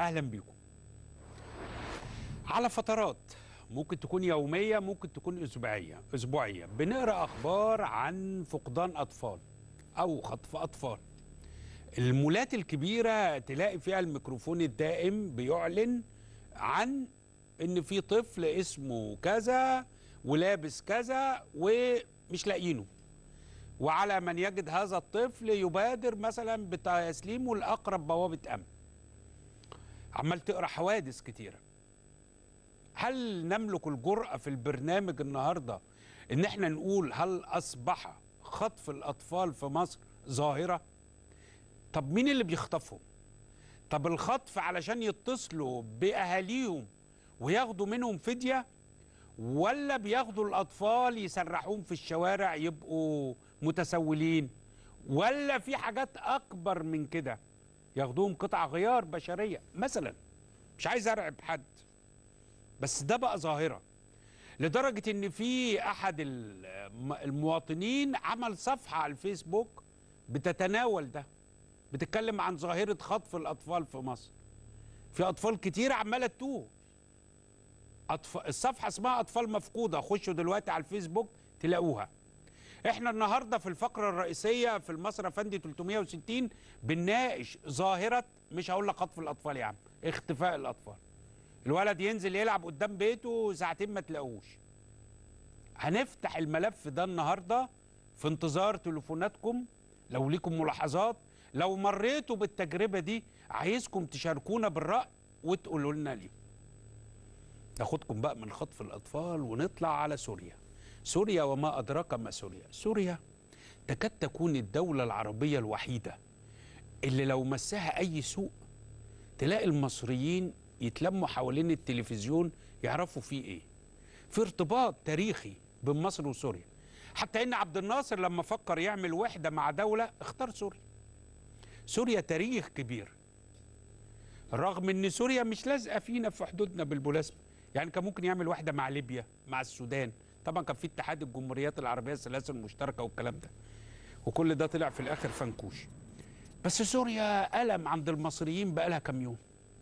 اهلا بيكم على فترات ممكن تكون يوميه ممكن تكون اسبوعيه اسبوعيه بنقرا اخبار عن فقدان اطفال او خطف اطفال المولات الكبيره تلاقي فيها الميكروفون الدائم بيعلن عن ان في طفل اسمه كذا ولابس كذا ومش لاقيينه وعلى من يجد هذا الطفل يبادر مثلا بتسليمه لاقرب بوابه امن عمال تقرا حوادث كتيره هل نملك الجرأة في البرنامج النهاردة ان احنا نقول هل اصبح خطف الاطفال في مصر ظاهرة طب مين اللي بيخطفهم طب الخطف علشان يتصلوا باهاليهم وياخدوا منهم فدية ولا بياخدوا الاطفال يسرحوهم في الشوارع يبقوا متسولين ولا في حاجات اكبر من كده ياخدوهم قطع غيار بشرية مثلا مش عايز ارعب حد بس ده بقى ظاهرة لدرجة ان في احد الم- المواطنين عمل صفحة على الفيسبوك بتتناول ده بتتكلم عن ظاهرة خطف الاطفال في مصر في اطفال كتير عمالة تتوه أطف... الصفحة اسمها اطفال مفقودة خشوا دلوقتي على الفيسبوك تلاقوها احنا النهاردة في الفقرة الرئيسية في المصري افندي 360 بنناقش ظاهرة مش هقول لك خطف الاطفال يا عم اختفاء الاطفال الولد ينزل يلعب قدام بيته ساعتين ما تلاقوش هنفتح الملف ده النهارده في انتظار تليفوناتكم لو ليكم ملاحظات لو مريتوا بالتجربه دي عايزكم تشاركونا بالراي وتقولوا لنا ليه ناخدكم بقى من خطف الاطفال ونطلع على سوريا سوريا وما ادراك ما سوريا سوريا تكاد تكون الدوله العربيه الوحيده اللي لو مسها اي سوء تلاقي المصريين يتلموا حوالين التلفزيون يعرفوا فيه ايه في ارتباط تاريخي بين مصر وسوريا حتى ان عبد الناصر لما فكر يعمل وحده مع دوله اختار سوريا سوريا تاريخ كبير رغم ان سوريا مش لازقه فينا في حدودنا بالمناسبه يعني كان ممكن يعمل وحده مع ليبيا مع السودان طبعا كان في اتحاد الجمهوريات العربيه الثلاثه المشتركه والكلام ده وكل ده طلع في الاخر فنكوش بس سوريا ألم عند المصريين بقالها كام يوم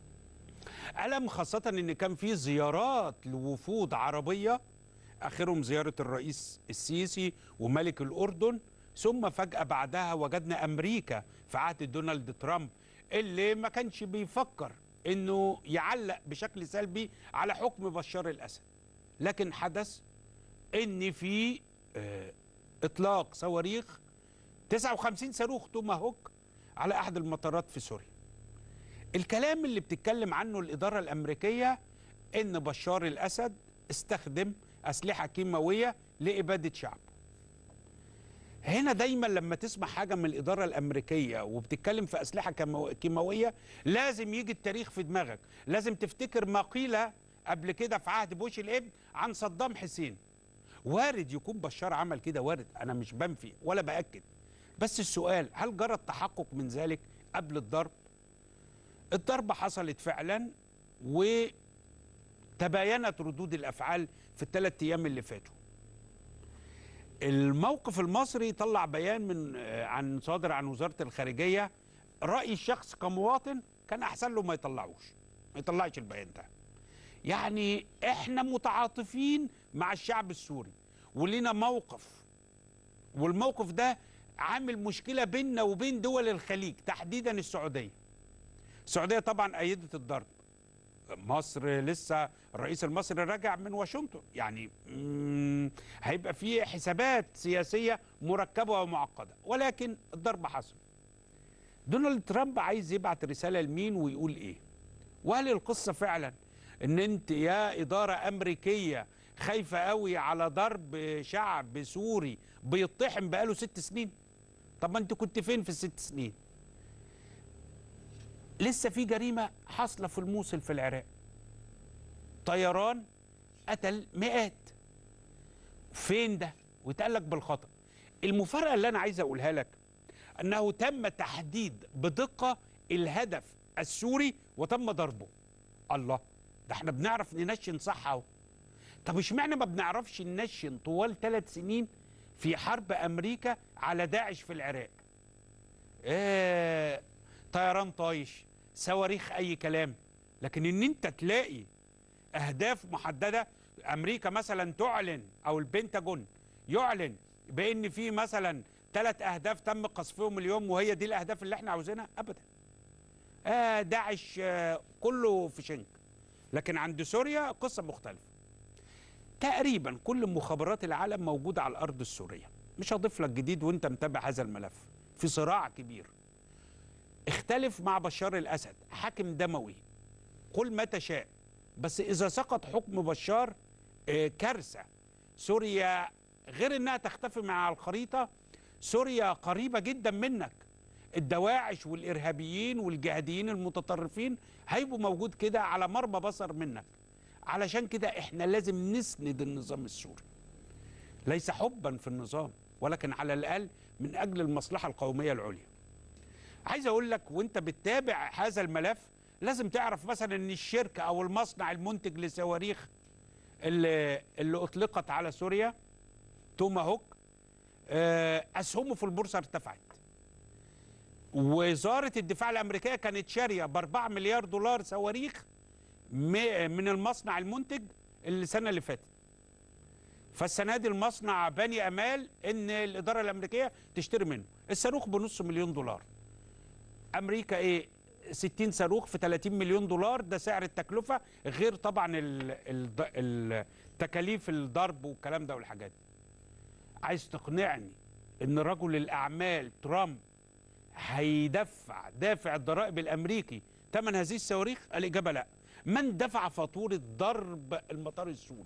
ألم خاصة إن كان في زيارات لوفود عربية آخرهم زيارة الرئيس السيسي وملك الأردن ثم فجأة بعدها وجدنا أمريكا في عهد دونالد ترامب اللي ما كانش بيفكر إنه يعلق بشكل سلبي على حكم بشار الأسد لكن حدث إن في آه، إطلاق صواريخ 59 صاروخ توماهوك على أحد المطارات في سوريا الكلام اللي بتتكلم عنه الإدارة الأمريكية إن بشار الأسد استخدم أسلحة كيماوية لإبادة شعبه هنا دايما لما تسمع حاجة من الإدارة الأمريكية وبتتكلم في أسلحة كيماو- كيماوية لازم يجي التاريخ في دماغك لازم تفتكر ما قيل قبل كده في عهد بوش الابن عن صدام حسين وارد يكون بشار عمل كده وارد أنا مش بنفي ولا بأكد بس السؤال هل جرى التحقق من ذلك قبل الضرب الضربة حصلت فعلا وتباينت ردود الأفعال في الثلاث أيام اللي فاتوا الموقف المصري طلع بيان من آه، عن صادر عن وزارة الخارجية رأي الشخص كمواطن كان أحسن له ما يطلعوش ما يطلعش البيان ده يعني احنا متعاطفين مع الشعب السوري ولينا موقف والموقف ده عامل مشكلة بيننا وبين دول الخليج تحديدا السعودية السعودية طبعا أيدت الضرب مصر لسه الرئيس المصري راجع من واشنطن يعني مم، هيبقى في حسابات سياسية مركبة ومعقدة ولكن الضرب حصل دونالد ترامب عايز يبعت رسالة لمين ويقول ايه وهل القصة فعلا ان انت يا إدارة أمريكية خايفة قوي على ضرب شعب سوري بيطحن بقاله ست سنين طب ما انت كنت فين في الست سنين لسه في جريمة حاصلة في الموصل في العراق طيران قتل مئات فين ده واتقال لك بالخطأ المفارقة اللي أنا عايز أقولها لك أنه تم تحديد بدقة الهدف السوري وتم ضربه الله ده احنا بنعرف ننشن صح اهو طب اشمعنى ما بنعرفش ننشن طوال ثلاث سنين في حرب امريكا على داعش في العراق آه طيران طايش صواريخ اي كلام لكن ان انت تلاقي اهداف محدده امريكا مثلا تعلن او البنتاجون يعلن بان في مثلا ثلاث اهداف تم قصفهم اليوم وهي دي الاهداف اللي احنا عاوزينها ابدا آه داعش آه كله في شنك لكن عند سوريا قصه مختلفه تقريبا كل مخابرات العالم موجوده على الارض السوريه مش هضيف لك جديد وانت متابع هذا الملف في صراع كبير اختلف مع بشار الاسد حاكم دموي قل ما تشاء بس اذا سقط حكم بشار آه، كارثه سوريا غير انها تختفي مع الخريطه سوريا قريبه جدا منك الدواعش والارهابيين والجهاديين المتطرفين هيبقوا موجود كده على مرمى بصر منك علشان كده احنا لازم نسند النظام السوري ليس حبا في النظام ولكن على الاقل من اجل المصلحه القوميه العليا عايز اقول لك وانت بتتابع هذا الملف لازم تعرف مثلا ان الشركه او المصنع المنتج لصواريخ اللي, اللي اطلقت على سوريا توما هوك آه، اسهمه في البورصه ارتفعت وزاره الدفاع الامريكيه كانت شاريه ب 4 مليار دولار صواريخ م- من المصنع المنتج السنه اللي فاتت فالسنه دي المصنع بني امال ان الاداره الامريكيه تشتري منه الصاروخ بنص مليون دولار امريكا ايه 60 صاروخ في 30 مليون دولار ده سعر التكلفه غير طبعا ال- ال- ال- تكاليف الضرب والكلام ده والحاجات دي عايز تقنعني ان رجل الاعمال ترامب هيدفع دافع الضرائب الامريكي ثمن هذه الصواريخ الاجابه لا من دفع فاتوره ضرب المطار السوري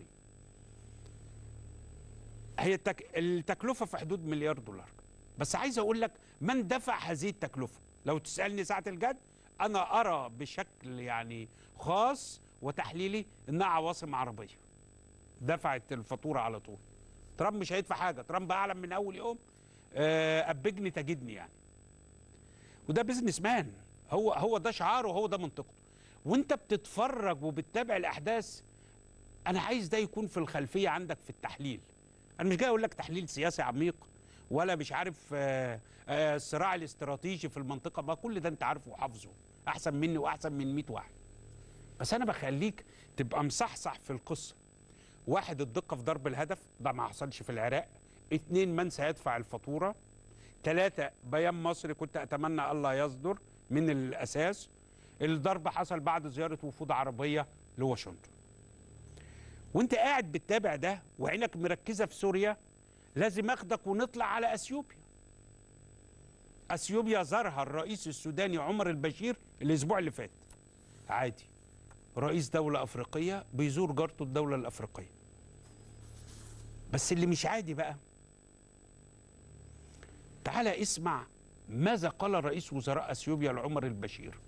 هي التك... التكلفه في حدود مليار دولار بس عايز اقول لك من دفع هذه التكلفه لو تسالني ساعه الجد انا ارى بشكل يعني خاص وتحليلي انها عواصم عربيه دفعت الفاتوره على طول ترامب مش هيدفع حاجه ترامب اعلن من اول يوم آه، ابجني تجدني يعني وده بيزنس مان هو هو ده شعاره وهو ده منطقته وانت بتتفرج وبتتابع الاحداث انا عايز ده يكون في الخلفيه عندك في التحليل انا مش جاي اقول لك تحليل سياسي عميق ولا مش عارف آه، آه، الصراع الاستراتيجي في المنطقه ما كل ده انت عارفه وحافظه احسن مني واحسن من 100 واحد بس انا بخليك تبقى مصحصح في القصه واحد الدقه في ضرب الهدف ده ما حصلش في العراق اتنين من سيدفع الفاتوره ثلاثة بيان مصري كنت أتمنى ألا يصدر من الأساس الضرب حصل بعد زيارة وفود عربية لواشنطن وانت قاعد بتتابع ده وعينك مركزة في سوريا لازم اخدك ونطلع على اثيوبيا اثيوبيا زارها الرئيس السوداني عمر البشير الاسبوع اللي فات عادي رئيس دولة أفريقية بيزور جارته الدولة الأفريقية بس اللي مش عادي بقى تعال اسمع ماذا قال رئيس وزراء اثيوبيا لعمر البشير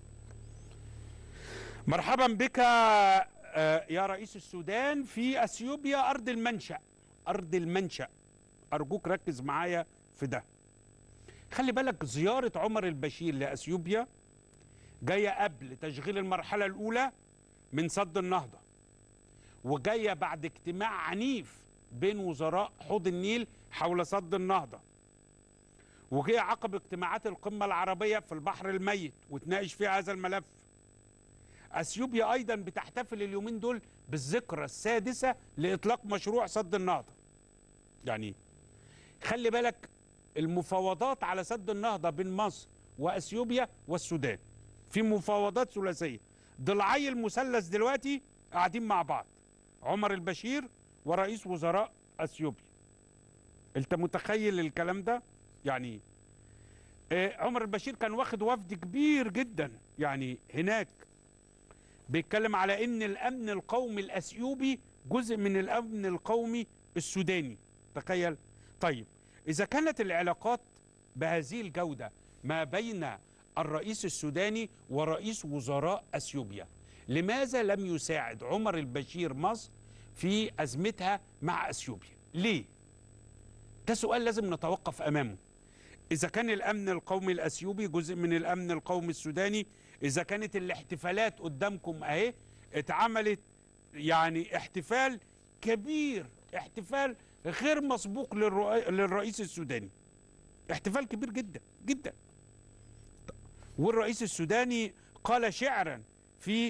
مرحبا بك آه، يا رئيس السودان في اثيوبيا ارض المنشا ارض المنشا ارجوك ركز معايا في ده خلي بالك زياره عمر البشير لاثيوبيا جايه قبل تشغيل المرحله الاولى من سد النهضه وجايه بعد اجتماع عنيف بين وزراء حوض النيل حول سد النهضه وجه عقب اجتماعات القمة العربية في البحر الميت وتناقش فيها هذا الملف أثيوبيا أيضا بتحتفل اليومين دول بالذكرى السادسة لإطلاق مشروع سد النهضة يعني خلي بالك المفاوضات على سد النهضة بين مصر وأثيوبيا والسودان في مفاوضات ثلاثية ضلعي المثلث دلوقتي قاعدين مع بعض عمر البشير ورئيس وزراء أثيوبيا انت متخيل الكلام ده يعني آه، عمر البشير كان واخد وفد كبير جدا يعني هناك بيتكلم على ان الامن القومي الاثيوبي جزء من الامن القومي السوداني تخيل طيب اذا كانت العلاقات بهذه الجوده ما بين الرئيس السوداني ورئيس وزراء اثيوبيا لماذا لم يساعد عمر البشير مصر في ازمتها مع اثيوبيا ليه ده سؤال لازم نتوقف امامه اذا كان الامن القومي الاثيوبي جزء من الامن القومي السوداني اذا كانت الاحتفالات قدامكم اهي اتعملت يعني احتفال كبير احتفال غير مسبوق للرؤ- للرئيس السوداني احتفال كبير جدا جدا والرئيس السوداني قال شعرا في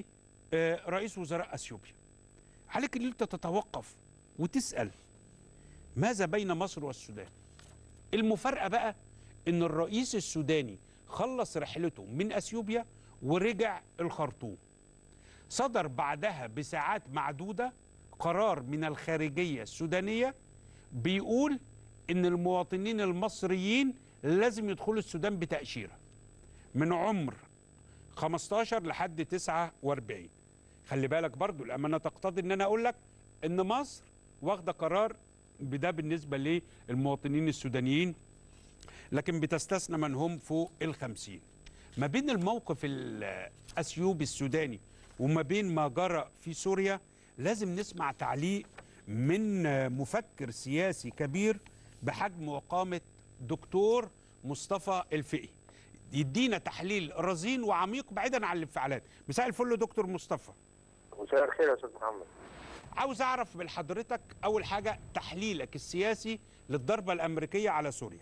آه، رئيس وزراء اثيوبيا عليك ان انت تتوقف وتسال ماذا بين مصر والسودان المفارقه بقى ان الرئيس السوداني خلص رحلته من اثيوبيا ورجع الخرطوم صدر بعدها بساعات معدوده قرار من الخارجيه السودانيه بيقول ان المواطنين المصريين لازم يدخلوا السودان بتاشيره من عمر 15 لحد 49 خلي بالك برضو الامانه تقتضي ان انا اقول لك ان مصر واخده قرار بده بالنسبه للمواطنين السودانيين لكن بتستثنى من هم فوق الخمسين ما بين الموقف الأثيوبي السوداني وما بين ما جرى في سوريا لازم نسمع تعليق من مفكر سياسي كبير بحجم وقامة دكتور مصطفى الفقي يدينا تحليل رزين وعميق بعيدا عن الانفعالات مساء الفل دكتور مصطفى مساء الخير يا استاذ محمد عاوز اعرف من حضرتك اول حاجه تحليلك السياسي للضربه الامريكيه على سوريا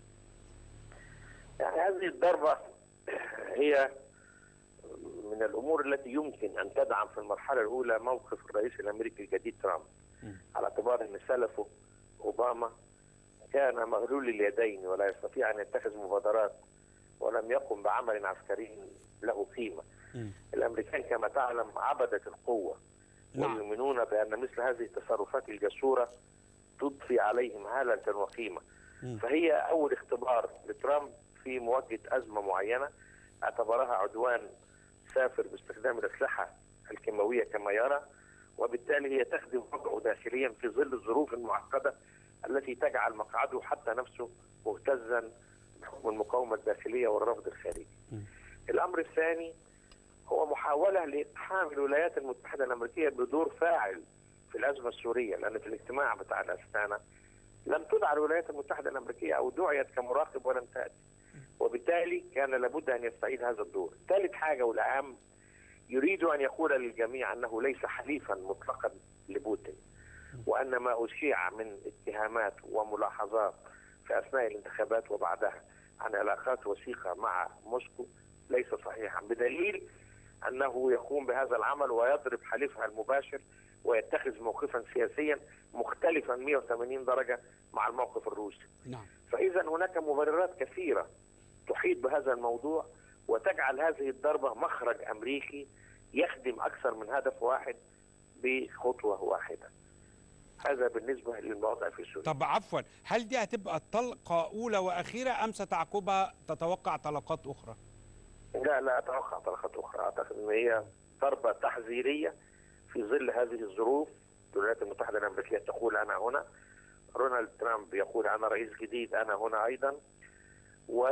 يعني هذه الضربة هي من الأمور التي يمكن أن تدعم في المرحلة الأولى موقف الرئيس الأمريكي الجديد ترامب على اعتبار أن سلفه أوباما كان مغلول اليدين ولا يستطيع أن يتخذ مبادرات ولم يقم بعمل عسكري له قيمة الأمريكان كما تعلم عبدة القوة نعم. ويؤمنون بأن مثل هذه التصرفات الجسورة تضفي عليهم هالة وقيمة مم. فهي أول اختبار لترامب في مواجهة أزمة معينة اعتبرها عدوان سافر باستخدام الأسلحة الكيماوية كما يرى وبالتالي هي تخدم وضعه داخليا في ظل الظروف المعقدة التي تجعل مقعده حتى نفسه مهتزا بحكم المقاومة الداخلية والرفض الخارجي م. الأمر الثاني هو محاولة لإقحام الولايات المتحدة الأمريكية بدور فاعل في الأزمة السورية لأن في الاجتماع بتاع الأستانة لم تدع الولايات المتحدة الأمريكية أو دعيت كمراقب ولم تأتي وبالتالي كان لابد أن يستعيد هذا الدور ثالث حاجة والأهم يريد أن يقول للجميع أنه ليس حليفا مطلقا لبوتين وأن ما أشيع من اتهامات وملاحظات في أثناء الانتخابات وبعدها عن علاقات وثيقة مع موسكو ليس صحيحا بدليل أنه يقوم بهذا العمل ويضرب حليفها المباشر ويتخذ موقفا سياسيا مختلفا 180 درجة مع الموقف الروسي نعم فإذا هناك مبررات كثيرة تحيط بهذا الموضوع وتجعل هذه الضربة مخرج أمريكي يخدم أكثر من هدف واحد بخطوة واحدة هذا بالنسبة للوضع في سوريا طب عفوا هل دي هتبقى طلقه اولى واخيره ام ستعقبها تتوقع طلقات اخرى لا لا أتوقع طلقات أخرى أعتقد أن هي ضربة تحذيريه في ظل هذه الظروف الولايات المتحدة الأمريكية تقول أنا هنا رونالد ترامب يقول أنا رئيس جديد أنا هنا أيضا و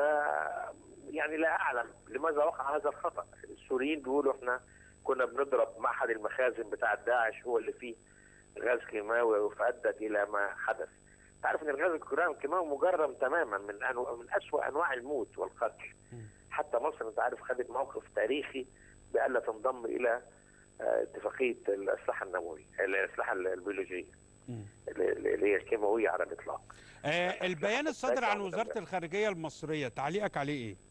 يعني لا أعلم لماذا وقع هذا الخطأ السوريين بيقولوا إحنا كنا بنضرب معهد المخازن بتاع داعش هو اللي فيه غاز كيماوي فأدت إلى ما حدث تعرف ان الغاز الكيماوي مجرم تماما من أنو... من اسوأ انواع الموت والقتل حتى مصر انت عارف خدت موقف تاريخي بألا تنضم الى آه، اتفاقيه الاسلحه النوويه الاسلحه البيولوجيه اللي هي الكيماويه على الاطلاق آه البيان الصادر عن وزاره الخارجيه المصريه تعليقك عليه ايه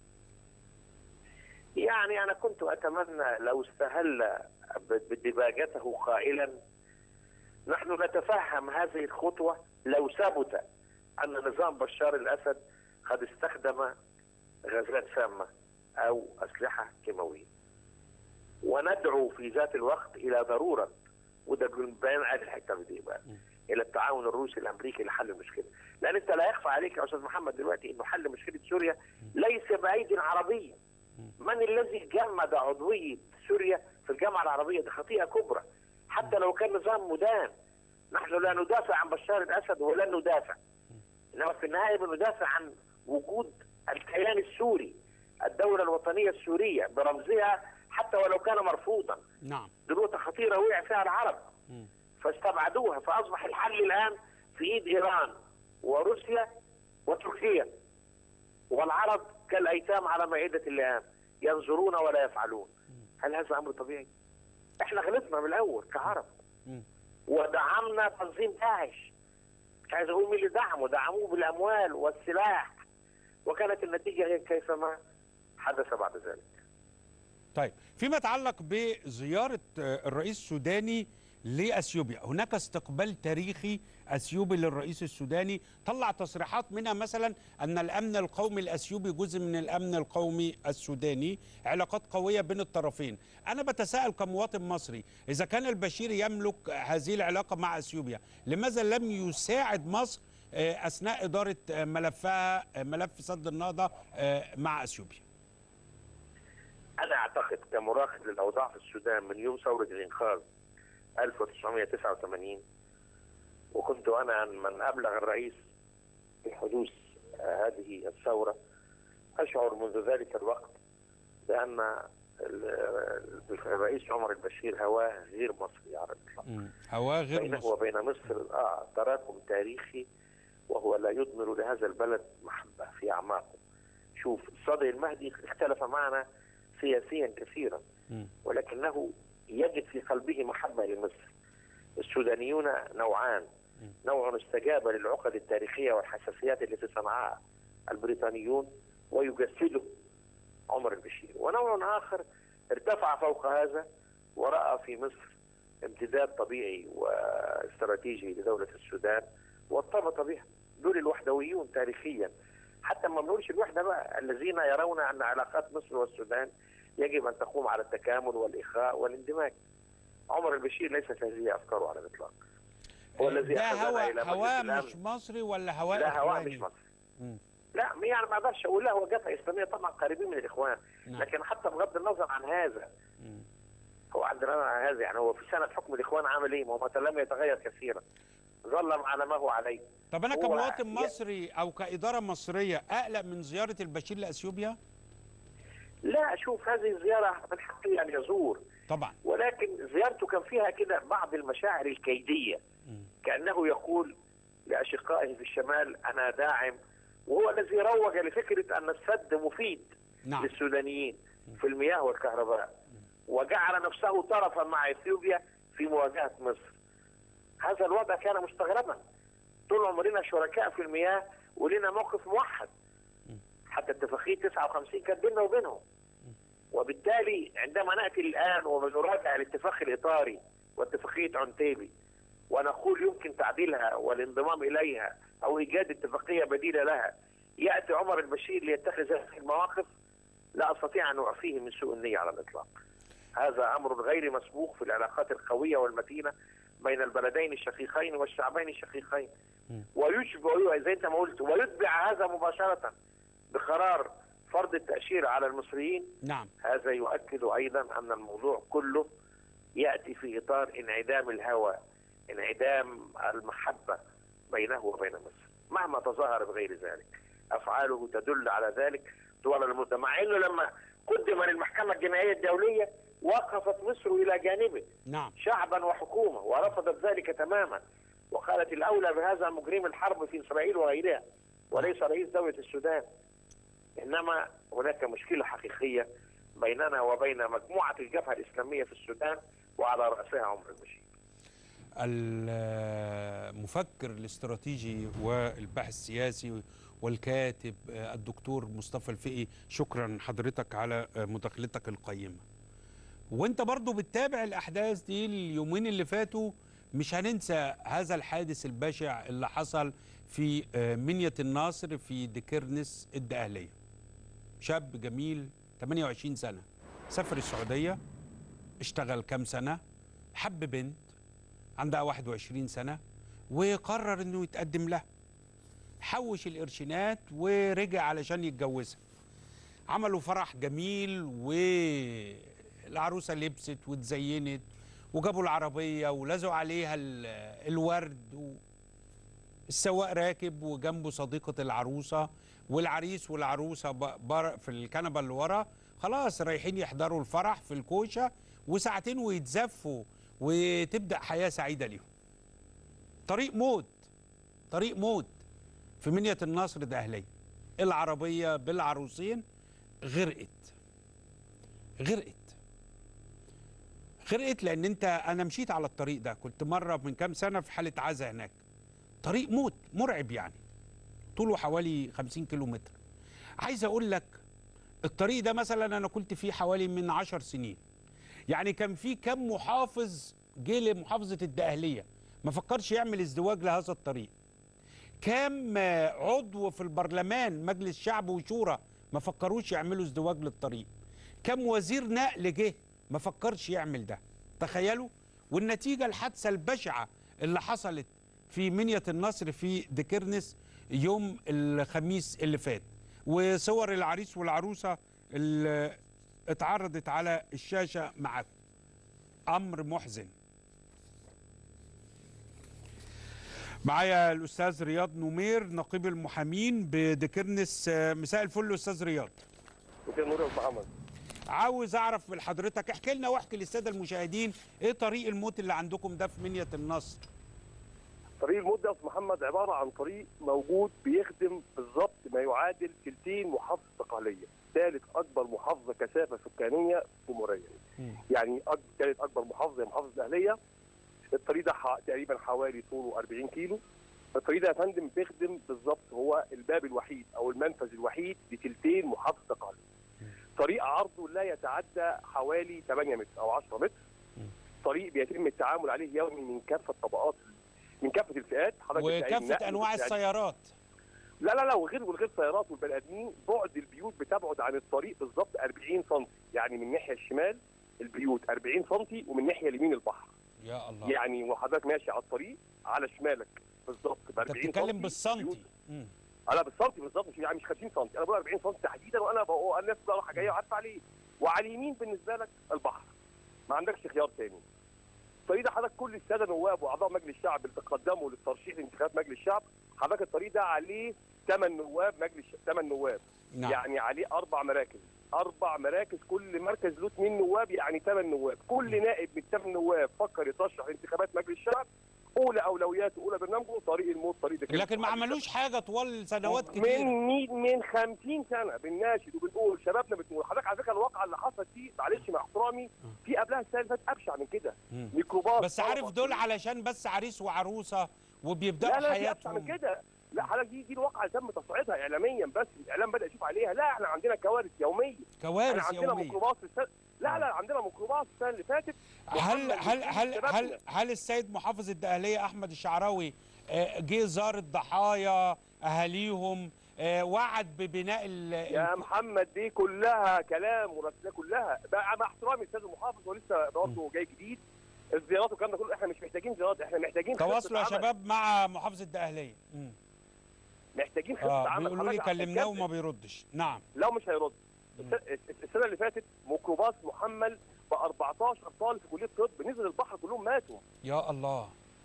يعني انا كنت اتمنى لو استهل بدباجته قائلا نحن نتفهم هذه الخطوه لو ثبت ان نظام بشار الاسد قد استخدم غازات سامه او اسلحه كيماويه وندعو في ذات الوقت الى ضروره وده البيان قال الحته دي بقى الى التعاون الروسي الامريكي لحل المشكله لان انت لا يخفى عليك يا استاذ محمد دلوقتي انه حل مشكله سوريا ليس بايد عربيه من الذي جمد عضويه سوريا في الجامعه العربيه دي خطيئه كبرى حتى لو كان نظام مدان نحن لا ندافع عن بشار الاسد ولن ندافع انما في النهايه بندافع عن وجود الكيان السوري الدوله الوطنيه السوريه برمزها حتى ولو كان مرفوضا نعم دي نقطه خطيره وقع فيها العرب م. فاستبعدوها فاصبح الحل الان في ايد ايران وروسيا وتركيا والعرب كالايتام على مائده اللئام ينظرون ولا يفعلون هل هذا امر طبيعي؟ احنا غلطنا من الاول كعرب م. ودعمنا تنظيم داعش مش عايز اقول مين اللي دعمه دعموه بالاموال والسلاح وكانت النتيجه هي كيفما حدث بعد ذلك طيب فيما يتعلق بزياره آه، الرئيس السوداني لاثيوبيا هناك استقبال تاريخي اثيوبي للرئيس السوداني طلع تصريحات منها مثلا ان الامن القومي الاثيوبي جزء من الامن القومي السوداني علاقات قويه بين الطرفين انا بتساءل كمواطن مصري اذا كان البشير يملك هذه العلاقه مع اثيوبيا لماذا لم يساعد مصر آه، اثناء اداره آه، ملفها آه، ملف سد النهضه آه، مع اثيوبيا انا اعتقد كمراقب للاوضاع في السودان من يوم ثوره الانقاذ 1989 وكنت انا من ابلغ الرئيس بحدوث آه، هذه الثوره اشعر منذ ذلك الوقت بان ال- الرئيس عمر البشير هواه غير مصري على الاطلاق مم. هواه غير بينه مصري وبين مصر اه تراكم تاريخي وهو لا يضمر لهذا البلد محبه في اعماقه. شوف الصدر المهدي اختلف معنا سياسيا كثيرا مم. ولكنه يجد في قلبه محبه لمصر. السودانيون نوعان نوع استجاب للعقد التاريخيه والحساسيات التي صنعها البريطانيون ويجسده عمر البشير ونوع اخر ارتفع فوق هذا وراى في مصر امتداد طبيعي واستراتيجي لدوله السودان وارتبط بها دول الوحدويون تاريخيا حتى ما بنقولش الوحده بقى الذين يرون ان علاقات مصر والسودان يجب ان تقوم على التكامل والاخاء والاندماج عمر البشير ليست هذه افكاره على الاطلاق هو الذي ده أخذنا هوا إلى مجلس هوا الأمن. مش مصري ولا هواء لا هواء إخواني؟ مش مصري مم. لا يعني ما اقدرش اقول لا هو جبهه اسلاميه طبعا قريبين من الاخوان نعم. لكن حتى بغض النظر عن هذا مم. هو عندنا عن هذا يعني هو في سنه حكم الاخوان عامل ايه؟ ما هو لم يتغير كثيرا ظل على ما هو عليه طب انا هو كمواطن ي- مصري او كاداره مصريه اقلق من زياره البشير لاثيوبيا لا اشوف هذه الزياره من حقه ان يزور طبعا ولكن زيارته كان فيها كده بعض المشاعر الكيديه مم. كانه يقول لاشقائه في الشمال انا داعم وهو الذي روج لفكره ان السد مفيد نعم للسودانيين في المياه والكهرباء وجعل نفسه طرفا مع اثيوبيا في مواجهه مصر. هذا الوضع كان مستغربا. طول عمرنا شركاء في المياه ولنا موقف موحد. حتى اتفاقيه 59 كانت بيننا وبينهم. وبالتالي عندما ناتي الان ونراجع الاتفاق الاطاري واتفاقيه عنتيبي ونقول يمكن تعديلها والانضمام اليها او ايجاد اتفاقيه بديله لها ياتي عمر البشير ليتخذ هذه المواقف لا استطيع ان اعفيه من سوء النيه على الاطلاق. هذا امر غير مسبوق في العلاقات القويه والمتينه بين البلدين الشقيقين والشعبين الشقيقين. ويشبع زي انت ما قلت ويتبع هذا مباشره بقرار فرض التاشيره على المصريين نعم هذا يؤكد ايضا ان الموضوع كله ياتي في اطار انعدام الهوى انعدام المحبه بينه وبين مصر مهما تظاهر بغير ذلك افعاله تدل على ذلك طوال المده مع انه لما قدم للمحكمه الجنائيه الدوليه وقفت مصر الى جانبه نعم شعبا وحكومه ورفضت ذلك تماما وقالت الاولى بهذا مجرم الحرب في اسرائيل وغيرها وليس رئيس دوله السودان انما هناك مشكله حقيقيه بيننا وبين مجموعه الجبهه الاسلاميه في السودان وعلى راسها عمر البشير. المفكر الاستراتيجي والباحث السياسي والكاتب آه، الدكتور مصطفى الفقي شكرا حضرتك على آه، مداخلتك القيمة وانت برضو بتتابع الأحداث دي اليومين اللي فاتوا مش هننسى هذا الحادث البشع اللي حصل في آه، منية الناصر في ديكرنس الدقهلية شاب جميل 28 سنة سافر السعودية اشتغل كام سنة حب بنت عندها 21 سنة وقرر انه يتقدم لها حوش القرشينات ورجع علشان يتجوزها عملوا فرح جميل والعروسة لبست واتزينت وجابوا العربية ولزقوا عليها ال- الورد و... السواق راكب وجنبه صديقة العروسة والعريس والعروسة ب- بر- في الكنبة اللي ورا خلاص رايحين يحضروا الفرح في الكوشة وساعتين ويتزفوا وتبدأ حياة سعيدة ليهم طريق موت طريق موت في منية النصر ده أهلية العربية بالعروسين غرقت غرقت غرقت لأن أنت أنا مشيت على الطريق ده كنت مرة من كام سنة في حالة عزا هناك طريق موت مرعب يعني طوله حوالي 50 كيلو متر عايز اقول لك الطريق ده مثلا انا كنت فيه حوالي من عشر سنين يعني كان في كم محافظ جه لمحافظه الدقهليه ما فكرش يعمل ازدواج لهذا الطريق كام آه، عضو في البرلمان مجلس شعب وشورى ما فكروش يعملوا ازدواج للطريق كم وزير نقل جه ما فكرش يعمل ده تخيلوا والنتيجه الحادثه البشعه اللي حصلت في منية النصر في ديكرنس يوم الخميس اللي فات وصور العريس والعروسه اللي اتعرضت على الشاشه معاكم امر محزن معايا الاستاذ رياض نمير نقيب المحامين بديكرنس آه، مساء الفل استاذ رياض مساء النور يا استاذ محمد عاوز اعرف من حضرتك احكي لنا واحكي للساده المشاهدين ايه طريق الموت اللي عندكم ده في منية النصر طريق المده يا استاذ محمد عباره عن طريق موجود بيخدم بالظبط ما يعادل تلتين محافظه الصقليه ثالث اكبر محافظه كثافه سكانيه في الجمهوريه يعني أك- ثالث اكبر محافظه هي محافظه الاهليه الطريق ده ح- تقريبا حوالي طوله 40 كيلو الطريق ده يا فندم بيخدم بالظبط هو الباب الوحيد او المنفذ الوحيد لتلتين محافظه الصقليه طريق عرضه لا يتعدى حوالي 8 متر او 10 متر طريق بيتم التعامل عليه يومي من كافه طبقات من كافه الفئات حضرتك بتلاقي وكافه النقل انواع وبتلاقي- السيارات لا لا لا وغير والغير سيارات والبني ادمين بعد البيوت بتبعد عن الطريق بالظبط 40 سم يعني من الناحيه الشمال البيوت 40 سم ومن الناحيه اليمين البحر يا الله يعني وحضرتك ماشي على الطريق على شمالك بالظبط ب انت 40 بتتكلم سنتي بالسنتي بيوت- مم. انا بالسنتي بالظبط مش يعني مش 50 سم انا بقول 40 سم تحديدا وانا بقول الناس كلها رايحه جايه عارفه عليه وعلى اليمين بالنسبه لك البحر ما عندكش خيار تاني الطريق ده حضرتك كل الساده نواب واعضاء مجلس الشعب اللي تقدموا للترشيح لانتخابات مجلس الشعب حضرتك الطريق ده عليه ثمان نواب مجلس ثمان نواب نعم يعني عليه اربع مراكز اربع مراكز كل مركز له اثنين نواب يعني ثمان نواب كل نائب من الثمان نواب فكر يترشح لانتخابات مجلس الشعب اولى اولوياته اولى برنامجه طريق الموت طريق ده لكن ما عملوش حاجه طوال سنوات من كتير مين من 50 سنه بنناشد وبنقول شبابنا بتقول حضرتك على فكره الواقعه اللي حصلت دي معلش مع احترامي في قبلها السنه اللي فاتت ابشع من كده مم. ميكروباص بس عارف طلبة. دول علشان بس عريس وعروسه وبيبداوا لا لا دي ابشع من حياتهم كده لا حضرتك دي دي الواقعه اللي تم تصعيدها اعلاميا بس الاعلام بدا يشوف عليها لا احنا عندنا كوارث يوميه احنا كوارث عندنا يوميه ميكروباص السنة لا لا عندنا ميكروباص السنه اللي فاتت هل محمد هل يوسف هل شبابنا. هل هل السيد محافظ الدقهليه احمد الشعراوي آه، جه زار الضحايا اهاليهم آه، وعد ببناء ال يا محمد دي كلها كلام ورسالة كلها بقى مع احترامي الاستاذ المحافظ ولسه برضه جاي جديد الزيارات والكلام ده كله احنا مش محتاجين زيارات احنا محتاجين خطة تواصلوا يا عمل. شباب مع محافظ الدقهليه مم. محتاجين خطه اه عمل بيقولوا لي حضرتك عشان كلمناه تكمل. وما بيردش نعم لا مش هيرد الس- السنه اللي فاتت ميكروباص محمل ب 14 طالب في كليه الطب نزل البحر كلهم ماتوا يا الله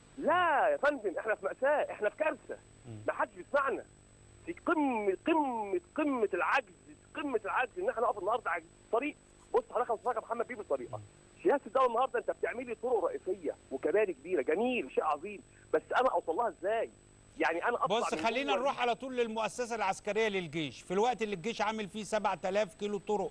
لا يا فندم احنا في مأساة احنا في كارثة مم. ما حدش بيسمعنا في قمة قمة قمة العجز قمة العجز ان احنا نقف النهارده على الطريق بص حضرتك مصطفى محمد بيه بالطريقة سياسة الدولة النهارده انت بتعمل لي طرق رئيسية وكباري كبيرة جميل شيء عظيم بس انا اوصل لها ازاي؟ يعني انا اطلع بص من خلينا جوه نروح على طول للمؤسسه العسكريه للجيش في الوقت اللي الجيش عامل فيه 7000 كيلو طرق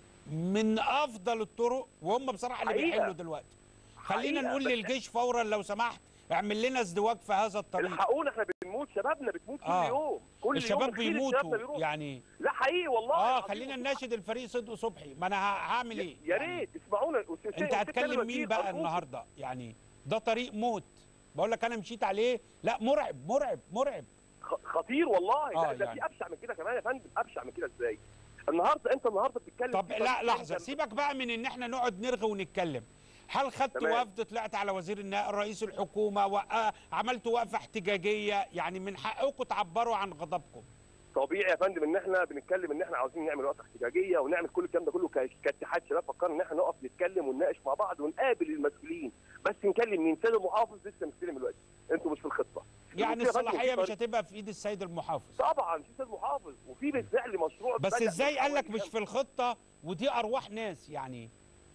من افضل الطرق وهم بصراحه اللي حقيقة. بيحلوا دلوقتي خلينا حقيقة، نقول بس للجيش فورا لو سمحت اعمل لنا ازدواج في هذا الطريق الحقونا احنا بنموت شبابنا بتموت كل آه. يوم كل الشباب يوم خير الشباب ده بيموتوا بيروح. يعني لا حقيقي والله اه العظيم. خلينا نناشد الفريق صدق صبحي ما انا ه- هعمل ايه يا يعني ريت اسمعونا انت هتكلم مين بقى النهارده يعني ده طريق موت بقول لك انا مشيت عليه لا مرعب مرعب مرعب خ- خطير والله آه، ده, ده يعني. في ابشع من كده كمان يا فندم ابشع من كده ازاي النهارده انت النهارده بتتكلم طب في لا طريق لحظه جنب- سيبك بقى من ان احنا نقعد نرغي ونتكلم هل خدت تمام. وفد طلعت على وزير النقل رئيس الحكومه وق- عملتوا وقفه احتجاجيه يعني من حقكم تعبروا عن غضبكم طبيعي يا فندم ان احنا بنتكلم ان احنا عاوزين نعمل وقفه احتجاجيه ونعمل كل الكلام ده كله ك- كاتحاد شباب فكرنا ان احنا نقف نتكلم ونناقش مع بعض ونقابل المسؤولين بس نكلم مين سيد المحافظ لسه مستلم دلوقتي انتوا مش في الخطه يعني المشكلة يا فندم الصلاحيه في مش طريق- هتبقى في ايد السيد المحافظ طبعا في سيد محافظ وفي بالفعل مشروع بس بدأ ازاي من قال لك حوالي مش كام- في الخطه ودي ارواح ناس يعني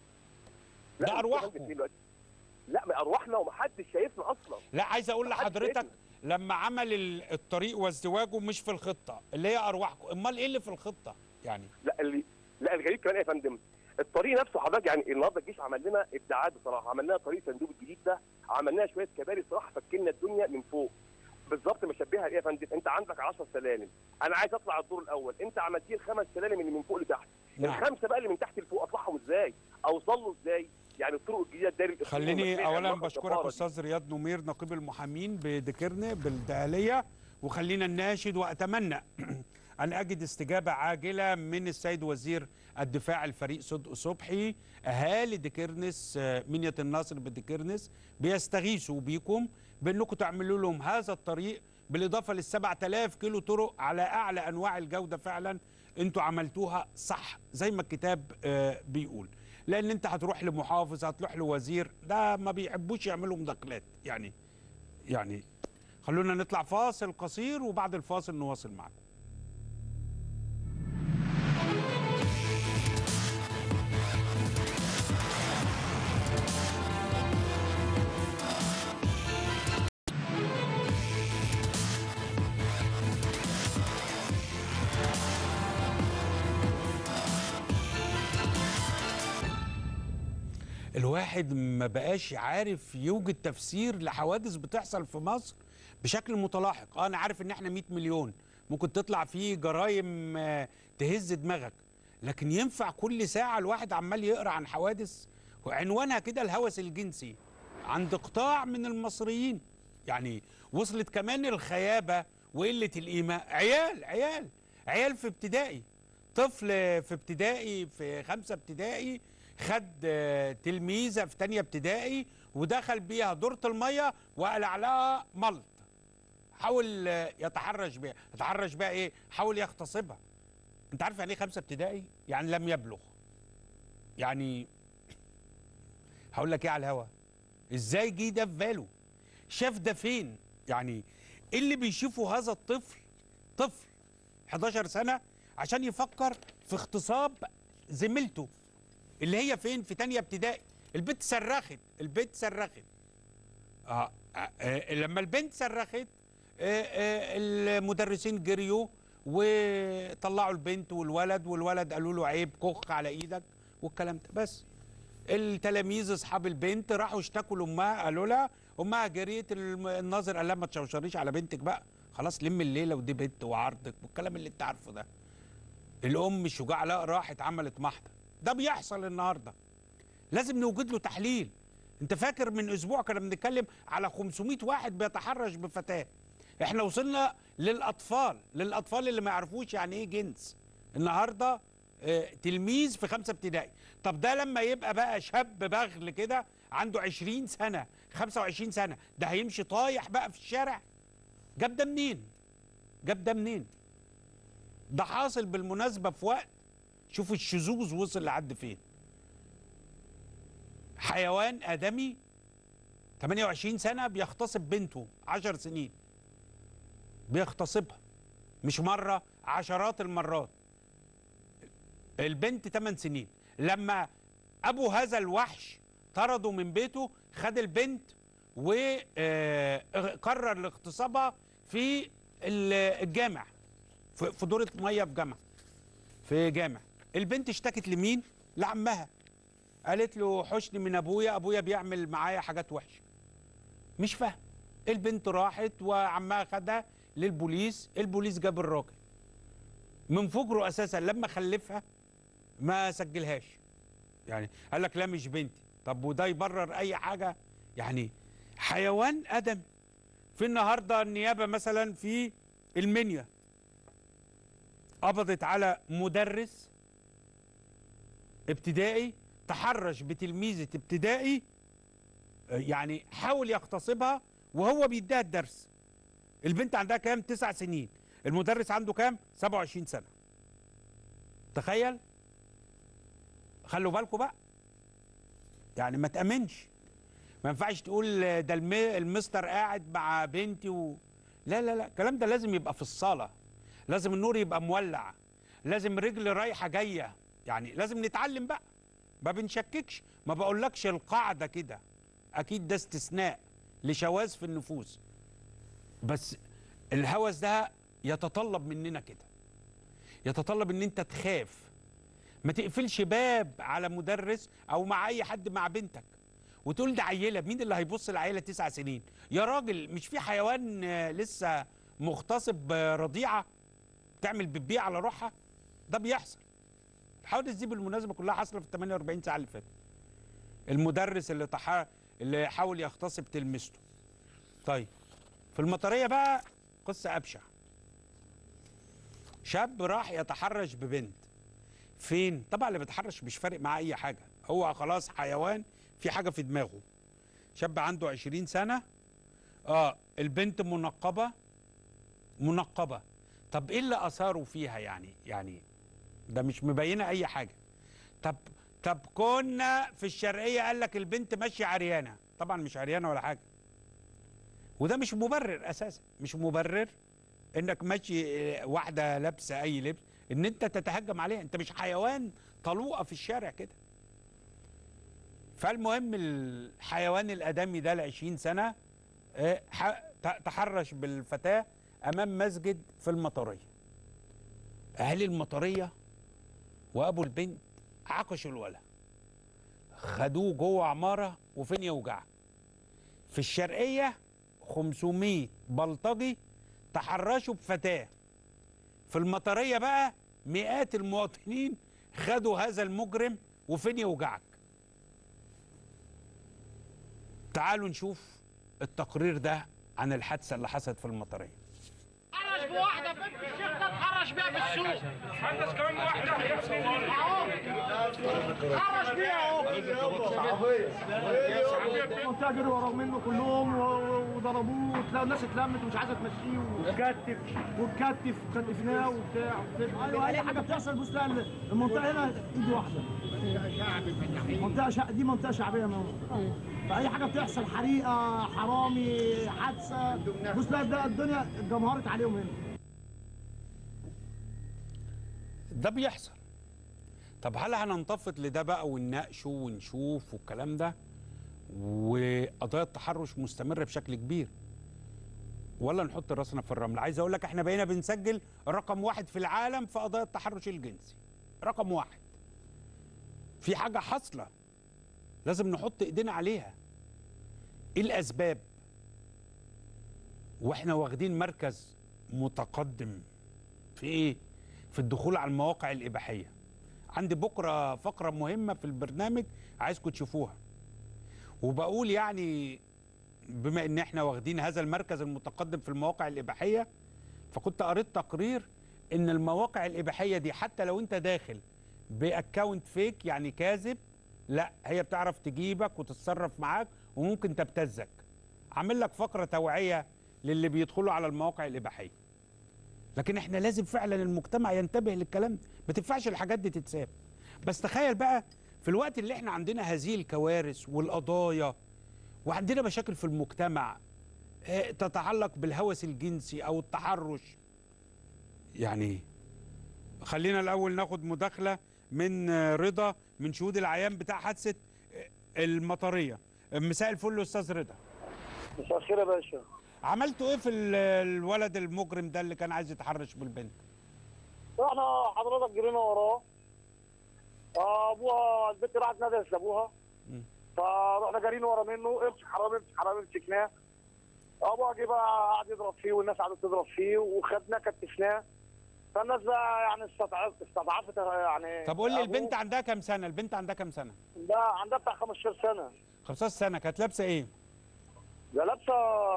لا، ده مش أرواحكم. في دلوقتي. لا ما ارواحنا ومحدش شايفنا اصلا لا عايز اقول محدش لحضرتك شايفنا. لما عمل ال- الطريق وازدواجه مش في الخطه اللي هي ارواحكم امال ايه اللي في الخطه يعني لا اللي لا الغريب كمان إيه يا فندم الطريق نفسه حضرتك يعني النهارده الجيش عمل لنا ابداعات بصراحه عمل لنا طريق صندوق الجديد ده عملنا شويه كباري صراحه فكلنا الدنيا من فوق بالظبط مشبهها ايه يا فندم انت عندك 10 سلالم انا عايز اطلع الدور الاول انت عملت لي الخمس سلالم اللي من فوق لتحت نعم. الخمسه بقى اللي من تحت لفوق اطلعهم ازاي اوصل ازاي يعني الطرق الجديده داري الإسلام خليني والمسيح اولا عملاق بشكرك الجبارة دي. استاذ رياض نمير نقيب المحامين بدكرنه بالدهليه وخلينا نناشد واتمنى ان اجد استجابه عاجله من السيد وزير الدفاع الفريق صدق صبحي اهالي دكرنس آه، منيه الناصر بدكرنس بيستغيثوا بيكم بانكم تعملوا لهم هذا الطريق بالاضافه لل 7000 كيلو طرق على اعلى انواع الجوده فعلا انتوا عملتوها صح زي ما الكتاب آه، بيقول لان انت هتروح لمحافظ هتروح لوزير ده ما بيحبوش يعملوا مداخلات يعني يعني خلونا نطلع فاصل قصير وبعد الفاصل نواصل معكم الواحد ما بقاش عارف يوجد تفسير لحوادث بتحصل في مصر بشكل متلاحق آه انا عارف ان احنا 100 مليون ممكن تطلع فيه جرائم آه، تهز دماغك لكن ينفع كل ساعة الواحد عمال يقرأ عن حوادث وعنوانها كده الهوس الجنسي عند قطاع من المصريين يعني وصلت كمان الخيابة وقلة القيمة عيال عيال عيال في ابتدائي طفل في ابتدائي في خمسة ابتدائي خد آه، تلميذة في تانية ابتدائي ودخل بيها دورة المية وقلع لها ملط حاول آه، يتحرش بيها يتحرش بيها ايه حاول يغتصبها انت عارف يعني ايه خمسة ابتدائي يعني لم يبلغ يعني هقول لك ايه على الهوا ازاي جه ده في باله شاف ده فين يعني ايه اللي بيشوفه هذا الطفل طفل 11 سنة عشان يفكر في اغتصاب زميلته اللي هي فين في تانية ابتدائي البنت صرخت البنت صرخت آه آه آه لما البنت صرخت آه آه المدرسين جريوا وطلعوا البنت والولد والولد قالوا له عيب كخ على ايدك والكلام ده بس التلاميذ اصحاب البنت راحوا اشتكوا لامها قالوا لها امها جريت الم- الناظر قال لها ما تشوشريش على بنتك بقى خلاص لم الليله ودي بنت وعرضك والكلام اللي انت عارفه ده الام الشجاع لا راحت عملت محضر ده بيحصل النهارده لازم نوجد له تحليل انت فاكر من اسبوع كنا بنتكلم على 500 واحد بيتحرش بفتاه احنا وصلنا للاطفال للاطفال اللي ما يعرفوش يعني ايه جنس النهارده آه، تلميذ في خمسه ابتدائي طب ده لما يبقى بقى شاب بغل كده عنده 20 سنه 25 سنه ده هيمشي طايح بقى في الشارع جاب ده منين جاب ده منين ده حاصل بالمناسبه في وقت شوف الشذوذ وصل لحد فين حيوان آدمي 28 سنة بيغتصب بنته 10 سنين بيغتصبها مش مرة عشرات المرات البنت 8 سنين لما أبو هذا الوحش طرده من بيته خد البنت وقرر الاغتصابها في ال- الجامع في في دورة مية في جامع في جامع البنت اشتكت لمين؟ لعمها قالت له حشني من ابويا ابويا بيعمل معايا حاجات وحشه مش فاهم البنت راحت وعمها خدها للبوليس البوليس جاب الراجل من فجره اساسا لما خلفها ما سجلهاش يعني قال لك لا مش بنتي طب وده يبرر اي حاجه يعني حيوان ادم في النهارده النيابه مثلا في المنيا قبضت على مدرس ابتدائي تحرش بتلميذة ابتدائي آه، يعني حاول يغتصبها وهو بيديها الدرس البنت عندها كام تسع سنين المدرس عنده كام 27 سنة تخيل خلوا بالكم بقى يعني ما تأمنش ما ينفعش تقول آه، ده الم- المستر قاعد مع بنتي و... لا لا لا الكلام ده لازم يبقى في الصالة لازم النور يبقى مولع لازم رجل رايحة جاية يعني لازم نتعلم بقى ما بنشككش ما بقولكش القاعدة كده أكيد ده استثناء لشواذ في النفوس بس الهوس ده يتطلب مننا كده يتطلب ان انت تخاف ما تقفلش باب على مدرس او مع اي حد مع بنتك وتقول ده عيله مين اللي هيبص العيله تسع سنين يا راجل مش في حيوان آه، لسه مغتصب آه، رضيعه تعمل بتبيع على روحها ده بيحصل الحوادث دي بالمناسبه كلها حاصله في ال 48 ساعه اللي فاتوا المدرس اللي تح... اللي حاول يغتصب تلميذته طيب في المطريه بقى قصه ابشع شاب راح يتحرش ببنت فين طبعا اللي بيتحرش مش فارق معاه اي حاجه هو خلاص حيوان في حاجه في دماغه شاب عنده 20 سنه اه البنت منقبه منقبه طب ايه اللي اثاره فيها يعني يعني ده مش مبينه اي حاجه طب طب كنا في الشرقيه قال لك البنت ماشيه عريانه طبعا مش عريانه ولا حاجه وده مش مبرر اساسا مش مبرر انك ماشي آه، واحده لابسه اي لبس ان انت تتهجم عليها انت مش حيوان طلوقه في الشارع كده فالمهم الحيوان الادمي ده ل 20 سنه آه، ح- ت- تحرش بالفتاه امام مسجد في المطريه اهالي المطريه وابو البنت عكشوا الولد خدوه جوه عماره وفين يوجع في الشرقيه 500 بلطجي تحرشوا بفتاه في المطريه بقى مئات المواطنين خدوا هذا المجرم وفين يوجعك تعالوا نشوف التقرير ده عن الحادثه اللي حصلت في المطريه حرش بواحدة بنت الشيخ ده اتحرش بيها في السوق حدث كمان واحدة اهو حرش بيها اهو المنطقه جروا ورا منه كلهم و- و- وضربوه وتلاقوا الناس اتلمت ومش عايزه تمشيه وتكتف وتكتف وكتفناه وبتاع ايوه اي حاجه بتحصل بص لا المنطقه هنا ايد واحده منطقه شع... دي منطقه شعبيه من فاي حاجه بتحصل حريقه حرامي حادثه بص لا ده الدنيا اتجمهرت عليهم هنا ده بيحصل طب هل هننتفض لده بقى ونناقشه ونشوف والكلام ده وقضايا التحرش مستمره بشكل كبير ولا نحط راسنا في الرمل عايز اقول لك احنا بقينا بنسجل رقم واحد في العالم في قضايا التحرش الجنسي رقم واحد في حاجه حاصله لازم نحط ايدينا عليها ايه الاسباب واحنا واخدين مركز متقدم في ايه في الدخول على المواقع الإباحية عندي بكرة فقرة مهمة في البرنامج عايزكم تشوفوها وبقول يعني بما ان احنا واخدين هذا المركز المتقدم في المواقع الإباحية فكنت قريت تقرير ان المواقع الإباحية دي حتى لو انت داخل باكونت فيك يعني كاذب لا هي بتعرف تجيبك وتتصرف معاك وممكن تبتزك عامل لك فقرة توعية للي بيدخلوا على المواقع الإباحية لكن احنا لازم فعلا المجتمع ينتبه للكلام ده ما تنفعش الحاجات دي تتساب بس تخيل بقى في الوقت اللي احنا عندنا هذه الكوارث والقضايا وعندنا مشاكل في المجتمع اه، تتعلق بالهوس الجنسي او التحرش يعني خلينا الاول ناخد مداخله من اه، رضا من شهود العيان بتاع حادثه اه، المطريه مساء الفل استاذ رضا مساء الخير يا باشا عملتوا ايه في ال- الولد المجرم ده اللي كان عايز يتحرش بالبنت احنا حضرتك جرينا وراه آه، ابوها البنت راحت نادت لابوها مم. فرحنا جارين ورا منه امسك حرامي امسك حرامي مسكناه ابوها جه بقى قعد يضرب فيه والناس قعدت تضرب فيه وخدناه كتفناه فالناس بقى يعني استضعف- استضعفت يعني طب قول لي أبوه. البنت عندها كام سنه البنت عندها كام سنه ده عندها بتاع 15 سنه 15 سنه كانت لابسه ايه ده لابسه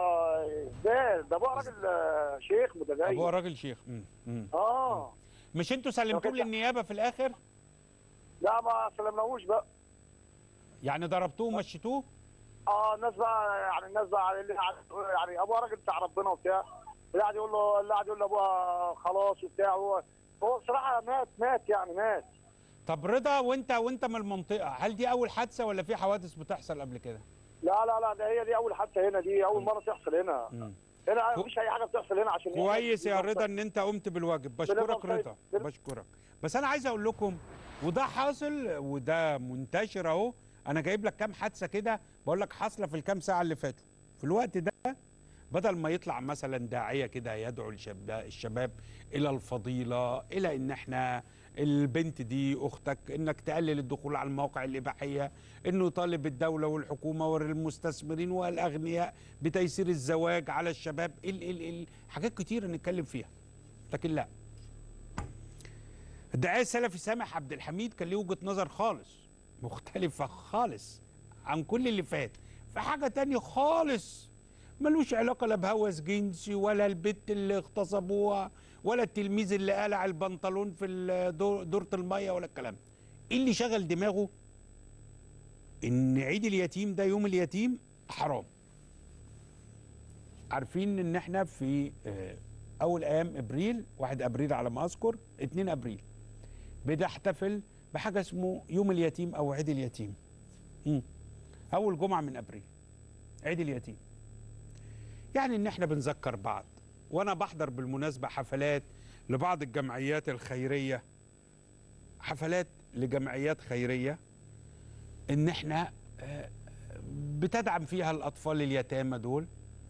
ده ده ابوها راجل آه، شيخ متدين ابوها راجل شيخ مم. مم. اه مش انتوا سلمتوه كده. للنيابه في الاخر لا ما سلمناهوش بقى يعني ضربتوه ومشيتوه اه الناس بقى يعني الناس بقى اللي قاعد- يعني ابوها راجل بتاع ربنا وبتاع اللي قاعد يقول له اللي قاعد يقول لابوها خلاص وبتاع هو هو بصراحه مات مات يعني مات طب رضا وانت وانت من المنطقه هل دي اول حادثه ولا في حوادث بتحصل قبل كده لا لا لا ده هي دي اول حادثه هنا دي اول مره تحصل هنا مم. هنا كو- مفيش اي حاجه بتحصل هنا عشان كويس يا رضا ان انت قمت بالواجب بشكرك بنبقى رضا بن- بشكرك بس انا عايز اقول لكم وده حاصل وده منتشر اهو انا جايب لك كام حادثه كده بقول لك حاصله في الكام ساعه اللي فاتوا في الوقت ده بدل ما يطلع مثلا داعيه كده يدعو الشباب الشباب الى الفضيله الى ان احنا البنت دي اختك انك تقلل الدخول على المواقع الاباحيه انه يطالب الدوله والحكومه والمستثمرين والاغنياء بتيسير الزواج على الشباب ال ال ال حاجات كتير نتكلم فيها لكن لا الداعيه السلفي سامح عبد الحميد كان ليه وجهه نظر خالص مختلفه خالص عن كل اللي فات في حاجه تانية خالص ملوش علاقه لا بهوس جنسي ولا البت اللي اغتصبوها ولا التلميذ اللي قلع البنطلون في الدور- دورة الميه ولا الكلام ده. ايه اللي شغل دماغه ان عيد اليتيم ده يوم اليتيم حرام عارفين ان احنا في آه، اول ايام ابريل 1 ابريل على ما اذكر 2 ابريل بنحتفل بحاجه اسمه يوم اليتيم او عيد اليتيم مم. اول جمعه من ابريل عيد اليتيم يعني ان احنا بنذكر بعض وانا بحضر بالمناسبه حفلات لبعض الجمعيات الخيريه حفلات لجمعيات خيريه ان احنا آه، بتدعم فيها الاطفال اليتامى دول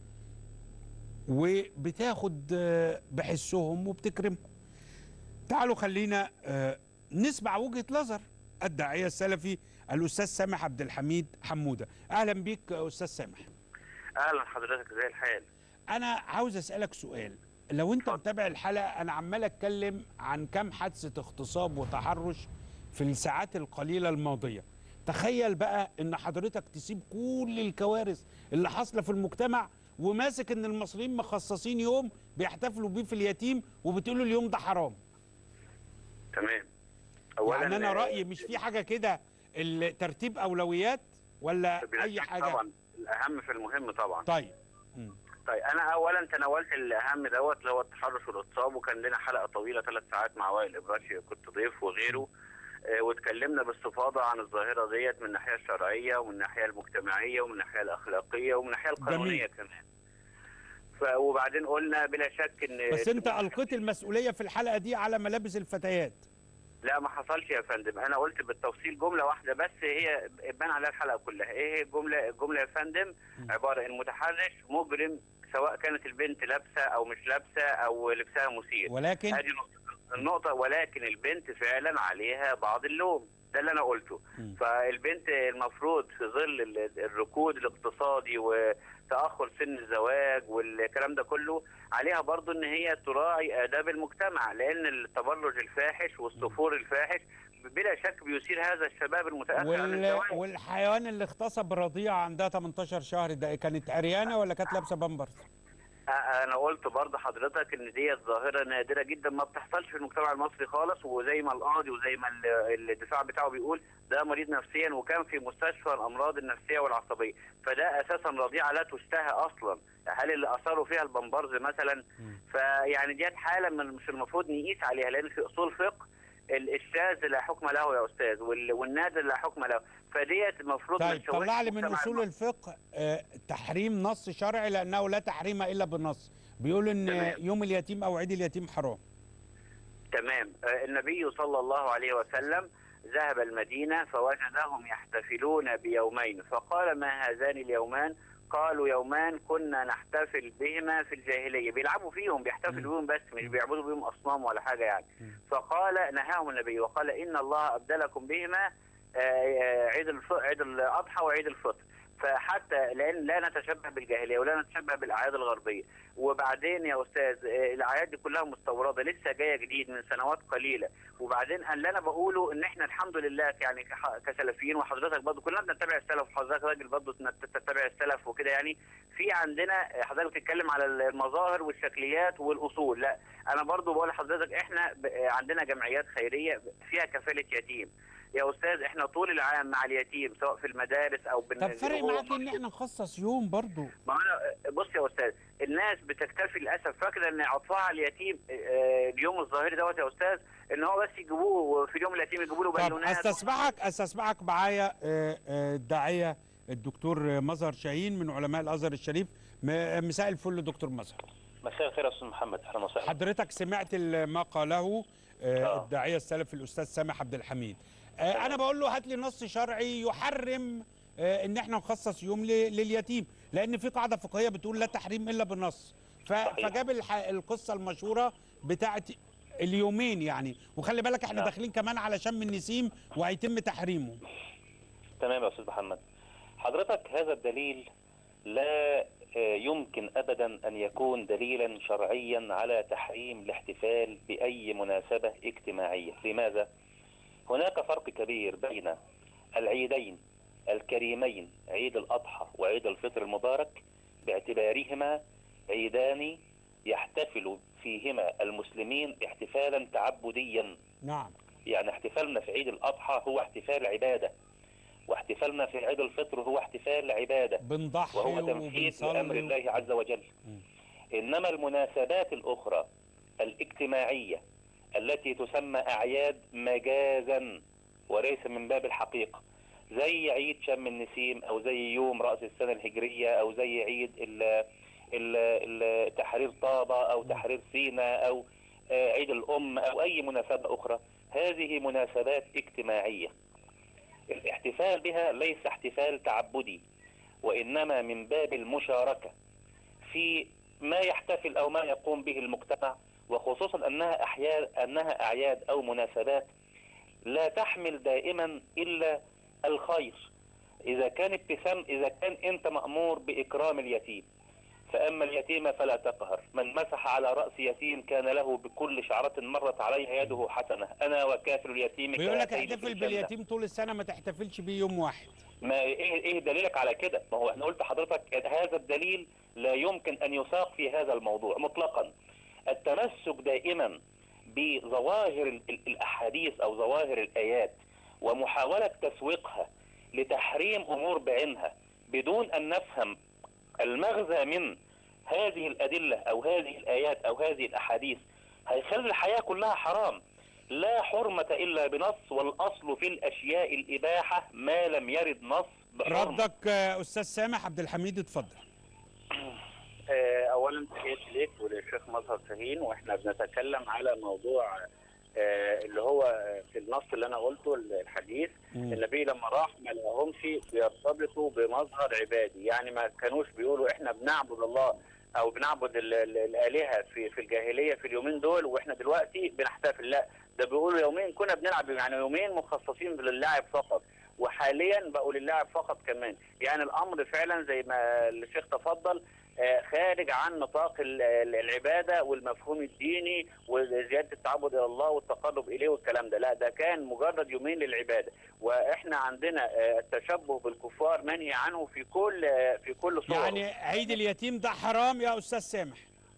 وبتاخد آه، بحسهم وبتكرمهم تعالوا خلينا آه، نسمع وجهه نظر الداعيه السلفي الاستاذ سامح عبد الحميد حموده اهلا بيك يا استاذ سامح اهلا حضرتك زي الحال انا عاوز اسالك سؤال لو انت متابع الحلقه انا عمال اتكلم عن كم حادثه اغتصاب وتحرش في الساعات القليله الماضيه تخيل بقى ان حضرتك تسيب كل الكوارث اللي حاصله في المجتمع وماسك ان المصريين مخصصين يوم بيحتفلوا بيه في اليتيم وبتقولوا اليوم ده حرام تمام يعني انا رايي مش في حاجه كده ال- ترتيب اولويات ولا بلا اي شك حاجه طبعا الاهم في المهم طبعا طيب مم. طيب انا اولا تناولت الاهم دوت اللي هو التحرش والاغتصاب وكان لنا حلقه طويله ثلاث ساعات مع وائل ابراشي كنت ضيف وغيره آه، واتكلمنا باستفاضه عن الظاهره ديت من الناحيه الشرعيه ومن الناحيه المجتمعيه ومن الناحيه الاخلاقيه ومن الناحيه القانونيه كمان ف وبعدين قلنا بلا شك ان بس انت القيت المسؤوليه في الحلقه دي على ملابس الفتيات لا ما حصلش يا فندم انا قلت بالتفصيل جمله واحده بس هي بان عليها الحلقه كلها ايه هي الجمله الجمله يا فندم عباره المتحرش مجرم سواء كانت البنت لابسه او مش لابسه او لبسها مثير ولكن هذه نقطة- النقطة ولكن البنت فعلا عليها بعض اللوم ده اللي أنا قلته مم. فالبنت المفروض في ظل ال- الركود الاقتصادي وتأخر سن الزواج والكلام ده كله عليها برضو إن هي تراعي آداب المجتمع لأن التبرج الفاحش والسفور الفاحش بلا شك بيثير هذا الشباب المتأخر عن وال... الزواج والحيوان اللي اغتصب رضيعه عندها 18 شهر ده كانت عريانه ولا كانت لابسه بامبرز؟ أ- انا قلت برضه حضرتك ان ديت ظاهره نادره جدا ما بتحصلش في المجتمع المصري خالص وزي ما القاضي وزي ما ال- الدفاع بتاعه بيقول ده مريض نفسيا وكان في مستشفى الامراض النفسيه والعصبيه فده اساسا رضيعه لا تشتهى اصلا هل اللي اثروا فيها البمبرز مثلا فيعني ديت حاله من مش المفروض نقيس عليها لان في اصول فقه ال- الشاذ لا حكم له يا استاذ وال- والنادر لا حكم له فديت المفروض ما طيب نشوهش طلع لي من المجتمع اصول الفقه آه، تحريم نص شرعي لانه لا تحريم الا بالنص بيقول ان تمام. يوم اليتيم او عيد اليتيم حرام تمام آه، النبي صلى الله عليه وسلم ذهب المدينة فوجدهم يحتفلون بيومين فقال ما هذان اليومان قالوا يومان كنا نحتفل بهما في الجاهلية بيلعبوا فيهم بيحتفلوا بهم بس مش بيعبدوا بهم أصنام ولا حاجة يعني فقال نهاهم النبي وقال إن الله أبدلكم بهما آه، آه، عيد الف... عيد الأضحى وعيد الفطر فحتى لان لا نتشبه بالجاهليه ولا نتشبه بالاعياد الغربيه وبعدين يا استاذ آه، الاعياد دي كلها مستورده لسه جايه جديد من سنوات قليله وبعدين اللي انا بقوله ان احنا الحمد لله يعني كح- كسلفيين وحضرتك برضه كلنا بنتبع السلف وحضرتك راجل برضه تتبع السلف وكده يعني في عندنا آه، حضرتك بتتكلم على المظاهر والشكليات والاصول لا انا برضه بقول لحضرتك احنا ب- آه، عندنا جمعيات خيريه فيها كفاله يتيم يا استاذ احنا طول العام مع اليتيم سواء في المدارس او بن... طب فرق هو معاك ان احنا نخصص يوم برضو ما انا بص يا استاذ الناس بتكتفي للاسف فاكره ان عطفها على اليتيم آه، اليوم الظاهري دوت يا استاذ ان هو بس يجيبوه في اليوم اليتيم يجيبوا له طب بالونات استسمحك استسمحك معايا آه، آه، الداعيه الدكتور مظهر شاهين من علماء الازهر الشريف م- مساء الفل دكتور مظهر مساء الخير يا استاذ محمد اهلا وسهلا حضرتك سمعت ال- ما قاله آه، آه. الداعيه السلفي الاستاذ سامح عبد الحميد آه، انا بقول له هات لي نص شرعي يحرم آه، ان احنا نخصص يوم ل- لليتيم لان في قاعده فقهيه بتقول لا تحريم الا بالنص ف- صحيح. فجاب الح- القصه المشهوره بتاعت اليومين يعني وخلي بالك احنا نعم. داخلين كمان على شم النسيم وهيتم تحريمه تمام يا استاذ محمد حضرتك هذا الدليل لا آه، آه، يمكن ابدا ان يكون دليلا شرعيا على تحريم الاحتفال باي مناسبه اجتماعيه، لماذا؟ هناك فرق كبير بين العيدين الكريمين عيد الاضحى وعيد الفطر المبارك باعتبارهما عيدان يحتفل فيهما المسلمين احتفالا تعبديا نعم يعني احتفالنا في عيد الأضحى هو احتفال عبادة واحتفالنا في عيد الفطر هو احتفال عبادة بنضحي وهو تنفيذ لأمر وبنصلي الله عز وجل مم. إنما المناسبات الأخرى الاجتماعية التي تسمى أعياد مجازا وليس من باب الحقيقة زي عيد شم النسيم أو زي يوم رأس السنة الهجرية أو زي عيد ال ال ال تحرير طابة أو تحرير سيناء أو آه، عيد الأم أو أي مناسبة أخرى هذه مناسبات اجتماعية الاحتفال بها ليس احتفال تعبدي وإنما من باب المشاركة في ما يحتفل أو ما يقوم به المجتمع وخصوصا أنها أحياد أنها أعياد أو مناسبات لا تحمل دائما إلا الخير إذا كان ابتسام إذا كان أنت مأمور بإكرام اليتيم فأما اليتيم فلا تقهر من مسح على رأس يتيم كان له بكل شعرة مرت عليها يده حسنة أنا وكافر اليتيم بيقول لك كهاتين في احتفل الجنة. باليتيم طول السنه ما تحتفلش بيه يوم واحد ما ايه ايه دليلك على كده؟ ما هو احنا قلت لحضرتك هذا الدليل لا يمكن ان يساق في هذا الموضوع مطلقا. التمسك دائما بظواهر ال- ال- الاحاديث او ظواهر الايات ومحاوله تسويقها لتحريم امور بعينها بدون ان نفهم المغزى من هذه الادله او هذه الايات او هذه الاحاديث هيخلي الحياه كلها حرام. لا حرمة إلا بنص والأصل في الأشياء الإباحة ما لم يرد نص بحرمة ردك آه، استاذ سامح عبد الحميد اتفضل آه، اولا تحياتي ليك وللشيخ مظهر شاهين واحنا بنتكلم على موضوع آه، اللي هو في النص اللي انا قلته الحديث مم. النبي لما راح ما لقاهمش بيرتبطوا بمظهر عبادي يعني ما كانوش بيقولوا احنا بنعبد الله او بنعبد ال- ال- الالهه في في الجاهليه في اليومين دول واحنا دلوقتي بنحتفل لا ده بيقولوا يومين كنا بنلعب يعني يومين مخصصين للعب فقط وحاليا بقوا للعب فقط كمان يعني الامر فعلا زي ما الشيخ تفضل آه، خارج عن نطاق ال- ال- العباده والمفهوم الديني وزياده التعبد الى الله والتقرب اليه والكلام ده لا ده كان مجرد يومين للعباده واحنا عندنا آه، التشبه بالكفار منهي عنه في كل آه، في كل صور يعني عيد اليتيم ده حرام يا استاذ سامح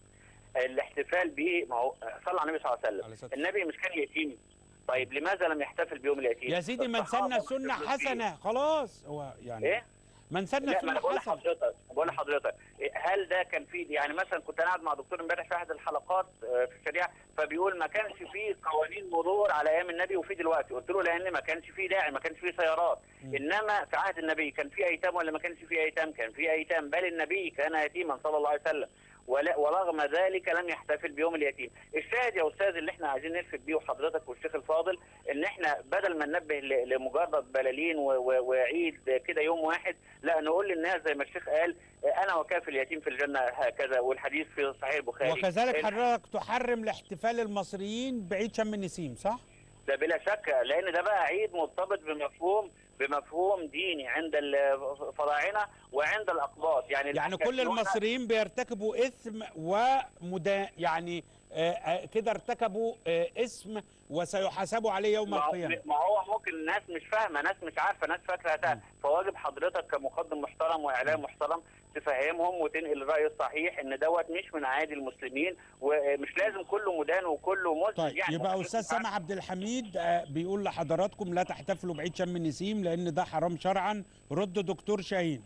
الاحتفال به ما هو صلى على النبي صلى الله عليه عليه وسلم الصلاة النبي مش كان يتيم طيب لماذا لم يحتفل بيوم اليتيم يا سيدي من الصحابة سن سنه احتفلوا بيه. حسنه خلاص هو يعني ايه من سن لا ما سنه انا بقول حسنه لحضرتك بقول لحضرتك هل ده كان فيه يعني مثلا كنت انا قاعد مع دكتور امبارح في احد الحلقات آه، في الشريعه فبيقول ما كانش فيه قوانين مرور على ايام النبي وفي دلوقتي قلت له لان ما كانش فيه داعي ما كانش فيه سيارات مم. انما في عهد النبي كان فيه ايتام ولا ما كانش فيه ايتام كان فيه ايتام بل النبي كان يتيما صلى الله عليه وسلم ولا ورغم ذلك لم يحتفل بيوم اليتيم الشاهد يا استاذ اللي احنا عايزين نلفت بيه وحضرتك والشيخ الفاضل ان احنا بدل ما ننبه ل- لمجرد بلالين و- و- وعيد كده يوم واحد لا نقول للناس زي ما الشيخ قال انا وكافي اليتيم في الجنه هكذا والحديث في صحيح البخاري وكذلك ال- حضرتك تحرم الاحتفال المصريين بعيد شم النسيم صح؟ ده بلا شك لان ده بقى عيد مرتبط بمفهوم بمفهوم ديني عند الفراعنه وعند الاقباط يعني يعني كل الأحكام- المصريين بيرتكبوا اثم ومدا يعني آه، آه، كده ارتكبوا آه، اسم وسيحاسبوا عليه يوم ما هو- القيامه ما هو ممكن الناس مش فاهمه ناس مش عارفه ناس فاكره ده فواجب حضرتك كمقدم محترم واعلام محترم تفهمهم وتنقل الراي الصحيح ان دوت مش من اعادي المسلمين ومش لازم كله مدان وكله مسلم طيب يعني يبقى مش استاذ لازم سامح عبد الحميد آه، بيقول لحضراتكم لا تحتفلوا بعيد شم النسيم لان ده حرام شرعا رد دكتور شاهين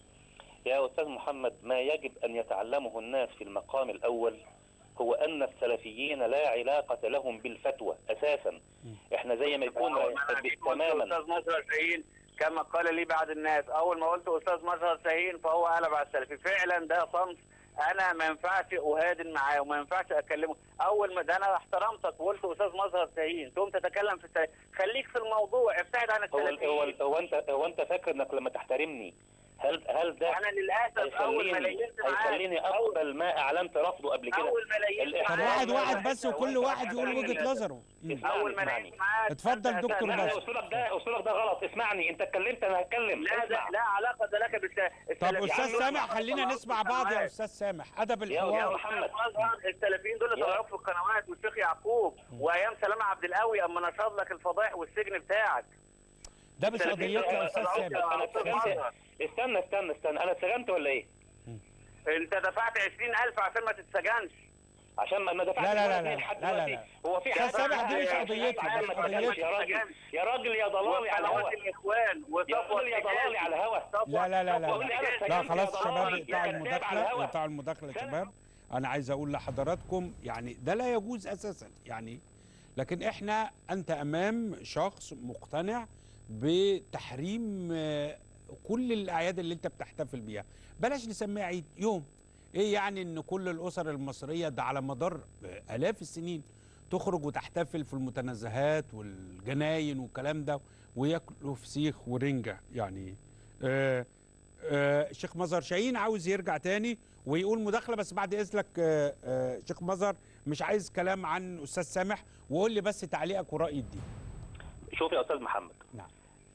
يا أستاذ محمد ما يجب أن يتعلمه الناس في المقام الأول هو أن السلفيين لا علاقة لهم بالفتوى أساسا إحنا زي ما يكون أول ما أنا جيت قلت تماما استاذ مظهر شاهين كما قال لي بعض الناس اول ما قلت استاذ مظهر شاهين فهو قلب على السلفي فعلا ده صمت انا ما ينفعش اهادن معاه وما ينفعش اكلمه اول ما ده انا احترمتك وقلت استاذ مظهر شاهين تقوم تتكلم في السلفي خليك في الموضوع ابتعد عن هو هو السلفيين هو أنت هو أنت فاكر إنك لما تحترمني هل هل ده انا للاسف اول ما هيخليني لينت معاك هيخليني اقبل ما اعلنت رفضه قبل كده اول ما لينت الإحساس طب معاك واحد واحد بس وكل واحد يقول اسمعني وجهه نظره مم. اسمعني، اول ما اسمعني. لينت معاك اتفضل أنت- دكتور لا بس. لا اسلوبك ده اسلوبك ده غلط اسمعني انت اتكلمت انا هتكلم لا ده اسمع. لا علاقه لك بالس طب استاذ سامح خلينا نسمع بعض يا استاذ سامح ادب يا الحوار محمد. السلفيين دول يا- طلعوك في القنوات والشيخ يعقوب وايام سلامه عبد القوي اما نشر لك الفضائح والسجن بتاعك ده مش السلفيين قضيتنا يا دول استاذ طلعوك سامح انا اتسجنت استنى استنى استنى انا اتسجنت ولا ايه؟ انت دفعت 20000 عشان ما تتسجنش عشان ما ما دفعتش لا، لا، ولا لا، جنيه لا، لحد لا، لا، دلوقتي لا. هو في أستاذ حاجة سامح دي مش اسمها- قضيتي، عشان مش ما تتسجنش قضيتي. يا راجل يا راجل يا ضلالي على وقنوات الهوا الاخوان يا وصفوه راجل يا ضلالي على الهوا لا لا لا لا بقول لي أنا لا اتسجنت خلاص يا شباب ضلالي، بتاع يا كذاب على المداخله الهوا. بتاع المداخله سنة. شباب انا عايز اقول لحضراتكم يعني ده لا يجوز اساسا يعني لكن احنا انت امام شخص مقتنع بتحريم آه، كل الاعياد اللي انت بتحتفل بيها بلاش نسميها عيد يوم ايه يعني ان كل الاسر المصريه ده على مدار آه، الاف السنين تخرج وتحتفل في المتنزهات والجناين والكلام ده وياكلوا فسيخ ورنجه يعني آه آه شيخ مظهر شاهين عاوز يرجع تاني ويقول مداخله بس بعد اذنك آه آه شيخ مظهر مش عايز كلام عن استاذ سامح وقول لي بس تعليقك وراي الدين شوف يا استاذ محمد نعم.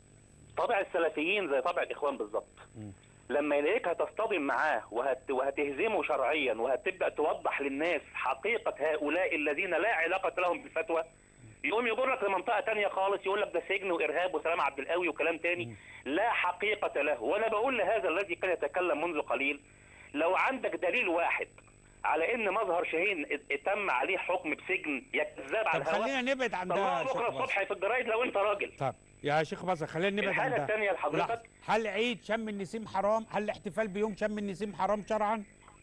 طبع السلفيين زي طبع الاخوان بالظبط مم. لما يلاقيك هتصطدم معاه وهت... وهتهزمه شرعيا وهتبدا توضح للناس حقيقه هؤلاء الذين لا علاقه لهم بالفتوى يقوم يجرك لمنطقه تانية خالص يقول لك ده سجن وارهاب وسلام عبد القوي وكلام تاني لا حقيقه له وانا بقول لهذا الذي كان يتكلم منذ قليل لو عندك دليل واحد على ان مظهر شاهين ات- تم عليه حكم بسجن يا كذاب على طب الهواء خلينا نبعد عن ده طلعه يا شيخ بكره مظهر الصبح في الجرايد لو انت راجل طب يا شيخ مظهر خلينا نبعد عن الحاجة ده التانية لحضرتك لحظة. هل عيد شم النسيم حرام هل الاحتفال بيوم شم النسيم حرام شرعا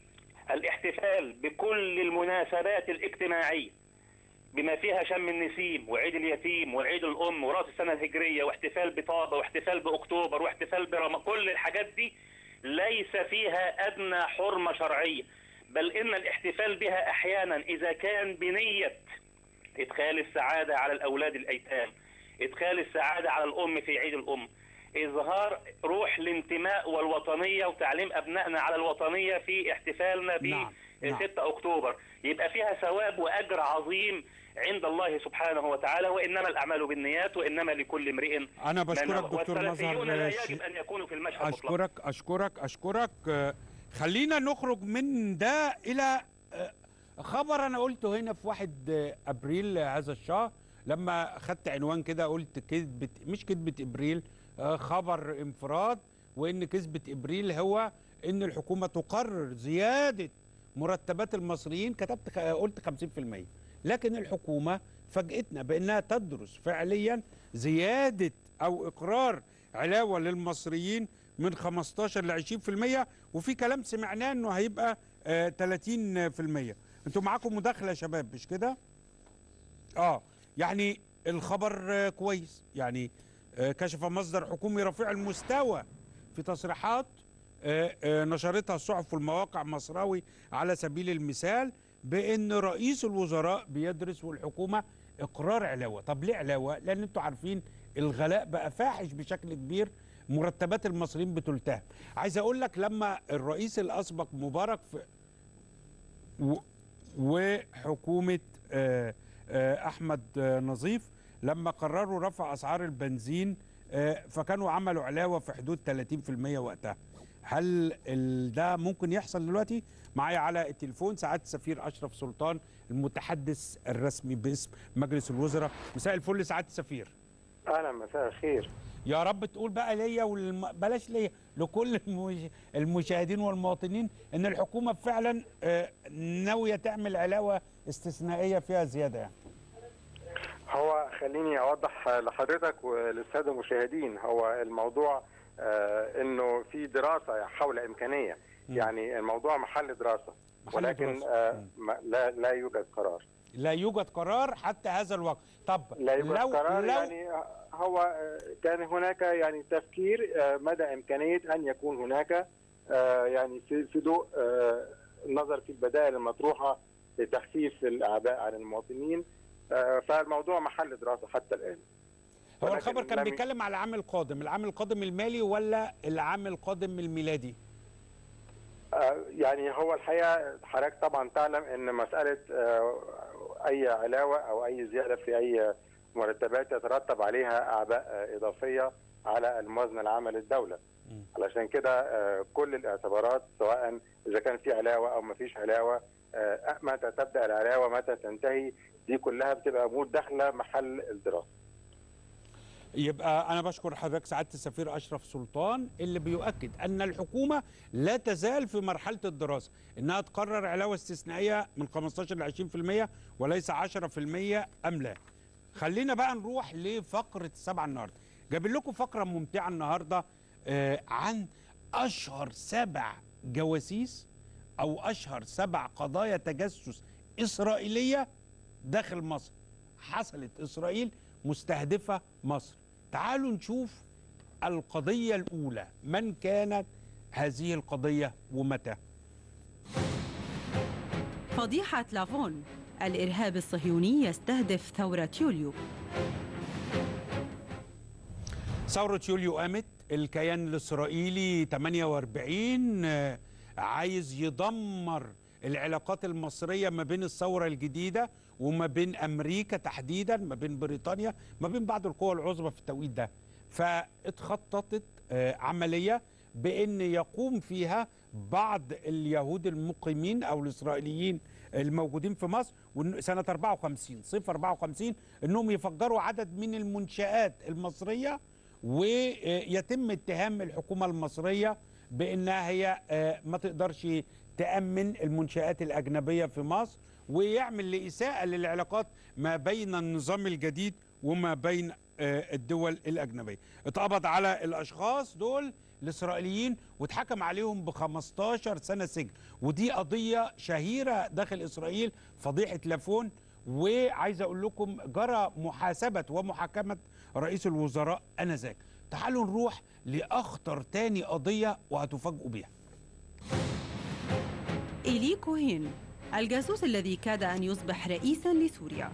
الاحتفال بكل المناسبات الاجتماعية بما فيها شم النسيم وعيد اليتيم وعيد الأم ورأس السنة الهجرية واحتفال بطابة واحتفال بأكتوبر واحتفال برمضان كل الحاجات دي ليس فيها أدنى حرمة شرعية بل إن الاحتفال بها أحيانا إذا كان بنية إدخال السعادة على الأولاد الأيتام إدخال السعادة على الأم في عيد الأم إظهار روح الانتماء والوطنية وتعليم أبنائنا على الوطنية في احتفالنا ب نعم، نعم. 6 أكتوبر يبقى فيها ثواب وأجر عظيم عند الله سبحانه وتعالى وإنما الأعمال بالنيات وإنما لكل امرئ انا ما بشكرك نوى. دكتور والسلفيون مظهر لا ش- يجب أن يكونوا في المشهد مطلقا اشكرك اشكرك اشكرك آه، خلينا نخرج من ده الى آه، خبر انا قلته هنا في 1 آه، ابريل هذا الشهر لما خدت عنوان كده قلت كذبه مش كذبه ابريل آه، خبر انفراد وان كذبه ابريل هو ان الحكومه تقرر زياده مرتبات المصريين كتبت خ- قلت 50% لكن الحكومه فاجئتنا بانها تدرس فعليا زياده او اقرار علاوه للمصريين من 15 ل 20% وفي كلام سمعناه انه هيبقى آه 30% انتوا معاكم مداخله يا شباب مش كده؟ اه يعني الخبر آه كويس يعني آه كشف مصدر حكومي رفيع المستوى في تصريحات آه آه نشرتها الصحف والمواقع مصراوي على سبيل المثال بان رئيس الوزراء بيدرس والحكومه اقرار علاوه طب ليه علاوه لان انتوا عارفين الغلاء بقى فاحش بشكل كبير مرتبات المصريين بتلتهم عايز اقول لك لما الرئيس الاسبق مبارك في و وحكومه آه، آه، احمد آه، نظيف لما قرروا رفع اسعار البنزين آه، فكانوا عملوا علاوه في حدود 30% وقتها هل ال- ده ممكن يحصل دلوقتي معايا على التليفون سعاده السفير اشرف سلطان المتحدث الرسمي باسم مجلس الوزراء مساء الفل سعاده السفير اهلا مساء الخير يا رب تقول بقى ليا والم... بلاش ليا لكل المش... المشاهدين والمواطنين ان الحكومه فعلا آه، ناويه تعمل علاوه استثنائيه فيها زياده يعني هو خليني اوضح لحضرتك وللساده المشاهدين هو الموضوع آه انه في دراسه حول امكانيه يعني الموضوع محل دراسه محل ولكن دراسة. آه ما- لا لا يوجد قرار لا يوجد قرار حتى هذا الوقت طب لا يوجد لو قرار لو يعني هو آه، كان هناك يعني تفكير آه، مدى امكانيه ان يكون هناك آه، يعني في في ضوء آه، النظر في البدائل المطروحه لتخفيف الاعباء عن المواطنين آه، فالموضوع محل دراسه حتى الان هو ولكن الخبر كان لم- بيتكلم على العام القادم العام القادم المالي ولا العام القادم الميلادي آه، يعني هو الحقيقه حضرتك طبعا تعلم ان مساله آه، اي علاوه او اي زياده في اي مرتبات يترتب عليها اعباء آه، اضافيه على الموازنه العامه للدوله. علشان كده آه، كل الاعتبارات سواء اذا كان في علاوه او ما فيش علاوه آه، متى تبدا العلاوه متى تنتهي دي كلها بتبقى امور داخله محل الدراسه. يبقى انا بشكر حضرتك سعاده السفير اشرف سلطان اللي بيؤكد ان الحكومه لا تزال في مرحله الدراسه انها تقرر علاوه استثنائيه من 15 ل 20% وليس 10% ام لا خلينا بقى نروح لفقره السبعه النهارده جايبين لكم فقره ممتعه النهارده آه عن اشهر سبع جواسيس او اشهر سبع قضايا تجسس اسرائيليه داخل مصر حصلت اسرائيل مستهدفه مصر تعالوا نشوف القضيه الاولى من كانت هذه القضيه ومتى فضيحة لافون الإرهاب الصهيوني يستهدف ثورة يوليو ثورة يوليو قامت الكيان الإسرائيلي 48 آه، عايز يدمر العلاقات المصرية ما بين الثورة الجديدة وما بين أمريكا تحديدا ما بين بريطانيا ما بين بعض القوى العظمى في التوقيت ده فاتخططت آه، عملية بأن يقوم فيها بعض اليهود المقيمين أو الإسرائيليين الموجودين في مصر وإن- سنة 54 صيف 54 أنهم يفجروا عدد من المنشآت المصرية ويتم اتهام الحكومة المصرية بأنها هي آه، ما تقدرش تأمن المنشآت الأجنبية في مصر ويعمل لإساءة للعلاقات ما بين النظام الجديد وما بين آه، الدول الأجنبية اتقبض على الأشخاص دول الإسرائيليين واتحكم عليهم ب 15 سنة سجن ودي قضية شهيرة داخل إسرائيل فضيحة لافون وعايز أقول لكم جرى محاسبة ومحاكمة رئيس الوزراء آنذاك تعالوا نروح لأخطر تاني قضية وهتفاجئوا بيها إيلي كوهين الجاسوس الذي كاد أن يصبح رئيسا لسوريا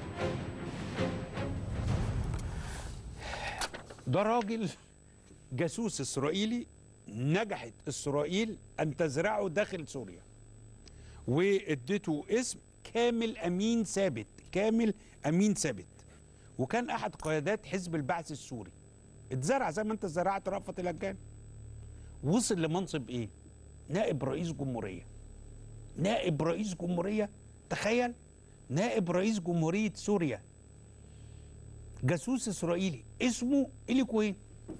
ده راجل جاسوس إسرائيلي نجحت إسرائيل أن تزرعه داخل سوريا واديته اسم كامل أمين ثابت كامل أمين ثابت وكان أحد قيادات حزب البعث السوري اتزرع زي ما انت زرعت رأفت الهجان وصل لمنصب ايه نائب رئيس جمهورية نائب رئيس جمهورية تخيل نائب رئيس جمهورية سوريا جاسوس إسرائيلي اسمه إيلي كوين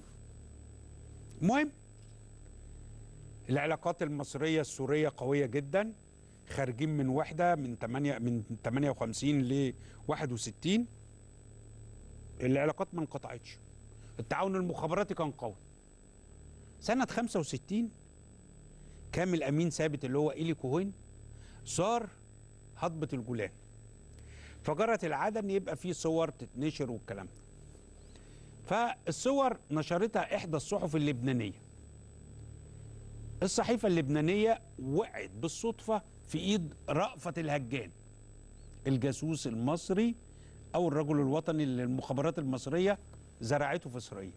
المهم العلاقات المصرية السورية قوية جدا خارجين من وحدة من 8 من 58 ل 61 العلاقات ما انقطعتش التعاون المخابراتي كان قوي سنة 65 كامل أمين ثابت اللي هو إيلي كوهين صار هضبة الجولان فجرت العادة إن يبقى في صور تتنشر والكلام ده فالصور نشرتها إحدى الصحف اللبنانية الصحيفة اللبنانية وقعت بالصدفة في إيد رأفت الهجان الجاسوس المصري أو الرجل الوطني اللي المخابرات المصرية زرعته في إسرائيل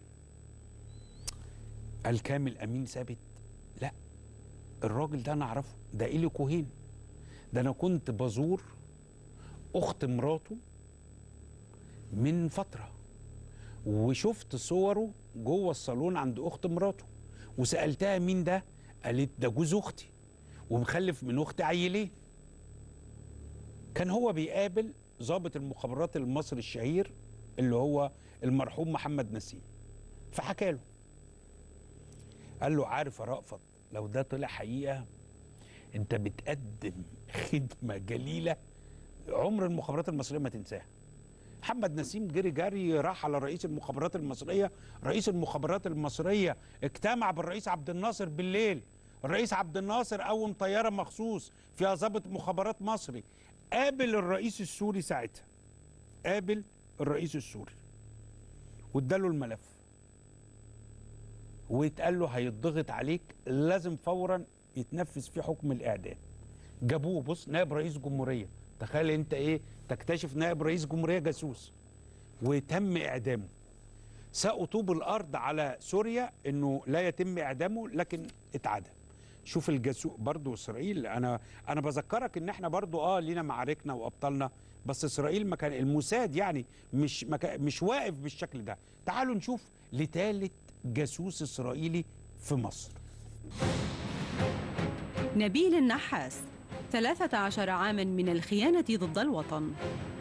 الكامل أمين ثابت لا الراجل ده أنا أعرفه ده إيلي كوهين ده أنا كنت بزور أخت مراته من فترة وشفت صوره جوه الصالون عند أخت مراته وسألتها مين ده قالت ده جوز أختي ومخلف من أختي عيلين كان هو بيقابل ضابط المخابرات المصري الشهير اللي هو المرحوم محمد نسيم فحكى له قال له عارف يا رأفت لو ده طلع حقيقة انت بتقدم خدمة جليلة عمر المخابرات المصرية ما تنساها محمد نسيم جري جري راح على رئيس المخابرات المصرية رئيس المخابرات المصرية اجتمع بالرئيس عبد الناصر بالليل الرئيس عبد الناصر قوم طيارة مخصوص فيها ضابط مخابرات مصري قابل الرئيس السوري ساعتها قابل الرئيس السوري واداله الملف ويتقال له هيتضغط عليك لازم فورا يتنفذ فيه حكم الاعدام جابوه بص نائب رئيس جمهوريه تخيل انت ايه تكتشف نائب رئيس جمهوريه جاسوس وتم اعدامه ساقوا طوب الارض على سوريا انه لا يتم اعدامه لكن اتعدم شوف الجاسوس برضو اسرائيل انا انا بذكرك ان احنا برضو اه لينا معاركنا وابطالنا بس اسرائيل ما كان الموساد يعني مش ما كان- مش واقف بالشكل ده تعالوا نشوف لثالث جاسوس اسرائيلي في مصر نبيل النحاس 13 عاما من الخيانة ضد الوطن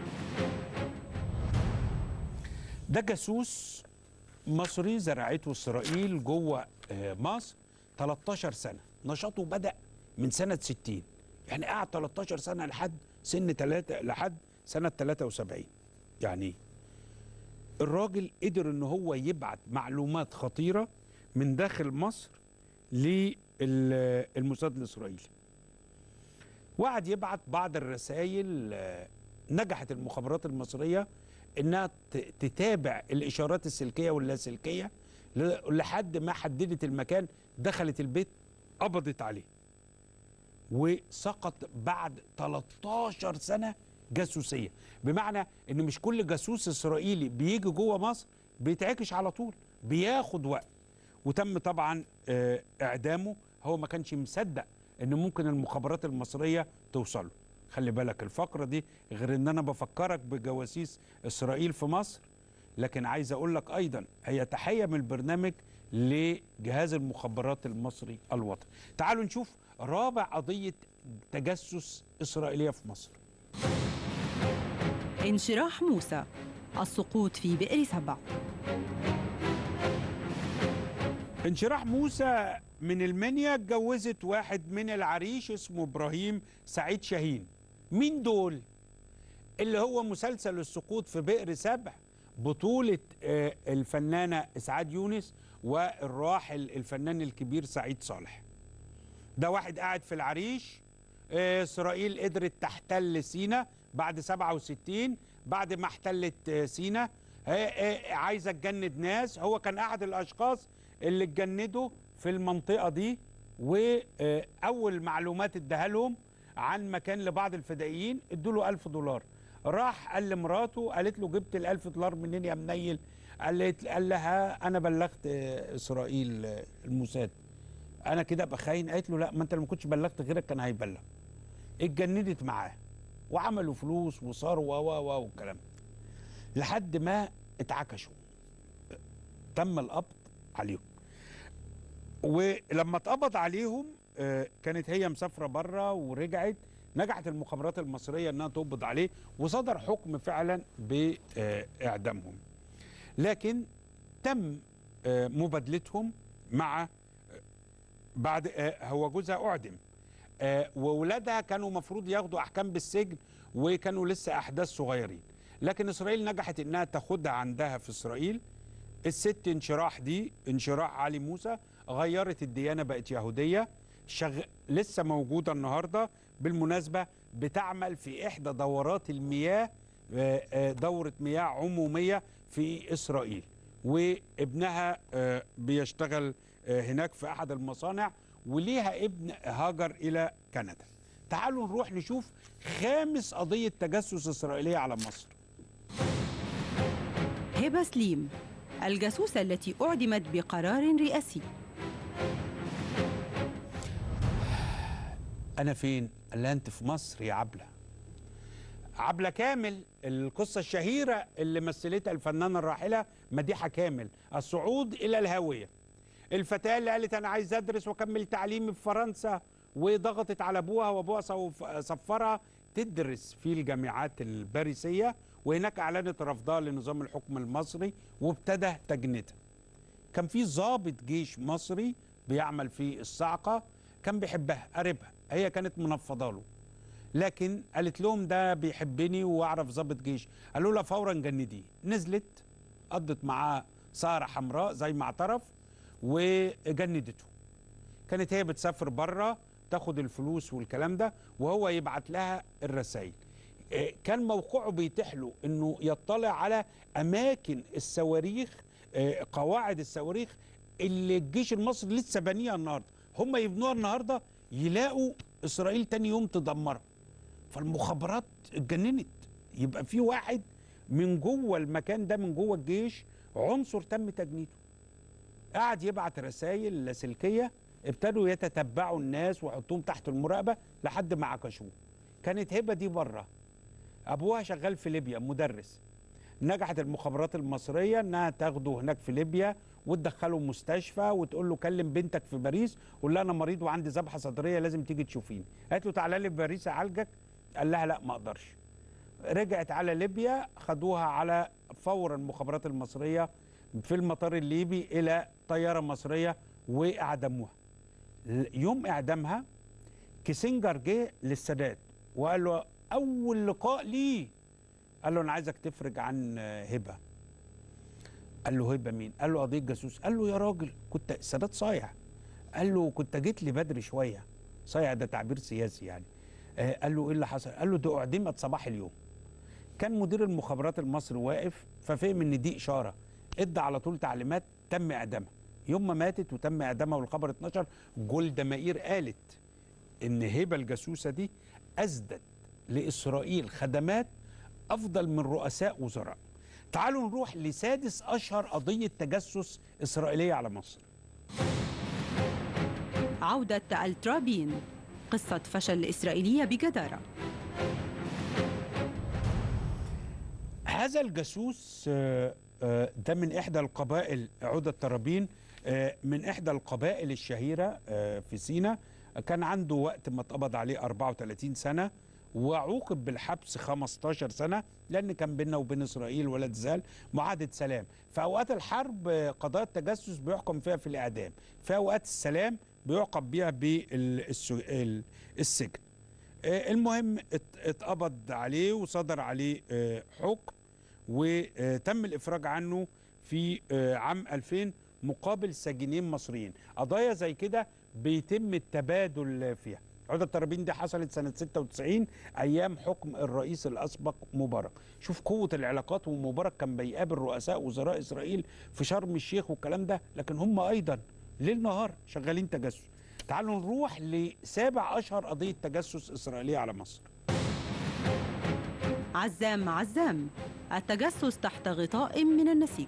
ده جاسوس مصري زرعته اسرائيل جوه آه، مصر 13 سنه نشاطه بدا من سنه 60 يعني قعد 13 سنه لحد سن 3 لحد سنه 73 يعني الراجل قدر ان هو يبعت معلومات خطيره من داخل مصر للموساد الاسرائيلي وقعد يبعت بعض الرسائل آه، نجحت المخابرات المصريه انها ت- تتابع الاشارات السلكيه واللاسلكيه ل- لحد ما حددت المكان دخلت البيت قبضت عليه وسقط بعد 13 سنه جاسوسيه بمعنى ان مش كل جاسوس اسرائيلي بيجي جوه مصر بيتعكش على طول بياخد وقت وتم طبعا آه، اعدامه هو ما كانش مصدق ان ممكن المخابرات المصريه توصل له خلي بالك الفقره دي غير ان انا بفكرك بجواسيس اسرائيل في مصر لكن عايز اقول لك ايضا هي تحيه من البرنامج لجهاز المخابرات المصري الوطني تعالوا نشوف رابع قضيه تجسس اسرائيليه في مصر انشراح موسى السقوط في بئر سبع انشراح موسى من المنيا اتجوزت واحد من العريش اسمه ابراهيم سعيد شاهين مين دول اللي هو مسلسل السقوط في بئر سبع بطولة آه، الفنانة إسعاد يونس والراحل الفنان الكبير سعيد صالح ده واحد قاعد في العريش آه، إسرائيل قدرت تحتل سينا بعد 67 بعد ما احتلت آه، سينا آه، آه، عايزة تجند ناس هو كان أحد الأشخاص اللي اتجندوا في المنطقة دي وأول معلومات اداها لهم عن مكان لبعض الفدائيين ادوا له 1000 دولار راح قال لمراته قالت له جبت ال 1000 دولار منين يا منيل قالت قال لها انا بلغت آه، اسرائيل آه، الموساد انا كده ابقى خاين قالت له لا ما انت لو ما كنتش بلغت غيرك كان هيبلغ اتجندت معاه وعملوا فلوس وصاروا و و و والكلام ده. لحد ما اتعكشوا تم القبض عليهم ولما اتقبض عليهم آه، كانت هي مسافره بره ورجعت نجحت المخابرات المصريه انها تقبض عليه وصدر حكم فعلا باعدامهم لكن تم آه، مبادلتهم مع بعد آه، هو جوزها اعدم آه، وولادها كانوا مفروض ياخدوا احكام بالسجن وكانوا لسه احداث صغيرين لكن اسرائيل نجحت انها تاخدها عندها في اسرائيل الست انشراح دي انشراح علي موسى غيرت الديانه بقت يهوديه شغ... لسه موجوده النهارده بالمناسبه بتعمل في احدى دورات المياه آه، آه، دوره مياه عموميه في اسرائيل وابنها آه، بيشتغل آه، هناك في احد المصانع وليها ابن هاجر الى كندا تعالوا نروح نشوف خامس قضيه تجسس اسرائيليه على مصر هبة سليم الجاسوسة التي أعدمت بقرار رئاسي انا فين قال لها انت في مصر يا عبله عبله كامل القصه الشهيره اللي مثلتها الفنانه الراحله مديحه كامل الصعود الى الهاويه الفتاه اللي قالت انا عايز ادرس واكمل تعليمي في فرنسا وضغطت على ابوها وابوها صف- صفرها تدرس في الجامعات الباريسيه وهناك اعلنت رفضها لنظام الحكم المصري وابتدى تجنيدها كان في ضابط جيش مصري بيعمل في الصاعقه كان بيحبها قريبها هي كانت منفضه له لكن قالت لهم ده بيحبني واعرف ضابط جيش قالوا لها فورا جنديه نزلت قضت معاه سهره حمراء زي ما اعترف وجندته كانت هي بتسافر بره تاخد الفلوس والكلام ده وهو يبعت لها الرسائل آه، كان موقعه بيتيح له انه يطلع على اماكن الصواريخ آه، قواعد الصواريخ اللي الجيش المصري لسه بانيها النهارده هم يبنوها النهارده يلاقوا اسرائيل تاني يوم تدمرها فالمخابرات اتجننت يبقى في واحد من جوه المكان ده من جوه الجيش عنصر تم تجنيده قعد يبعت رسائل لاسلكيه ابتدوا يتتبعوا الناس ويحطوهم تحت المراقبه لحد ما عكشوه كانت هبه دي بره ابوها شغال في ليبيا مدرس نجحت المخابرات المصريه انها تاخده هناك في ليبيا وتدخله مستشفى وتقول له كلم بنتك في باريس قول لها انا مريض وعندي ذبحه صدريه لازم تيجي تشوفيني قالت له تعالى لي باريس اعالجك قال لها لا ما اقدرش رجعت على ليبيا خدوها على فور المخابرات المصريه في المطار الليبي الى طياره مصريه واعدموها يوم اعدامها كيسنجر جه للسادات وقال له اول لقاء ليه قال له انا عايزك تفرج عن هبه قال له هبه مين قال له قضيه جاسوس قال له يا راجل كنت السادات صايع قال له كنت جيت لي بدري شويه صايع ده تعبير سياسي يعني آه قال له ايه اللي حصل قال له دي اعدمت صباح اليوم كان مدير المخابرات المصري واقف ففهم ان دي اشاره ادى على طول تعليمات تم اعدامها يوم ما ماتت وتم اعدامها والخبر اتنشر جولدا مائير قالت ان هبه الجاسوسه دي اسدت لاسرائيل خدمات افضل من رؤساء وزراء تعالوا نروح لسادس اشهر قضيه تجسس اسرائيليه على مصر عودة الترابين قصة فشل الإسرائيلية بجدارة هذا الجاسوس آه، آه، ده من احدى القبائل عودة ترابين آه، من احدى القبائل الشهيره آه، في سينا كان عنده وقت ما اتقبض عليه 34 سنه وعوقب بالحبس 15 سنه لان كان بيننا وبين اسرائيل ولد زال معاهده سلام في اوقات الحرب آه، قضايا التجسس بيحكم فيها في الاعدام في اوقات السلام بيعاقب بيها بالسجن المهم ات- اتقبض عليه وصدر عليه آه، حكم وتم الافراج عنه في آه، عام 2000 مقابل سجينين مصريين قضايا زي كده بيتم التبادل فيها عودة الترابين دي حصلت سنة 96 أيام حكم الرئيس الأسبق مبارك شوف قوة العلاقات ومبارك كان بيقابل رؤساء وزراء إسرائيل في شرم الشيخ والكلام ده لكن هم أيضا ليل نهار شغالين تجسس تعالوا نروح لسابع أشهر قضية تجسس إسرائيلية على مصر عزام عزام التجسس تحت غطاء من النسيج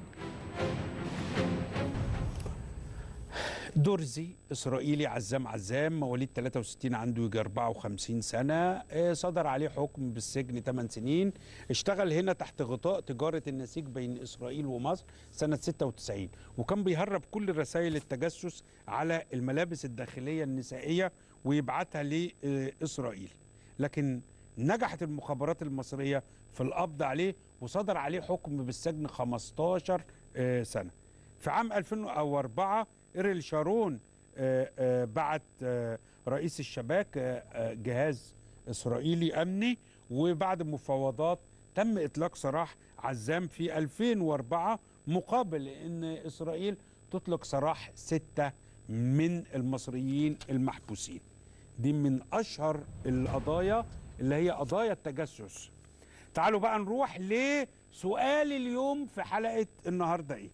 درزي اسرائيلي عزام عزام مواليد 63 عنده يجي 54 سنه آه، صدر عليه حكم بالسجن 8 سنين اشتغل هنا تحت غطاء تجاره النسيج بين اسرائيل ومصر سنه 96 وكان بيهرب كل رسائل التجسس على الملابس الداخليه النسائيه ويبعتها لاسرائيل لكن نجحت المخابرات المصريه في القبض عليه وصدر عليه حكم بالسجن 15 آه، سنه في عام 2004 إيريل شارون آه، آه، بعت آه، رئيس الشباك آه، آه، جهاز إسرائيلي أمني وبعد مفاوضات تم إطلاق سراح عزام في 2004 مقابل أن إسرائيل تطلق سراح ستة من المصريين المحبوسين دي من أشهر القضايا اللي هي قضايا التجسس تعالوا بقى نروح لسؤال اليوم في حلقة النهاردة إيه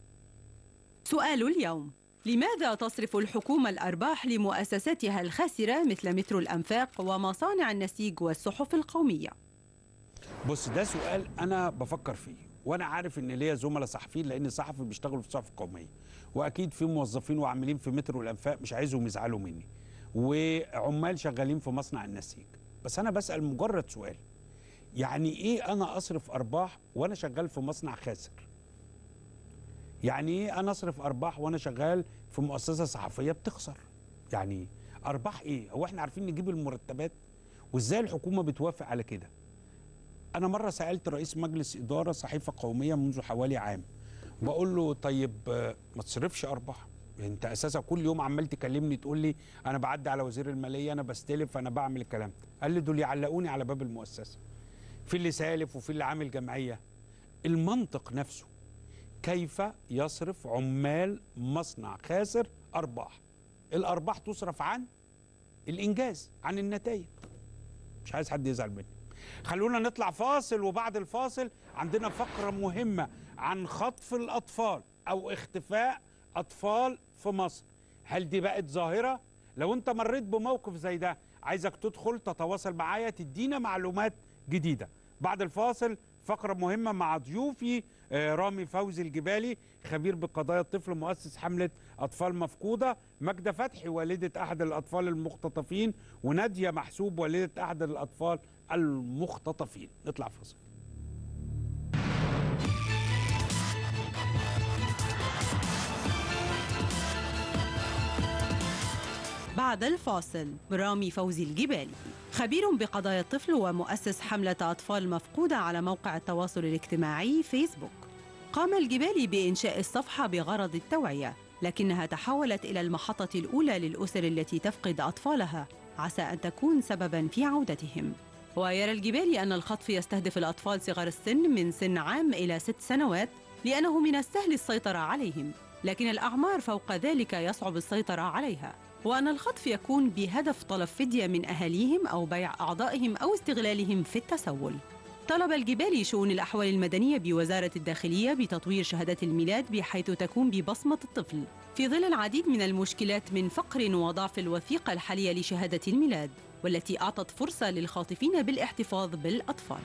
سؤال اليوم لماذا تصرف الحكومة الأرباح لمؤسساتها الخاسرة مثل مترو الأنفاق ومصانع النسيج والصحف القومية؟ بص ده سؤال انا بفكر فيه وانا عارف ان ليا زملاء صحفيين لان صحفي بيشتغلوا في الصحف القوميه واكيد في موظفين وعاملين في مترو الانفاق مش عايزهم يزعلوا مني وعمال شغالين في مصنع النسيج بس انا بسال مجرد سؤال يعني ايه انا اصرف ارباح وانا شغال في مصنع خاسر يعني ايه انا اصرف ارباح وانا شغال في مؤسسه صحفيه بتخسر يعني ارباح ايه هو احنا عارفين نجيب المرتبات وازاي الحكومه بتوافق على كده انا مره سالت رئيس مجلس اداره صحيفه قوميه منذ حوالي عام بقول له طيب آه، ما تصرفش ارباح انت اساسا كل يوم عمال تكلمني تقول لي انا بعدي على وزير الماليه انا بستلف انا بعمل الكلام ده قال لي دول يعلقوني على باب المؤسسه في اللي سالف وفي اللي عامل جمعيه المنطق نفسه كيف يصرف عمال مصنع خاسر ارباح الارباح تصرف عن الانجاز عن النتائج مش عايز حد يزعل مني خلونا نطلع فاصل وبعد الفاصل عندنا فقرة مهمة عن خطف الأطفال أو اختفاء أطفال في مصر هل دي بقت ظاهرة؟ لو أنت مريت بموقف زي ده عايزك تدخل تتواصل معايا تدينا معلومات جديدة بعد الفاصل فقره مهمه مع ضيوفي آه، رامي فوزي الجبالي خبير بقضايا الطفل مؤسس حمله اطفال مفقوده ماجده فتحي والده احد الاطفال المختطفين وناديه محسوب والده احد الاطفال المختطفين نطلع فاصل بعد الفاصل رامي فوزي الجبالي خبير بقضايا الطفل ومؤسس حملة أطفال مفقودة على موقع التواصل الاجتماعي فيسبوك قام الجبالي بإنشاء الصفحة بغرض التوعية لكنها تحولت إلى المحطة الأولى للأسر التي تفقد أطفالها عسى أن تكون سببا في عودتهم ويرى الجبالي أن الخطف يستهدف الأطفال صغار السن من سن عام إلى ست سنوات لأنه من السهل السيطرة عليهم لكن الأعمار فوق ذلك يصعب السيطرة عليها وأن الخطف يكون بهدف طلب فدية من أهاليهم أو بيع أعضائهم أو استغلالهم في التسول طلب الجبالي شؤون الأحوال المدنية بوزارة الداخلية بتطوير شهادات الميلاد بحيث تكون ببصمة الطفل في ظل العديد من المشكلات من فقر وضعف الوثيقة الحالية لشهادة الميلاد والتي أعطت فرصة للخاطفين بالاحتفاظ بالأطفال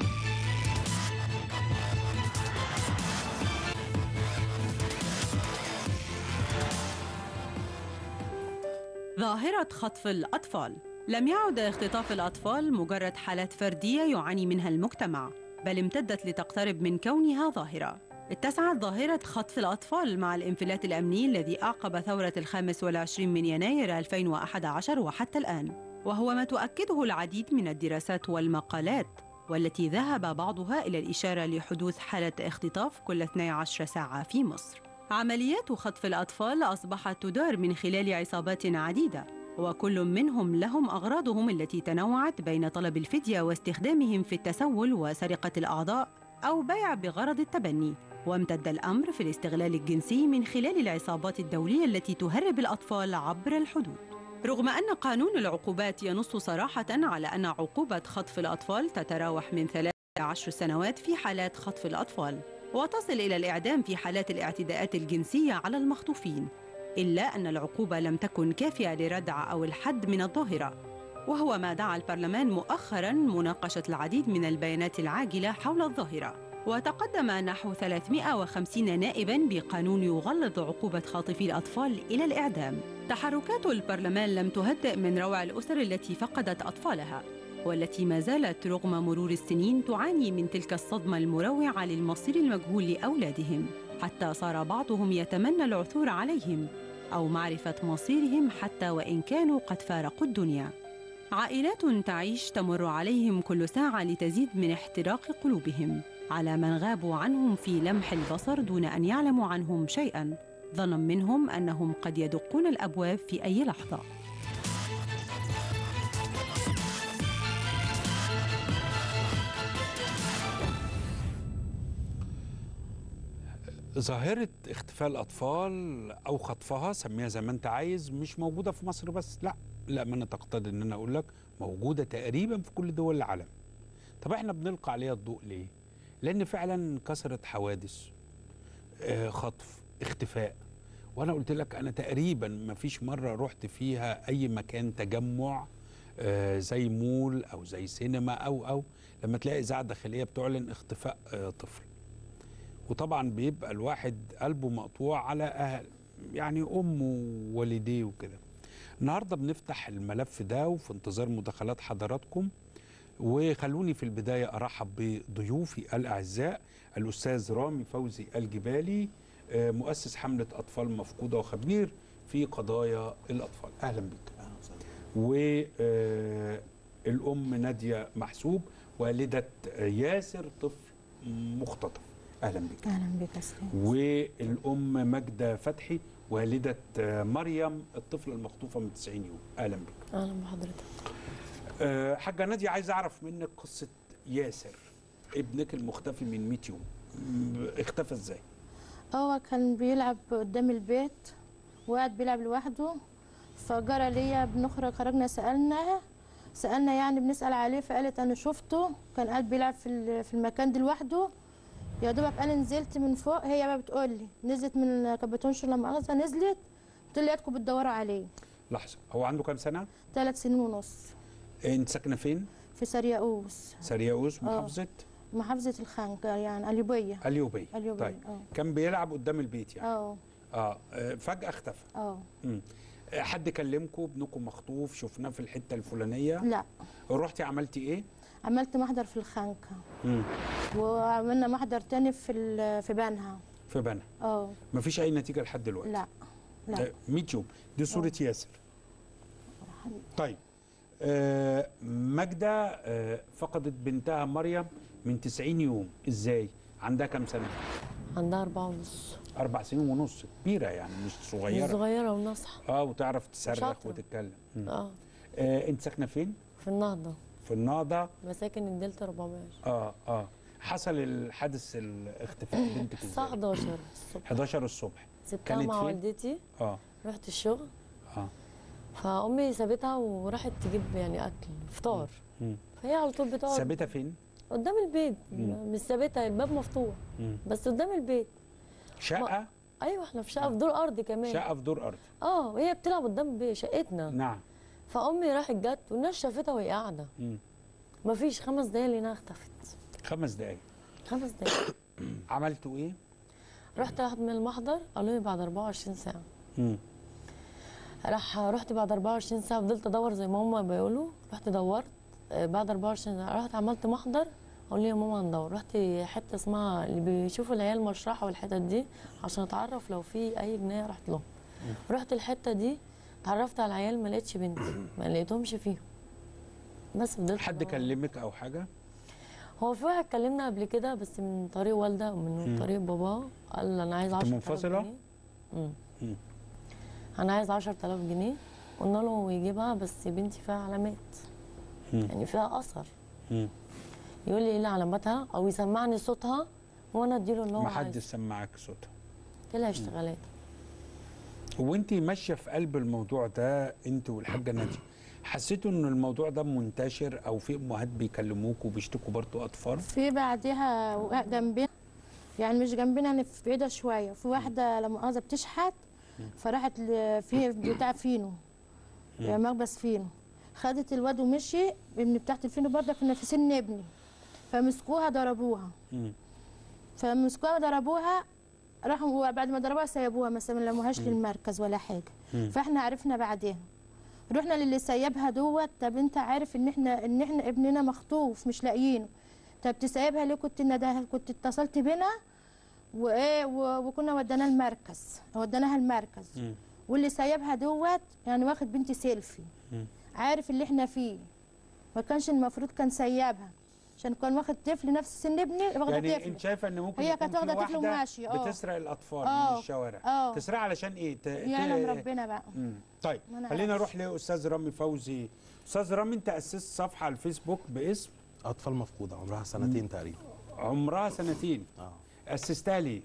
ظاهرة خطف الأطفال لم يعد اختطاف الأطفال مجرد حالات فردية يعاني منها المجتمع بل امتدت لتقترب من كونها ظاهرة اتسعت ظاهرة خطف الأطفال مع الانفلات الأمني الذي أعقب ثورة الخامس والعشرين من يناير 2011 وحتى الآن وهو ما تؤكده العديد من الدراسات والمقالات والتي ذهب بعضها إلى الإشارة لحدوث حالة اختطاف كل 12 ساعة في مصر عمليات خطف الأطفال أصبحت تدار من خلال عصابات عديدة وكل منهم لهم أغراضهم التي تنوعت بين طلب الفدية واستخدامهم في التسول وسرقة الأعضاء أو بيع بغرض التبني وامتد الأمر في الاستغلال الجنسي من خلال العصابات الدولية التي تهرب الأطفال عبر الحدود رغم أن قانون العقوبات ينص صراحة على أن عقوبة خطف الأطفال تتراوح من ثلاث إلى عشر سنوات في حالات خطف الأطفال وتصل إلى الإعدام في حالات الاعتداءات الجنسية على المخطوفين إلا أن العقوبة لم تكن كافية لردع أو الحد من الظاهرة وهو ما دعا البرلمان مؤخرا مناقشة العديد من البيانات العاجلة حول الظاهرة وتقدم نحو 350 نائبا بقانون يغلظ عقوبة خاطفي الأطفال إلى الإعدام تحركات البرلمان لم تهدئ من روع الأسر التي فقدت أطفالها والتي ما زالت رغم مرور السنين تعاني من تلك الصدمة المروعة للمصير المجهول لأولادهم حتى صار بعضهم يتمنى العثور عليهم أو معرفة مصيرهم حتى وإن كانوا قد فارقوا الدنيا عائلات تعيش تمر عليهم كل ساعة لتزيد من احتراق قلوبهم على من غابوا عنهم في لمح البصر دون أن يعلموا عنهم شيئا ظنا منهم أنهم قد يدقون الأبواب في أي لحظة ظاهرة اختفاء الأطفال أو خطفها سميها زي ما أنت عايز مش موجودة في مصر بس لا لا ما أنا تقتضي إن أنا أقول لك موجودة تقريبا في كل دول العالم طب إحنا بنلقى عليها الضوء ليه؟ لأن فعلا كثرت حوادث آه، خطف اختفاء وأنا قلت لك أنا تقريبا ما فيش مرة رحت فيها أي مكان تجمع آه، زي مول أو زي سينما أو أو لما تلاقي إذاعة داخلية بتعلن اختفاء آه، طفل وطبعا بيبقى الواحد قلبه مقطوع على أهل يعني أمه ووالديه وكده النهارده بنفتح الملف ده وفي انتظار مداخلات حضراتكم وخلوني في البداية أرحب بضيوفي الأعزاء الأستاذ رامي فوزي الجبالي آه، مؤسس حملة أطفال مفقودة وخبير في قضايا الأطفال أهلا بك والأم نادية محسوب والدة ياسر طفل مختطف أهلا بك اهلا بك يا سيدي والأم ماجدة فتحي والدة مريم الطفلة المخطوفة من 90 يوم أهلا بك اهلا بحضرتك أه حاجة نادية عايز أعرف منك قصة ياسر ابنك المختفي من 100 يوم م- اختفى ازاي؟ هو كان بيلعب قدام البيت وقاعد بيلعب لوحده فجرى ليا بنخرج خرجنا سألنا سألنا يعني بنسأل عليه فقالت أنا شفته كان قاعد بيلعب في ال- في المكان ده لوحده يا دوبك أنا نزلت من فوق هي بقى بتقول لي نزلت من كانت بتنشر لما مؤاخذة نزلت بتقول لي لقيتكم بتدوروا عليه لحظة هو عنده كام سنة؟ ثلاث سنين ونص انت ساكنة فين؟ في سرياقوس سرياوس آه. محافظة محافظه الخنكه يعني اليوبيه اليوبيه اليوبيه طيب اه كان بيلعب قدام البيت يعني اه اه آه، فجاه اختفى اه مم. آه، حد كلمكم ابنكم مخطوف شفناه في الحته الفلانيه لا رحتي عملتي ايه عملت محضر في الخنكه مم. وعملنا محضر تاني في ال- في بنها في بنها اه مفيش اي نتيجه لحد دلوقتي لا لا آه، 100 يوم دي صوره ياسر طيب آه ماجده آه فقدت بنتها مريم من 90 يوم ازاي عندها كام سنه عندها أربعة ونص اربع سنين ونص كبيره يعني مش صغيره مش صغيرة ونصحى اه وتعرف تصرخ شاطرة. وتتكلم مم. اه آه انت ساكنه فين في النهضة في النهضه مساكن الدلتا 400 اه اه حصل الحادث الاختفاء بنتك الساعة ازاي 11 الصبح 11 الصبح سبتها كانت مع فين؟ والدتي اه رحت الشغل اه فأمي سابتها وراحت تجيب يعني أكل فطار مم. فهي على طول بتقعد سابتها فين قدام البيت مم. مش سابتها الباب مفتوح مم. بس قدام البيت شقه ايوه احنا في شقه في دور ارضي كمان شقه في دور ارضي اه وهي بتلعب قدام بي- شقتنا نعم فامي راحت جت والناس شافتها وهي قاعده مم. مفيش خمس دقايق لقيناها اختفت خمس دقايق خمس دقايق عملتوا ايه رحت اخد من المحضر قالوا لي بعد 24 ساعه مم. راح رحت بعد 24 ساعه فضلت ادور زي ما هم بيقولوا رحت دورت آه، بعد 24 ساعه رحت عملت محضر قالوا لي يا ماما هندور رحت حته اسمها اللي بيشوفوا العيال مشرحه والحتت دي عشان اتعرف لو في اي جنايه رحت لهم رحت الحته دي اتعرفت على العيال ما لقيتش بنتي ما لقيتهمش فيهم بس فضلت حد أدور. كلمك او حاجه هو في واحد كلمنا قبل كده بس من طريق والده ومن مم. طريق باباه قال انا عايز 10000 منفصلة؟ جنيه مم. مم. انا عايز 10000 جنيه قلنا له يجيبها بس بنتي فيها علامات مم. يعني فيها اثر مم. يقول لي ايه اللي علاماتها او يسمعني صوتها وانا اديله اللي هو ما عايزه حدش سمعك صوتها طلع اشتغالات وانت ماشيه في قلب الموضوع ده انت والحاجه ناديه حسيتوا ان الموضوع ده منتشر او في امهات بيكلموك وبيشتكوا برضو اطفال في بعدها و- جنبنا يعني مش جنبنا يعني في بعيده شويه في واحده لا مؤاخذه بتشحت فراحت ل- في بتاع فينو يعني مخبز فينو خدت الواد ومشي ابن بتاعت الفينو برضه كنا في سن ابني فمسكوها ضربوها مم. فمسكوها ضربوها راحوا بعد ما ضربوها سيبوها ما سلموهاش للمركز ولا حاجه مم. فاحنا عرفنا بعدين رحنا للي سيبها دوت طب انت عارف ان احنا ان احنا ابننا مخطوف مش لاقيينه طب تسيبها ليه كنت نداها كنت اتصلت بينا وايه و- وكنا وديناها المركز وديناها المركز مم. واللي سيبها دوت يعني واخد بنتي سيلفي مم. عارف اللي احنا فيه ما كانش المفروض كان سيبها عشان كان واخد طفل نفس سن ابني واخده يعني طفل انت شايفه ان ممكن هي يكون كانت في واخدة طفل واحدة وماشي، اه. بتسرق الاطفال اه. من الشوارع اه. تسرق علشان ايه ت... يعلم ربنا بقى مم. طيب ما أنا خلينا عارفة. نروح لاستاذ رامي فوزي استاذ رامي انت اسست صفحه على الفيسبوك باسم اطفال مفقوده عمرها سنتين تقريبا عمرها سنتين اه اسستها ليه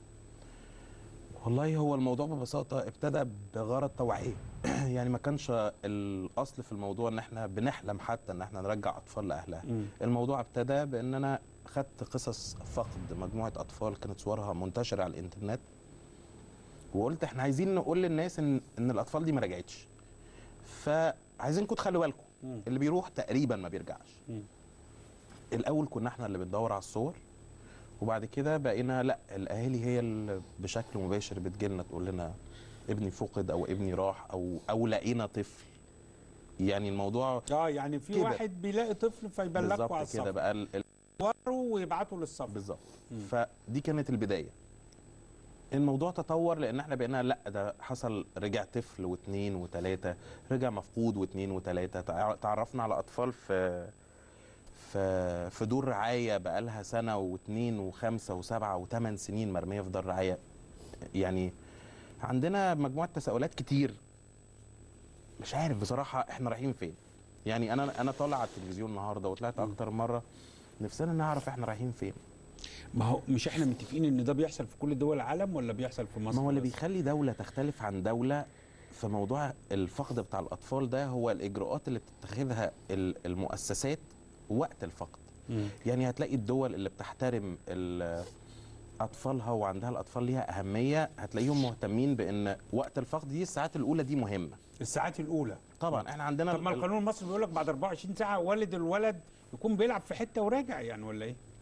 والله هو الموضوع ببساطه ابتدى بغرض توعيه يعني ما كانش الاصل في الموضوع ان احنا بنحلم حتى ان احنا نرجع اطفال لاهلها مم. الموضوع ابتدى بان انا خدت قصص فقد مجموعه اطفال كانت صورها منتشره على الانترنت وقلت احنا عايزين نقول للناس ان ان الاطفال دي ما رجعتش فعايزينكم تخلوا بالكم مم. اللي بيروح تقريبا ما بيرجعش مم. الاول كنا احنا اللي بندور على الصور وبعد كده بقينا لا الاهالي هي اللي بشكل مباشر بتجيلنا تقول لنا ابني فقد او ابني راح او او لقينا طفل يعني الموضوع اه يعني في كده. واحد بيلاقي طفل فيبلغكوا على بالظبط الصف كده بقى ال- ال- يصوروا ويبعتوا للصف بالظبط مم. فدي كانت البدايه الموضوع تطور لان احنا بقينا لا ده حصل رجع طفل واثنين وثلاثه رجع مفقود واثنين وثلاثه تع- تعرفنا على اطفال في في في دور رعايه بقالها سنه واثنين وخمسه وسبعه وثمان سنين مرميه في دار رعايه يعني عندنا مجموعه تساؤلات كتير مش عارف بصراحه احنا رايحين فين يعني انا انا طالع على التلفزيون النهارده وطلعت اكتر مره نفسنا نعرف احنا رايحين فين ما هو مش احنا متفقين ان ده بيحصل في كل دول العالم ولا بيحصل في مصر ما هو اللي بس؟ بيخلي دولة تختلف عن دولة في موضوع الفقد بتاع الأطفال ده هو الإجراءات اللي بتتخذها ال- المؤسسات وقت الفقد مم. يعني هتلاقي الدول اللي بتحترم ال- أطفالها وعندها الأطفال ليها أهمية هتلاقيهم مهتمين بأن وقت الفقد دي الساعات الأولى دي مهمة الساعات الاولى طبعا احنا عندنا طب ما ال- القانون المصري بيقول لك بعد 24 ساعه والد الولد يكون بيلعب في حته وراجع يعني ولا ايه؟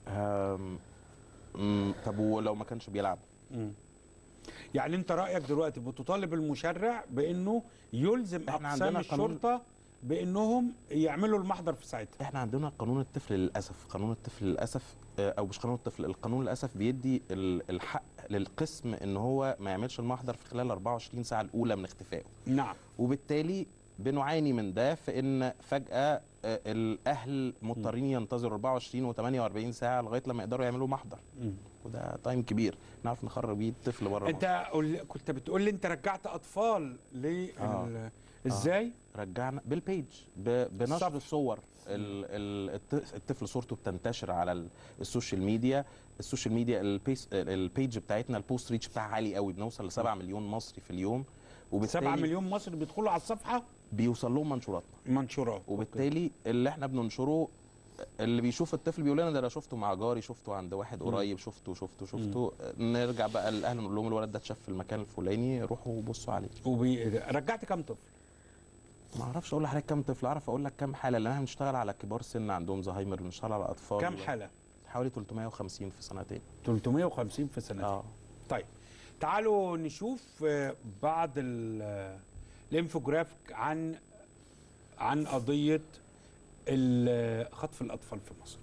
أم... مم، طب ولو ما كانش بيلعب مم. يعني انت رايك دلوقتي بتطالب المشرع بانه يلزم إحنا اقسام عندنا قانون- الشرطه بانهم يعملوا المحضر في ساعتها احنا عندنا قانون الطفل للاسف قانون الطفل للاسف آه، او مش قانون الطفل القانون للاسف بيدي ال- الحق للقسم ان هو ما يعملش المحضر في خلال 24 ساعه الاولى من اختفائه نعم وبالتالي بنعاني من ده في ان فجاه آه، الاهل مضطرين ينتظروا 24 و48 ساعه لغايه لما يقدروا يعملوا محضر مم. وده تايم كبير نعرف نخرج بيه الطفل بره مصر. انت قول- كنت بتقول لي انت رجعت اطفال ليه آه. ال- ازاي رجعنا بالبيج ب- بنشر الصفحة. الصور ال- ال- الط- الطفل صورته بتنتشر على ال- السوشيال ميديا السوشيال ميديا البيس البيج بتاعتنا البوست ريتش بتاعها عالي قوي بنوصل ل 7 مليون مصري في اليوم وبالتالي 7 مليون مصري بيدخلوا على الصفحه بيوصل لهم منشوراتنا منشورات وبالتالي اللي احنا بننشره اللي بيشوف الطفل بيقول لنا ده انا شفته مع جاري شفته عند واحد مم. قريب شفته شفته شفته نرجع بقى الاهل نقول لهم الولد ده اتشاف في المكان الفلاني روحوا بصوا عليه وبي... رجعت كام طفل ما اعرفش اقول لحضرتك كام طفل اعرف اقول لك كام حاله لان احنا بنشتغل على كبار سن عندهم زهايمر بنشتغل على اطفال كام حاله حوالي 350 في سنتين 350 في سنتين اه طيب تعالوا نشوف آه، بعض ال- آه، الانفوجرافيك عن عن قضيه ال- خطف الاطفال في مصر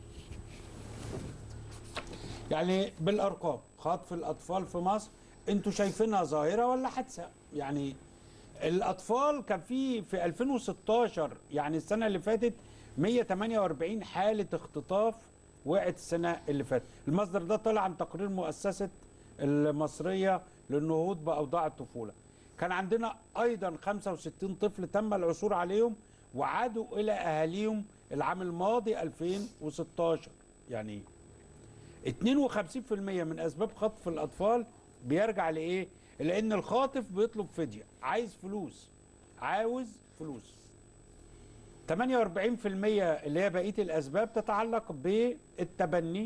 يعني بالارقام خطف الاطفال في مصر انتوا شايفينها ظاهره ولا حادثه يعني الاطفال كان في في 2016 يعني السنه اللي فاتت 148 حاله اختطاف وقعت السنه اللي فاتت المصدر ده طلع عن تقرير مؤسسه المصريه للنهوض باوضاع الطفوله كان عندنا ايضا 65 طفل تم العثور عليهم وعادوا الى اهاليهم العام الماضي 2016 يعني 52% من اسباب خطف الاطفال بيرجع لايه؟ لان الخاطف بيطلب فديه، عايز فلوس عاوز فلوس. 48% اللي هي بقيه الاسباب تتعلق بالتبني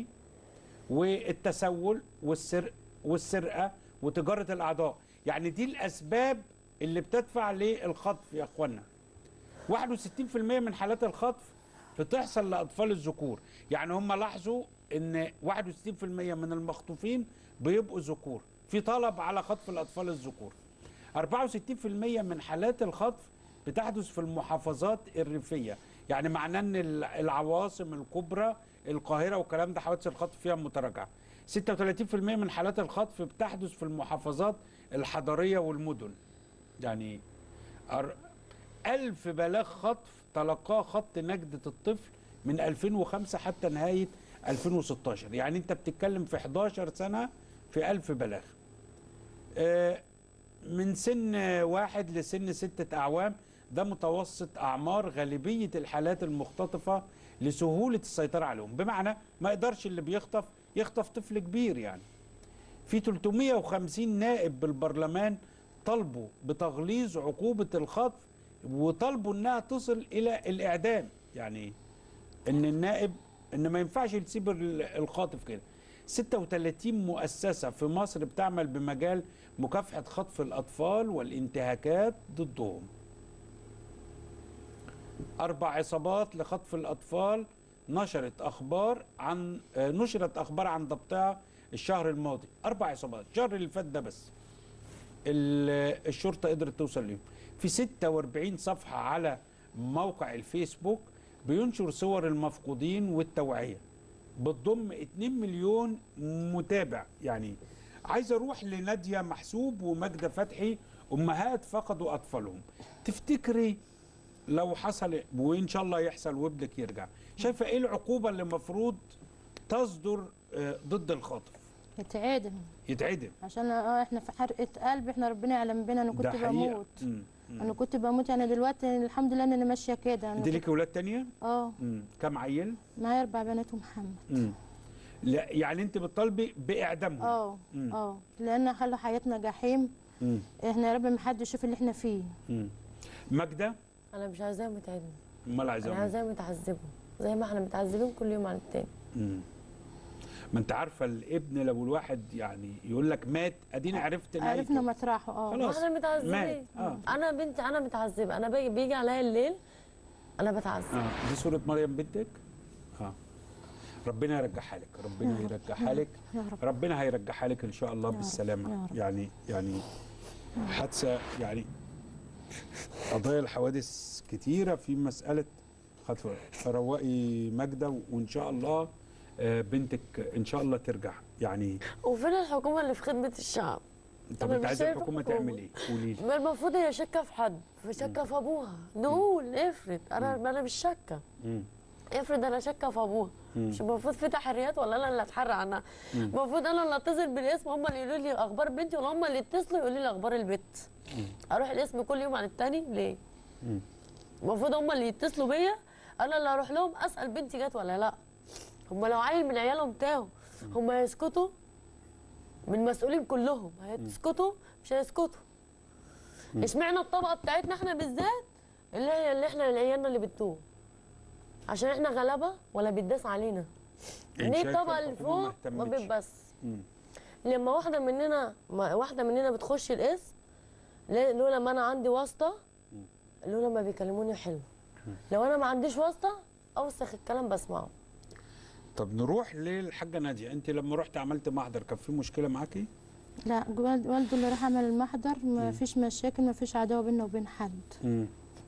والتسول والسرق والسرقه وتجاره الاعضاء، يعني دي الاسباب اللي بتدفع للخطف يا اخوانا. 61% من حالات الخطف بتحصل لاطفال الذكور يعني هم لاحظوا ان 61% من المخطوفين بيبقوا ذكور في طلب على خطف الاطفال الذكور 64% من حالات الخطف بتحدث في المحافظات الريفيه يعني معناه ان العواصم الكبرى القاهره والكلام ده حوادث الخطف فيها متراجعه 36% من حالات الخطف بتحدث في المحافظات الحضريه والمدن يعني أر... ألف بلاغ خطف تلقاه خط نجدة الطفل من 2005 حتى نهاية 2016 يعني أنت بتتكلم في 11 سنة في ألف بلاغ آه، من سن واحد لسن ستة أعوام ده متوسط أعمار غالبية الحالات المختطفة لسهولة السيطرة عليهم بمعنى ما يقدرش اللي بيخطف يخطف طفل كبير يعني في 350 نائب بالبرلمان طالبوا بتغليظ عقوبة الخطف وطالبوا انها تصل الى الاعدام يعني ان النائب ان ما ينفعش يسيب ال- الخاطف كده 36 مؤسسة في مصر بتعمل بمجال مكافحة خطف الأطفال والانتهاكات ضدهم أربع عصابات لخطف الأطفال نشرت أخبار عن آه، نشرت أخبار عن ضبطها الشهر الماضي أربع عصابات الشهر اللي فات ده بس ال- الشرطة قدرت توصل ليهم في 46 صفحة على موقع الفيسبوك بينشر صور المفقودين والتوعية بتضم 2 مليون متابع يعني عايز اروح لنادية محسوب وماجدة فتحي امهات فقدوا اطفالهم تفتكري لو حصل وان شاء الله يحصل وابنك يرجع شايفه ايه العقوبه اللي المفروض تصدر آه، ضد الخاطف يتعدم يتعدم عشان اه احنا في حرقه قلب احنا ربنا يعلم بينا انا ده كنت حقيقة. بموت مم. مم. انا كنت بموت يعني دلوقتي الحمد لله ان انا ماشيه كده أنا انت كنت- ليكي ولاد تانية؟ اه مم. كم عيل؟ معايا اربع بنات ومحمد مم. لا يعني انت بتطالبي باعدامهم اه مم. اه لان خلوا حياتنا جحيم مم. احنا يا رب ما حد يشوف اللي احنا فيه مم. ماجدة انا مش عايزاهم يتعبوا امال انا عايزاهم إيه؟ عايزاهم يتعذبوا زي ما احنا متعذبين كل يوم عن التاني مم. ما انت عارفه الابن لو الواحد يعني يقول لك مات ادينا عرفت نهايته عرفنا مطرحه اه خلاص. احنا متعذبين مات. آه. انا بنتي انا متعذبه انا باجي بيجي عليا الليل انا بتعذب اه دي صوره مريم بنتك اه ربنا يرجعها لك ربنا يا رب. يرجعها لك يا رب. ربنا هيرجعها لك ان شاء الله يا رب. بالسلامه يا رب. يعني يعني حادثه يعني قضايا الحوادث كتيره في مساله خطف روقي ماجده وان شاء الله آه، بنتك ان شاء الله ترجع يعني وفين الحكومه اللي في خدمه الشعب طب أنا انت مش عايزه شايفة الحكومه حكومة. تعمل ايه قولي لي ما المفروض هي شاكه في حد فشاكه في ابوها نقول افرض انا ما انا مش شاكه مم. افرض انا شاكه في ابوها مم. مش المفروض في تحريات ولا انا اللي اتحرى عنها مم. المفروض انا اللي اتصل بالاسم هم اللي يقولوا لي اخبار بنتي ولا هم اللي يتصلوا يقولوا لي اخبار البت اروح الاسم كل يوم عن التاني ليه مم. المفروض هم اللي يتصلوا بيا انا اللي اروح لهم اسال بنتي جت ولا لا هم لو عيل من عيالهم تاهوا هم هيسكتوا من مسؤولين كلهم هيسكتوا مش هيسكتوا اشمعنى الطبقه بتاعتنا احنا بالذات اللي هي اللي احنا عيالنا اللي بتتوه عشان احنا غلابه ولا بيتداس علينا انت ليه شايفة الطبقه اللي الحكومة ما فوق ما اهتمتش؟ بتبص مم. لما واحده مننا ما واحده مننا بتخش القسم لا- لولا ما انا عندي واسطه لولا ما بيكلموني حلو لو انا ما عنديش واسطه اوسخ الكلام بسمعه طب نروح للحاجه ناديه انت لما رحت عملت محضر كان في مشكله معاكي لا والد- والده اللي راح عمل المحضر ما فيش مشاكل ما فيش عداوه بينه وبين حد مم.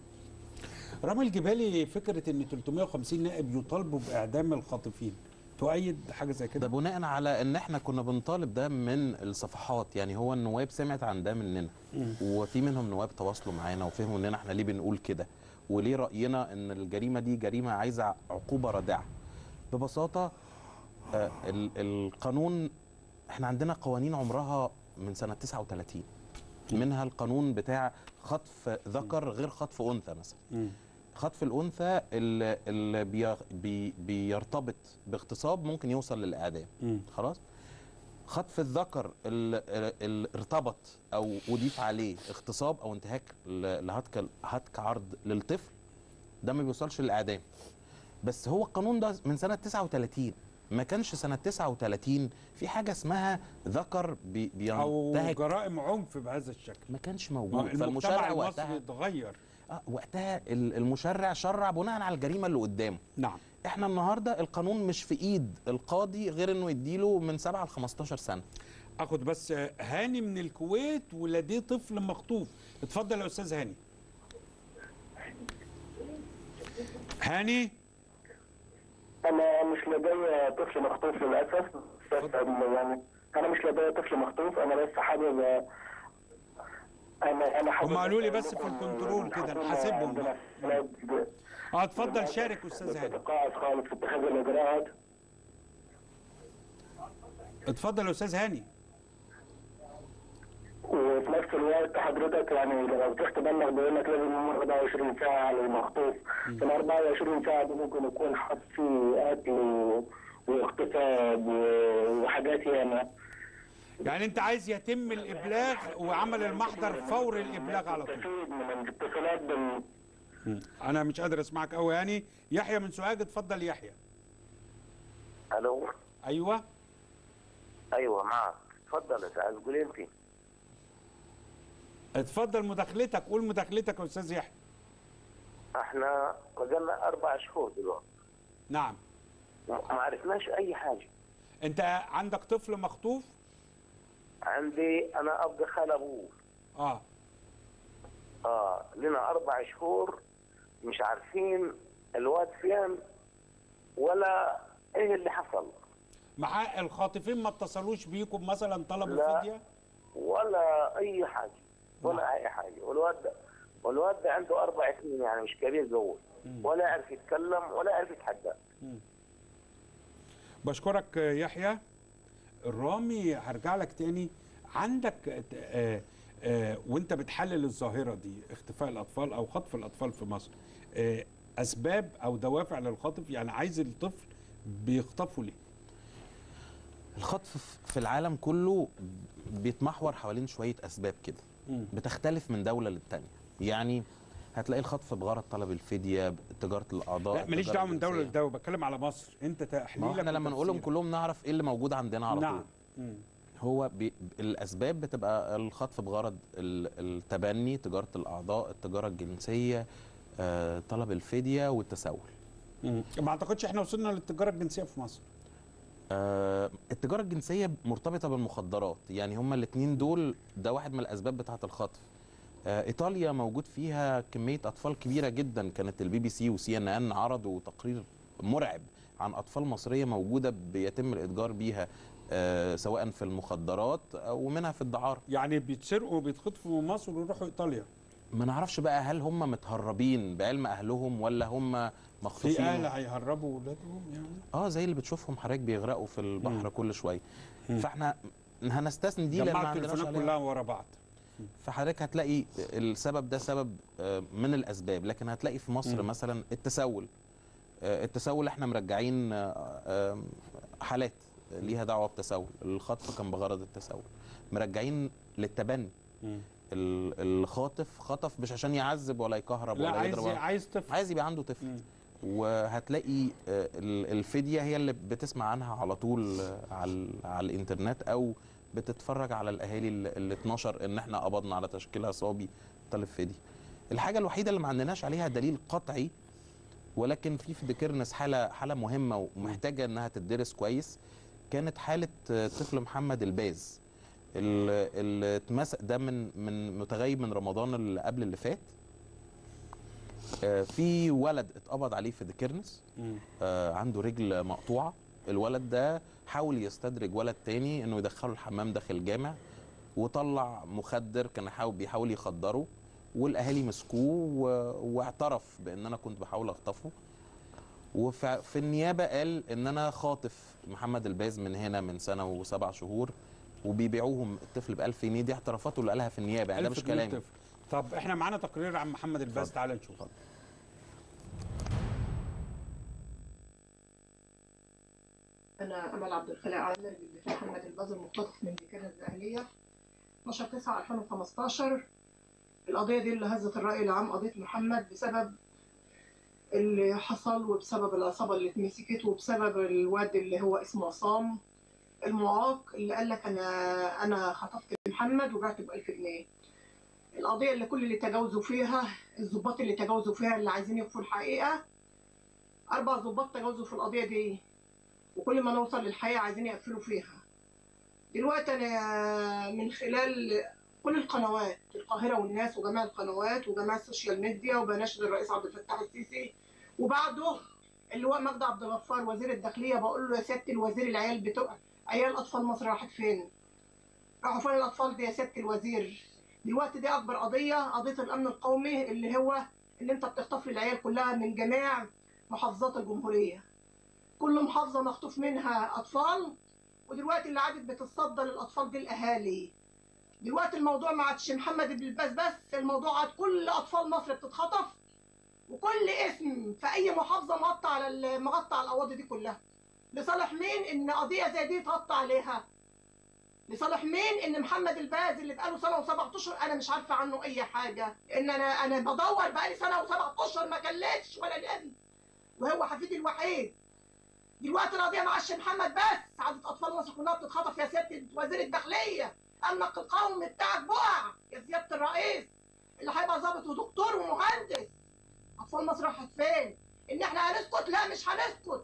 رامي الجبالي فكره ان 350 نائب يطالبوا باعدام الخاطفين تؤيد حاجه زي كده ده بناء على ان احنا كنا بنطالب ده من الصفحات يعني هو النواب سمعت عن ده مننا مم. وفي منهم نواب تواصلوا معانا وفهموا اننا احنا ليه بنقول كده وليه راينا ان الجريمه دي جريمه عايزه عقوبه رادعه ببساطه آه، ال- القانون احنا عندنا قوانين عمرها من سنه 39 منها القانون بتاع خطف ذكر غير خطف انثى مثلا مم. خطف الانثى اللي, اللي بي بي بيرتبط باغتصاب ممكن يوصل للاعدام مم. خلاص خطف الذكر اللي, اللي ارتبط او اضيف عليه اغتصاب او انتهاك ل- لهتك هتك عرض للطفل ده ما بيوصلش للاعدام بس هو القانون ده من سنه 39 ما كانش سنه 39 في حاجه اسمها ذكر بي او بينتهك جرائم عنف بهذا الشكل ما كانش ما هو موجود المجتمع فالمشرع المصري وقتها اتغير آه وقتها ال- المشرع شرع بناء على الجريمه اللي قدامه نعم احنا النهارده القانون مش في ايد القاضي غير انه يديله من 7 ل 15 سنه اخد بس هاني من الكويت ولديه طفل مخطوف اتفضل يا استاذ هاني هاني انا مش لدي طفل مخطوف للاسف بس يعني انا مش لدي طفل مخطوف انا بس حابب انا انا حابب هم قالوا لي بس في الكنترول كده نحاسبهم بقى. اه اتفضل شارك استاذ هاني تقاعد خالص في اتخاذ الاجراءات اتفضل يا استاذ هاني وفي نفس الوقت حضرتك يعني لو تحت بالك بيقول لك لازم يمر 24 ساعه على المخطوف في ال 24 ساعه دي ممكن يكون حصل فيه قتل و- واغتصاب و- وحاجات ياما يعني انت عايز يتم الابلاغ وعمل المحضر فور الابلاغ على طول من الاتصالات بال انا مش قادر اسمعك قوي يعني يحيى من سوهاج اتفضل يحيى الو ايوه ايوه معك اتفضل يا سعد قول انت اتفضل مداخلتك قول مداخلتك يا استاذ يحيى احنا بقالنا اربع شهور دلوقتي نعم ما عرفناش اي حاجه انت عندك طفل مخطوف عندي انا ابقى خال ابوه اه اه لنا اربع شهور مش عارفين الواد فين ولا ايه اللي حصل مع الخاطفين ما اتصلوش بيكم مثلا طلبوا لا. فديه ولا اي حاجه ولا اي حاجه والواد ده والواد ده عنده اربع سنين يعني مش كبير جوه ولا يعرف يتكلم ولا يعرف يتحدى بشكرك آه، يحيى الرامي هرجع لك تاني عندك آه، آه، وانت بتحلل الظاهره دي اختفاء الاطفال او خطف الاطفال في مصر آه، اسباب او دوافع للخطف يعني عايز الطفل بيخطفوا ليه الخطف في العالم كله بيتمحور حوالين شويه اسباب كده مم. بتختلف من دوله للتانيه يعني هتلاقي الخطف بغرض طلب الفديه تجاره الاعضاء لا ماليش التجارة دعوه من دوله الجنسية. لدوله بتكلم على مصر انت ما هو تحليلك احنا لما نقولهم وتفسيرك. كلهم نعرف ايه اللي موجود عندنا على نعم طول مم. هو بي الاسباب بتبقى الخطف بغرض ال- التبني تجاره الاعضاء التجاره الجنسيه آه، طلب الفديه والتسول مم. ما اعتقدش احنا وصلنا للتجاره الجنسيه في مصر آه التجاره الجنسيه مرتبطه بالمخدرات يعني هما الاثنين دول ده واحد من الاسباب بتاعه الخطف آه ايطاليا موجود فيها كميه اطفال كبيره جدا كانت البي بي سي وسي ان ان عرضوا تقرير مرعب عن اطفال مصريه موجوده بيتم الاتجار بيها آه سواء في المخدرات او منها في الدعاره يعني بيتسرقوا وبيتخطفوا من مصر ويروحوا ايطاليا ما نعرفش بقى هل هم متهربين بعلم اهلهم ولا هم مخطوفين في اهل هيهربوا ولادهم يعني اه زي اللي بتشوفهم حضرتك بيغرقوا في البحر كل شويه فاحنا هنستثني دي لان ما جمعوا عندناش التليفونات عليها كلها ورا بعض فحضرتك هتلاقي السبب ده سبب آه، من الاسباب لكن هتلاقي في مصر مم. مثلا التسول آه، التسول احنا مرجعين آه، آه، حالات ليها دعوه بتسول الخطف كان بغرض التسول مرجعين للتبني ال- الخاطف خطف مش عشان يعذب ولا يكهرب لا ولا عايز يضرب عايز طفل عايز يبقى عنده طفل وهتلاقي آه، ال- الفديه هي اللي بتسمع عنها على طول آه، على على الانترنت او بتتفرج على الاهالي اللي اللي اتنشر ان احنا قبضنا على تشكيل عصابي طالب فديه الحاجه الوحيده اللي ما عندناش عليها دليل قطعي ولكن في في ديكيرنس حاله حاله مهمه ومحتاجه انها تدرس كويس كانت حاله آه، طفل محمد الباز ال- اللي اتمسك ده من من متغيب من رمضان اللي قبل اللي فات آه، في ولد اتقبض عليه في ديكيرنس آه، عنده رجل مقطوعه الولد ده حاول يستدرج ولد تاني انه يدخله الحمام داخل الجامع وطلع مخدر كان يحاول بيحاول يخدره والاهالي مسكوه و- واعترف بان انا كنت بحاول اخطفه وفي النيابه قال ان انا خاطف محمد الباز من هنا من سنه وسبع شهور وبيبيعوهم الطفل ب 1000 جنيه دي اعترافاته اللي قالها في النيابه يعني ده ألف مش جنيه كلامي طفل. طب احنا معانا تقرير عن محمد الباز تعال نشوف أنا أمل عبد الخالق عامر بالدفاع محمد الباز المختطف من ديكان الأهلية 12 9 2015 القضية دي اللي هزت الرأي العام قضية محمد بسبب اللي حصل وبسبب العصابة اللي اتمسكت وبسبب الواد اللي هو اسمه عصام المعاق اللي قال لك أنا أنا خطفت محمد وبعته ب 1000 جنيه القضية اللي كل اللي تجاوزوا فيها الضباط اللي تجاوزوا فيها اللي عايزين يخفوا الحقيقة أربع ضباط تجاوزوا في القضية دي وكل ما نوصل للحقيقة عايزين يقفلوا فيها دلوقتي أنا من خلال كل القنوات القاهرة والناس وجميع القنوات وجميع السوشيال ميديا وبناشد الرئيس عبد الفتاح السيسي وبعده اللواء مجدي عبد الغفار وزير الداخلية بقول له يا سيادة الوزير العيال بتوع عيال أطفال مصر راحت فين؟ راحوا فين الأطفال دي يا سيادة الوزير؟ دلوقتي دي أكبر قضية قضية الأمن القومي اللي هو إن أنت بتخطف لي العيال كلها من جميع محافظات الجمهورية كل محافظة مخطوف منها أطفال ودلوقتي اللي عادت بتتصدى للأطفال دي الأهالي دلوقتي الموضوع ما عادش محمد بن الباز بس الموضوع عاد كل أطفال مصر بتتخطف وكل اسم في أي محافظة مغطى على ال- مغطى على القواضي دي كلها لصالح مين إن قضية زي دي تغطى عليها لصالح مين ان محمد الباز اللي بقاله سنه وسبع اشهر انا مش عارفه عنه اي حاجه ان انا انا بدور بقالي سنه وسبع اشهر ما كلتش ولا نبي وهو حفيدي الوحيد دلوقتي القضيه ما عادش محمد بس عدد اطفال مصر كلها بتتخطف يا سياده وزير الداخليه امنك القومي بتاعك بقع يا سياده الرئيس اللي هيبقى ظابط ودكتور ومهندس اطفال مصر راحت فين ان احنا هنسكت لا مش هنسكت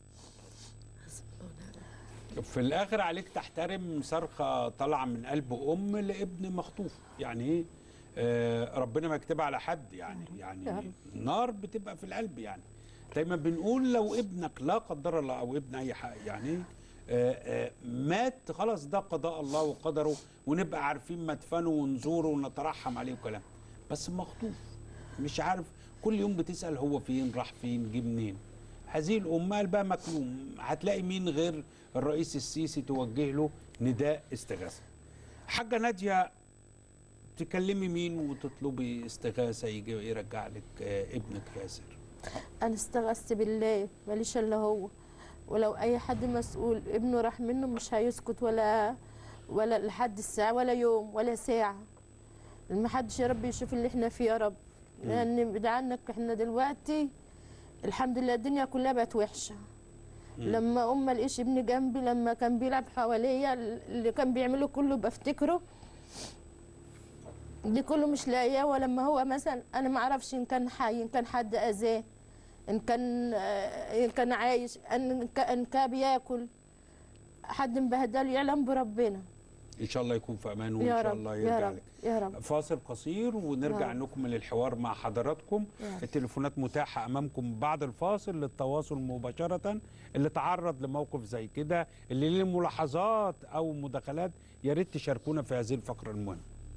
في الاخر عليك تحترم صرخه طالعه من قلب ام لابن مخطوف يعني ايه آه ربنا ما يكتبها على حد يعني يا يعني رب. نار بتبقى في القلب يعني دايما بنقول لو ابنك لا قدر الله او ابن اي حق يعني آه آه مات خلاص ده قضاء الله وقدره ونبقى عارفين مدفنه ونزوره ونترحم عليه وكلام بس مخطوف مش عارف كل يوم بتسال هو فين راح فين جه منين هذه الأمة قلبها مكلوم هتلاقي مين غير الرئيس السيسي توجه له نداء استغاثة حاجة نادية تكلمي مين وتطلبي استغاثة يجي يرجع لك آه، ابنك ياسر انا استغثت بالله ماليش الا هو ولو اي حد مسؤول ابنه راح منه مش هيسكت ولا ولا لحد الساعه ولا يوم ولا ساعه ما حدش يا رب يشوف اللي احنا فيه يا رب لان بعد عنك احنا دلوقتي الحمد لله الدنيا كلها بقت وحشه لما ام لقيش ابني جنبي لما كان بيلعب حواليا اللي كان بيعمله كله بفتكره دي كله مش لاقياه ولما هو مثلا انا ما اعرفش ان كان حي ان كان حد اذاه ان كان آه، ان كان عايش ان ك- ان كان بياكل حد مبهدله يعلم بربنا ان شاء الله يكون في امان وان يا شاء رب الله يا يرجع رب لك يا رب فاصل قصير ونرجع يا رب. نكمل الحوار مع حضراتكم يا رب. التليفونات متاحة أمامكم بعد الفاصل للتواصل مباشرة اللي تعرض لموقف زي كده اللي ليه ملاحظات أو مداخلات يا ريت تشاركونا في هذه الفقرة المهمة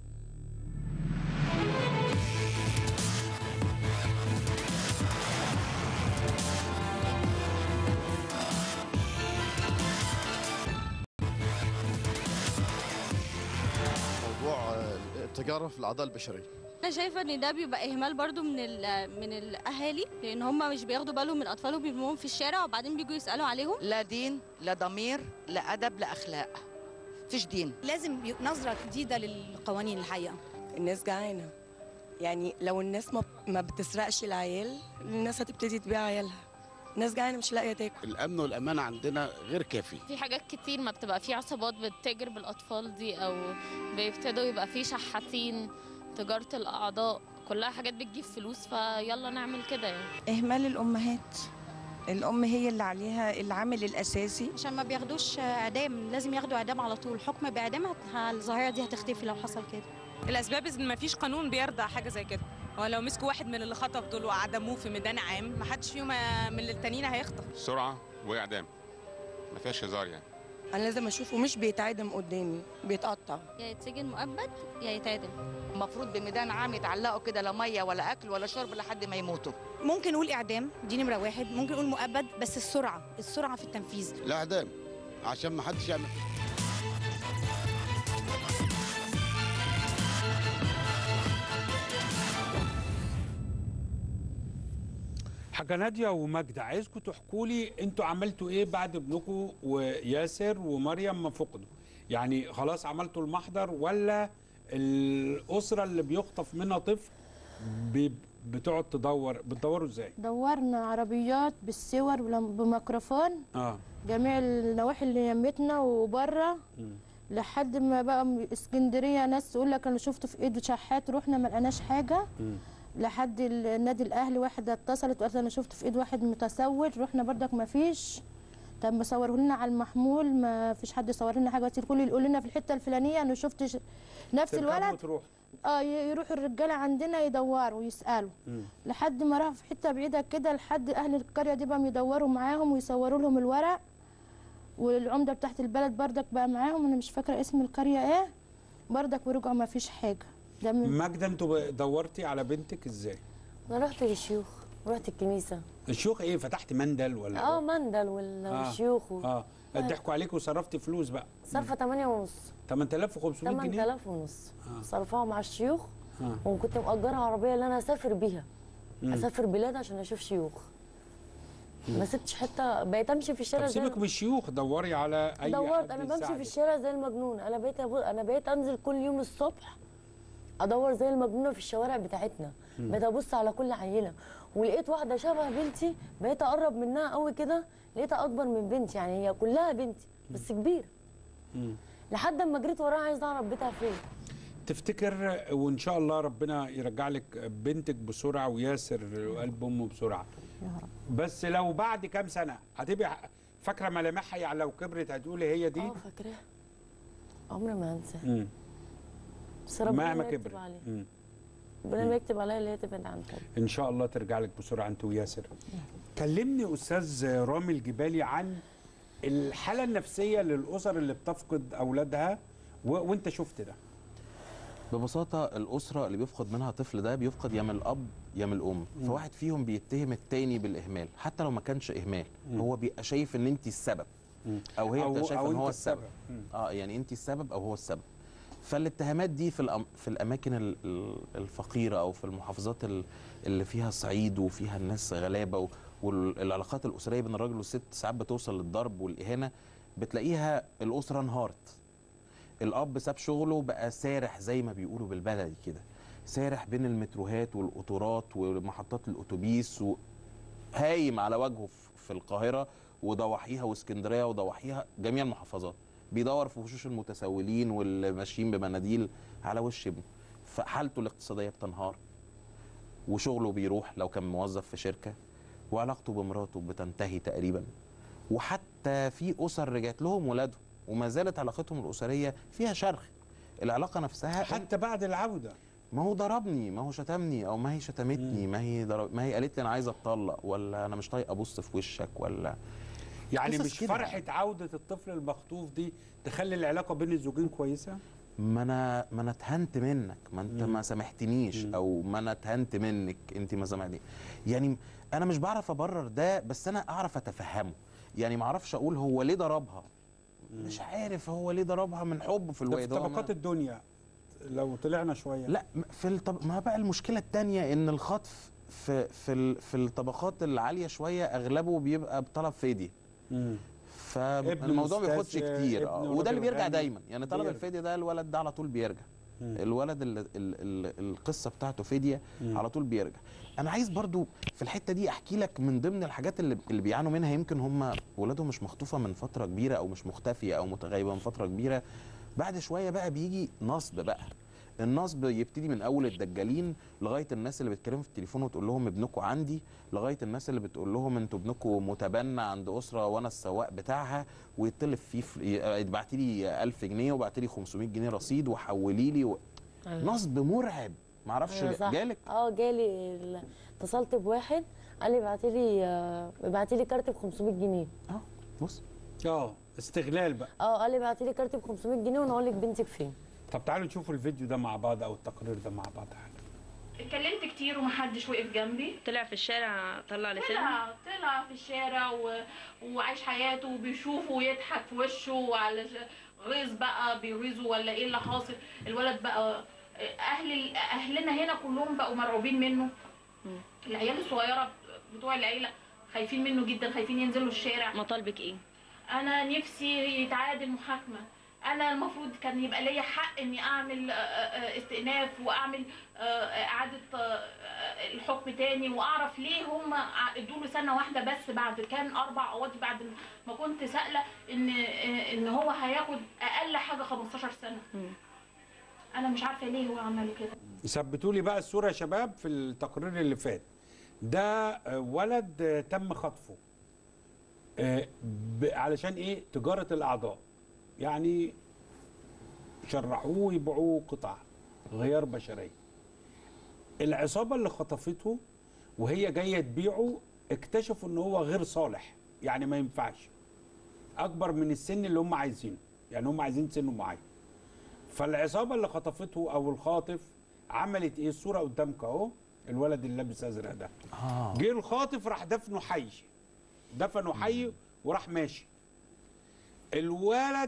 موضوع آه، التجارب في الاعضاء البشريه انا شايفه ان ده بيبقى اهمال برضو من ال- من الاهالي لان هم مش بياخدوا بالهم من اطفالهم بيرموهم في الشارع وبعدين بيجوا يسالوا عليهم لا دين لا ضمير لا ادب لا اخلاق فيش دين لازم ي- نظرة جديدة للقوانين الحقيقة الناس جعانة يعني لو الناس ما, ما بتسرقش العيال الناس هتبتدي تبيع عيالها الناس جعانة مش لاقية تاكل الامن والامان عندنا غير كافي في حاجات كتير ما بتبقى في عصابات بتتاجر بالأطفال دي أو بيبتدوا يبقى في شحاتين تجارة الأعضاء كلها حاجات بتجيب فلوس فيلا نعمل كده يعني إهمال الأمهات الأم هي اللي عليها العامل الأساسي عشان ما بياخدوش اعدام لازم ياخدوا اعدام على طول حكم باعدام هت- الظاهرة دي هتختفي لو حصل كده الاسباب ان مفيش قانون بيرضع حاجه زي كده هو لو مسكوا واحد من اللي خطف دول وعدموه في ميدان عام محدش فيهم من التانيين هيخطف سرعه واعدام ما فيهاش هزار يعني أنا لازم أشوفه مش بيتعدم قدامي بيتقطع يا يتسجن مؤبد يا يتعدم المفروض بميدان عام يتعلقوا كده لا ميه ولا اكل ولا شرب لحد ما يموتوا ممكن نقول اعدام دي نمرة واحد ممكن نقول مؤبد بس السرعة السرعة في التنفيذ لا اعدام عشان ما حدش يعمل حاجة نادية وماجدة عايزكم تحكوا لي انتوا عملتوا ايه بعد ابنكم وياسر ومريم ما فقدوا يعني خلاص عملتوا المحضر ولا الأسرة اللي بيخطف منها طفل بي- بتقعد تدور بتدوروا ازاي دورنا عربيات بالصور ولم- بميكروفون اه جميع النواحي اللي يمتنا وبره لحد ما بقى م- اسكندريه ناس تقول لك انا شفته في ايده شحات رحنا ما لقيناش حاجه لحد ال- النادي الاهلي واحده اتصلت وقالت انا شفت في ايد واحد متسول رحنا بردك ما فيش طب مصوره لنا على المحمول ما فيش حد يصور لنا حاجه بس الكل يقول لنا في الحته الفلانيه انا شفت ش... نفس تركبوا الولد وتروح اه ي- يروحوا الرجاله عندنا يدوروا ويسالوا لحد ما راحوا في حته بعيده كده لحد اهل القريه دي بقى يدوروا معاهم ويصوروا لهم الورق والعمده بتاعت البلد بردك بقى معاهم انا مش فاكره اسم القريه ايه بردك ورجعوا ما فيش حاجه ده من ماجدة انتوا دورتي على بنتك ازاي انا رحت للشيوخ رحت الكنيسه الشيوخ ايه فتحت مندل ولا اه مندل وال- آه. والشيوخ و- اه ضحكوا عليك وصرفتي فلوس بقى صرفة 8 ونص 8500 جنيه 8000 ونص آه. صرفها مع الشيوخ آه. وكنت مأجرة عربية اللي أنا أسافر بيها مم. أسافر بلاد عشان أشوف شيوخ ما سبتش حتة بقيت أمشي في الشارع طب زي سيبك من الشيوخ دوري على اي دورت حد أنا بمشي في يساعدك. الشارع زي المجنون أنا بقيت أبو... أنا بقيت أنزل كل يوم الصبح أدور زي المجنونة في الشوارع بتاعتنا مم. بقيت أبص على كل عيلة ولقيت واحدة شبه بنتي بقيت أقرب منها قوي كده لقيتها أكبر من بنتي يعني هي كلها بنتي بس كبيرة مم. لحد اما جريت وراها عايز اعرف بيتها فين تفتكر وان شاء الله ربنا يرجع لك بنتك بسرعه وياسر وقلب امه بسرعه يا رب بس لو بعد كام سنه هتبقى فاكره ملامحها يعني لو كبرت هتقولي هي دي اه فاكراها عمري ما هنساها مم. بس ربنا مهما ما يكتب كبرت عليها مم. ربنا ما يكتب عليها اللي هي تبعد عن حب ان شاء الله ترجع لك بسرعه انت وياسر كلمني استاذ رامي الجبالي عن الحاله النفسيه للاسر اللي بتفقد اولادها و... وانت شفت ده ببساطة الأسرة اللي بيفقد منها طفل ده بيفقد يا من الأب يا من الأم مم. فواحد فيهم بيتهم التاني بالإهمال حتى لو ما كانش إهمال مم. هو بيبقى شايف إن أنت السبب مم. أو هي أو- بتبقى شايفة أو إن أنت هو السبب. السبب مم. اه يعني أنت السبب أو هو السبب فالاتهامات دي في الأم في الأماكن ال- ال- الفقيرة أو في المحافظات ال- اللي فيها صعيد وفيها الناس غلابة و- والعلاقات الأسرية بين الراجل والست ساعات بتوصل للضرب والإهانة بتلاقيها الأسرة انهارت الاب ساب شغله بقى سارح زي ما بيقولوا بالبلدي كده سارح بين المتروهات والقطورات ومحطات الاتوبيس وهايم على وجهه في- في القاهره وضواحيها واسكندريه وضواحيها جميع المحافظات بيدور في وشوش المتسولين واللي ماشيين بمناديل على وش ابنه فحالته الاقتصاديه بتنهار وشغله بيروح لو كان موظف في شركه وعلاقته بمراته بتنتهي تقريبا وحتى في اسر رجعت لهم ولادهم وما زالت علاقتهم الاسريه فيها شرخ العلاقه نفسها حتى بعد العوده ما هو ضربني ما هو شتمني او ما هي شتمتني ما هي ضرب ما هي قالت لي انا عايزه اتطلق ولا انا مش طايقه ابص في وشك ولا يعني قصص مش كده. فرحه عوده الطفل المخطوف دي تخلي العلاقه بين الزوجين كويسه ما انا ما انا اتهنت منك ما انت ما سامحتنيش او ما انا اتهنت منك انت ما سامحتني يعني انا مش بعرف ابرر ده بس انا اعرف اتفهمه يعني ما اعرفش اقول هو ليه ضربها مش عارف هو ليه ضربها من حب في ده الوقت في طبقات الدنيا لو طلعنا شويه لا م- في الطب... ما بقى المشكله الثانيه ان الخطف في في ال... في الطبقات العاليه شويه اغلبه بيبقى بطلب فديه فالموضوع ما مستاذ، بياخدش كتير آه. ابن وده اللي راجل بيرجع غني دايما يعني طلب بيرجع. الفديه ده الولد ده على طول بيرجع الولد اللي ال... ال... القصه بتاعته فديه على طول بيرجع انا عايز برضو في الحته دي احكي لك من ضمن الحاجات اللي اللي بيعانوا منها يمكن هم ولادهم مش مخطوفه من فتره كبيره او مش مختفيه او متغيبه من فتره كبيره بعد شويه بقى بيجي نصب بقى النصب يبتدي من اول الدجالين لغايه الناس اللي بتكلموا في التليفون وتقول لهم ابنكم عندي لغايه الناس اللي بتقول لهم انتوا ابنكم متبنى عند اسره وانا السواق بتاعها ويطلب فيه ابعتي لي 1000 جنيه وابعتي لي 500 جنيه رصيد وحولي لي و... أيوة. نصب مرعب معرفش أيوة صح. جالك اه جالي ال- اتصلت بواحد قال لي ابعتي لي ابعتي لي كارت ب 500 جنيه اه بص اه استغلال بقى اه قال لي ابعتي لي كارت ب 500 جنيه وانا اقول لك بنتك فين طب تعالوا نشوفوا الفيديو ده مع بعض او التقرير ده مع بعض اتكلمت كتير ومحدش وقف جنبي طلع في الشارع طلع لسانه طلع طلع في الشارع و... وعايش حياته وبيشوفه ويضحك في وشه وعلى ش- غيظ بقى بيغيظه ولا ايه اللي حاصل الولد بقى اهل اهلنا هنا كلهم بقوا مرعوبين منه العيال الصغيره بتوع العيله خايفين منه جدا خايفين ينزلوا الشارع مطالبك ايه انا نفسي يتعادل محاكمه انا المفروض كان يبقى ليا حق اني اعمل آه، آه، استئناف واعمل آه، اعاده آه، آه، الحكم تاني واعرف ليه هم ادوا له سنه واحده بس بعد كان اربع قواضي بعد ما كنت سائله ان آه، ان هو هياخد اقل حاجه 15 سنه انا مش عارفه ليه هو عمل كده ثبتوا لي بقى الصوره يا شباب في التقرير اللي فات ده آه، ولد آه، تم خطفه آه، ب- علشان ايه تجاره الاعضاء يعني شرحوه ويبيعوه قطع غيار بشريه العصابه اللي خطفته وهي جايه تبيعه اكتشفوا ان هو غير صالح يعني ما ينفعش اكبر من السن اللي هم عايزينه يعني هم عايزين سنه معين فالعصابه اللي خطفته او الخاطف عملت ايه الصوره قدامك اهو الولد اللي لابس ازرق ده اه جه الخاطف راح دفنه حي دفنه حي وراح ماشي الولد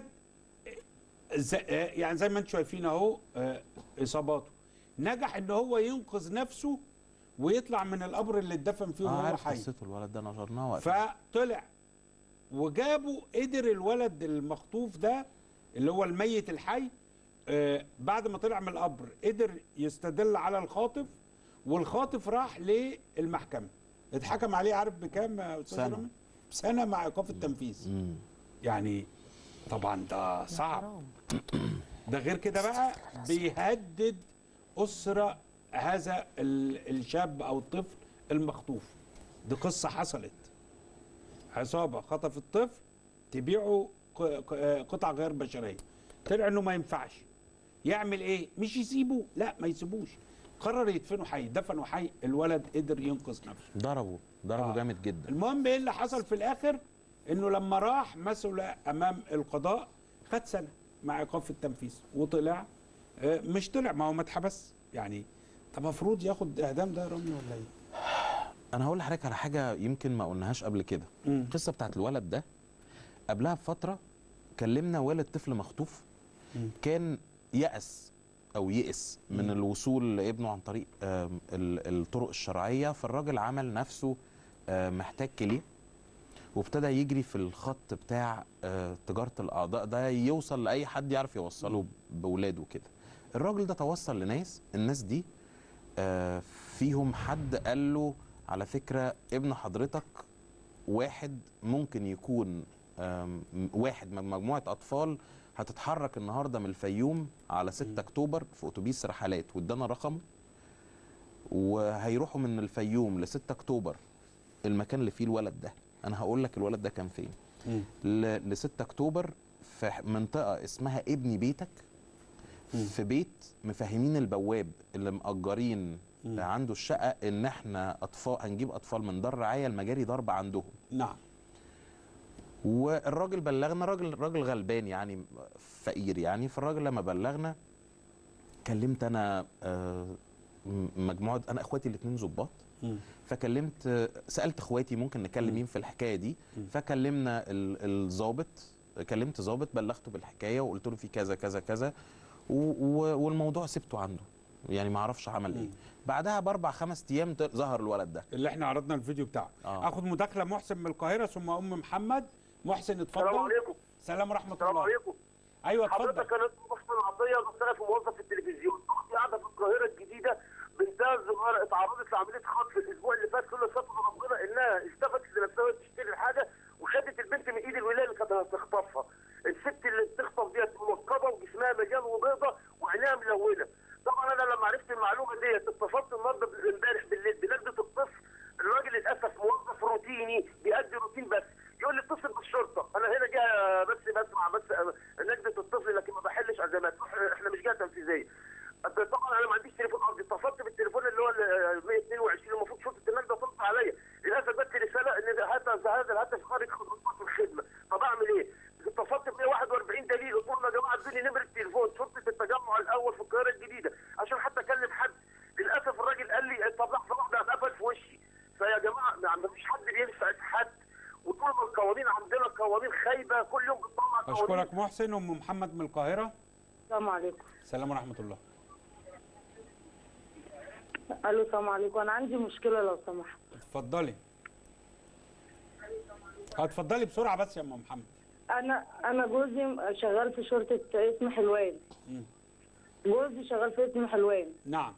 زي يعني زي ما انتم شايفين اهو آه، اصاباته نجح ان هو ينقذ نفسه ويطلع من القبر اللي اتدفن فيه اه وهو عارف حي قصته الولد ده نشرناه وقتها فطلع وجابوا قدر الولد المخطوف ده اللي هو الميت الحي آه بعد ما طلع من القبر قدر يستدل على الخاطف والخاطف راح للمحكمه اتحكم عليه عارف بكام يا استاذ سنة. رامي؟ سنه مع ايقاف التنفيذ يعني طبعا ده صعب ده غير كده بقى بيهدد اسره هذا ال- الشاب او الطفل المخطوف دي قصه حصلت عصابه خطف الطفل تبيعه ق- ق- قطع غير بشريه طلع انه ما ينفعش يعمل ايه مش يسيبه لا ما يسيبوش قرر يدفنه حي دفنه حي الولد قدر ينقذ نفسه ضربه ضربه آه. جامد جدا المهم ايه اللي حصل في الاخر انه لما راح مثل امام القضاء خد سنه مع ايقاف التنفيذ وطلع آه، مش طلع ما هو ما اتحبس يعني طب المفروض ياخد اعدام ده يا رامي ولا ايه؟ انا هقول لحضرتك على حاجه يمكن ما قلناهاش قبل كده القصه بتاعت الولد ده قبلها بفتره كلمنا والد طفل مخطوف كان يأس او يئس من الوصول لابنه عن طريق آم، ال- الطرق الشرعيه فالراجل عمل نفسه آه، محتاج كليه وابتدى يجري في الخط بتاع آه، تجاره الاعضاء ده يوصل لاي حد يعرف يوصله باولاده كده الراجل ده توصل لناس الناس دي آه، فيهم حد قال له على فكره ابن حضرتك واحد ممكن يكون آم، واحد من مجموعه اطفال هتتحرك النهارده من الفيوم على 6 اكتوبر في اتوبيس رحلات وادانا رقمه وهيروحوا من الفيوم ل 6 اكتوبر المكان اللي فيه الولد ده انا هقول لك الولد ده كان فين ل 6 اكتوبر في ح- منطقه اسمها ابني بيتك في بيت مفهمين البواب اللي مأجرين عنده الشقه ان احنا اطفال هنجيب اطفال من دار رعايه المجاري ضرب عندهم نعم والراجل بلغنا راجل راجل غلبان يعني فقير يعني فالراجل لما بلغنا كلمت انا آه، م- مجموعه انا اخواتي الاثنين ظباط فكلمت آه، سالت اخواتي ممكن نكلم مين في الحكايه دي فكلمنا ال- الضابط كلمت ضابط بلغته بالحكايه وقلت له في كذا كذا كذا و- و- والموضوع سبته عنده يعني ما اعرفش عمل ايه بعدها باربع خمس ايام ط- ظهر الولد ده اللي احنا عرضنا الفيديو بتاعه آه. اخد مداخله محسن من القاهره ثم ام محمد محسن اتفضل السلام عليكم. سلام ورحمه السلام الله عليكم ايوه اتفضل حضرتك انا اسمي محسن عطيه بشتغل في موظف في التلفزيون اختي قاعده في القاهره الجديده بنتها الصغيره اتعرضت لعمليه خطف الاسبوع اللي فات كل ستر ربنا انها التفتت لنفسها وهي بتشتري الحاجه وشدت البنت من ايد الولايه اللي كانت هتخطفها الست اللي بتخطف ديت منقبه وجسمها مليان وبيضه وعينيها ملونه طبعا انا لما عرفت المعلومه ديت اتصلت النهارده امبارح بالليل بنجده الطفل الراجل للاسف موظف روتيني بيأدي روتين بس يقول لي اتصل بالشرطه انا هنا جهه بس بسمع بس نجده الطفل لكن ما بحلش ازمات إحنا- احنا مش جهه تنفيذيه طبعا انا ما عنديش تليفون ارضي اتصلت بالتليفون اللي هو ال 122 المفروض شرطه النجده ترد عليا للاسف جت لي رساله ان هذا هذا الهاتف خارج خطوط الخدمه طب اعمل ايه؟ اتصلت ب 141 دليل قلت لهم يا جماعه ادوني نمره التليفون شرطه التجمع الاول في القاهره الجديده عشان حتى اكلم حد للاسف الراجل قال لي طب لحظه واحده هتقفل في وشي فيا جماعه ما فيش حد بينفع حد وطول ما القوانين عندنا قوانين خايبه كل يوم بتطلع قوانين اشكرك محسن ام محمد من القاهره السلام عليكم سلام ورحمه الله الو السلام عليكم انا عندي مشكله لو سمحت اتفضلي اتفضلي بسرعه بس يا ام محمد انا انا جوزي شغال في شرطه اسم حلوان مم. جوزي شغال في اسم حلوان نعم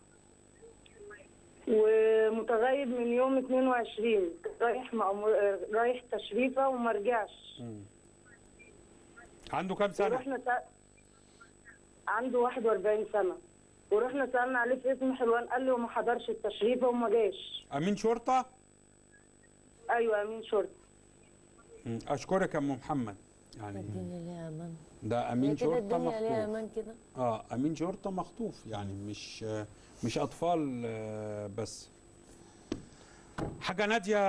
ومتغيب من يوم 22 رايح مأمور رايح تشريفه وما رجعش مم. عنده كام سنه ورحنا سأ... عنده 41 سنه ورحنا سالنا عليه في اسم حلوان قال لي وما حضرش التشريفه وما جاش امين شرطه ايوه امين شرطه مم. اشكرك يا ام محمد يعني الدنيا ليها امان ده هي امين كده شرطه الدنيا ليها مخطوف امان كده اه امين شرطه مخطوف يعني مش مش اطفال آه، بس حاجه ناديه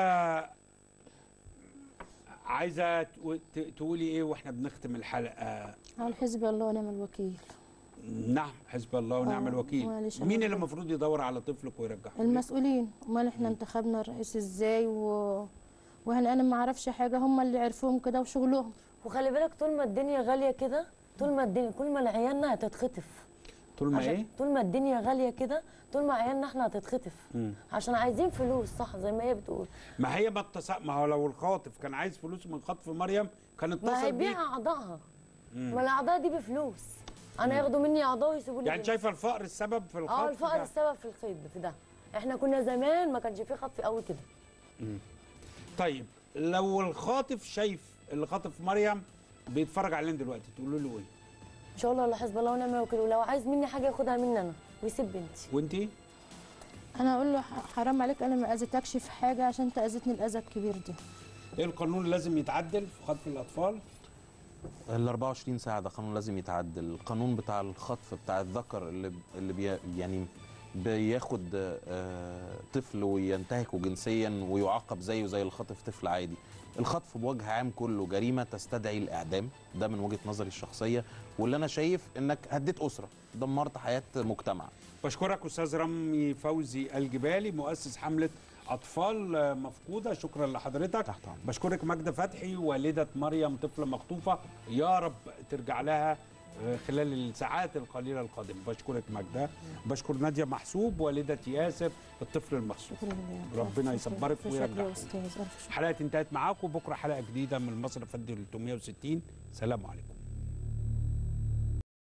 عايزه تقو- ت- تقولي ايه واحنا بنختم الحلقه على حزب الله ونعم الوكيل نعم حسب الله ونعم آه، الوكيل معلش مين أنا اللي المفروض يدور على طفلك ويرجعه المسؤولين امال احنا انتخبنا الرئيس ازاي و... واحنا انا ما اعرفش حاجه هم اللي عرفوهم كده وشغلهم وخلي بالك طول ما الدنيا غاليه كده طول ما الدنيا كل ما عيالنا هتتخطف طول ما عشان ايه طول ما الدنيا غاليه كده طول ما عيالنا احنا هتتخطف مم. عشان عايزين فلوس صح زي ما هي بتقول ما هي ما اتص... ما هو لو الخاطف كان عايز فلوس من خطف مريم كان ما اتصل بيك هيبيع اعضائها مم. ما الاعضاء دي بفلوس انا ياخدوا مني اعضاء ويسيبوا لي يعني فلوس. شايفه الفقر السبب في الخطف اه الفقر ده؟ السبب في الخيط في ده احنا كنا زمان ما كانش فيه خطف قوي كده مم. طيب لو الخاطف شايف اللي خاطف مريم بيتفرج علينا دلوقتي تقولوا له ايه ان شاء الله لا حسب الله ونعم الوكيل ولو عايز مني حاجه ياخدها مني انا ويسيب بنتي وانتي انا اقول له ح- حرام عليك انا ما اذيتكش في حاجه عشان انت اذيتني الاذى الكبير ده ايه القانون اللي لازم يتعدل في خطف الاطفال ال 24 ساعة ده قانون لازم يتعدل، القانون بتاع الخطف بتاع الذكر اللي اللي بي يعني بياخد آه، طفل وينتهكه جنسيا ويعاقب زيه زي اللي خاطف طفل عادي. الخطف بوجه عام كله جريمة تستدعي الإعدام، ده من وجهة نظري الشخصية، واللي أنا شايف إنك هديت أسرة، دمرت حياة مجتمع. بشكرك استاذ رامي فوزي الجبالي مؤسس حمله اطفال آه، مفقوده شكرا لحضرتك تحت بشكرك ماجده فتحي والده مريم طفله مخطوفه يا رب ترجع لها آه، خلال الساعات القليله القادمه بشكرك ماجده بشكر ناديه محسوب والده ياسر الطفل المخطوف شكرا لله ربنا يصبرك ألف شكر يا ويرجعك استاذ ألف شكر. حلقه انتهت معاكم بكره حلقه جديده من مصر فدي 360 سلام عليكم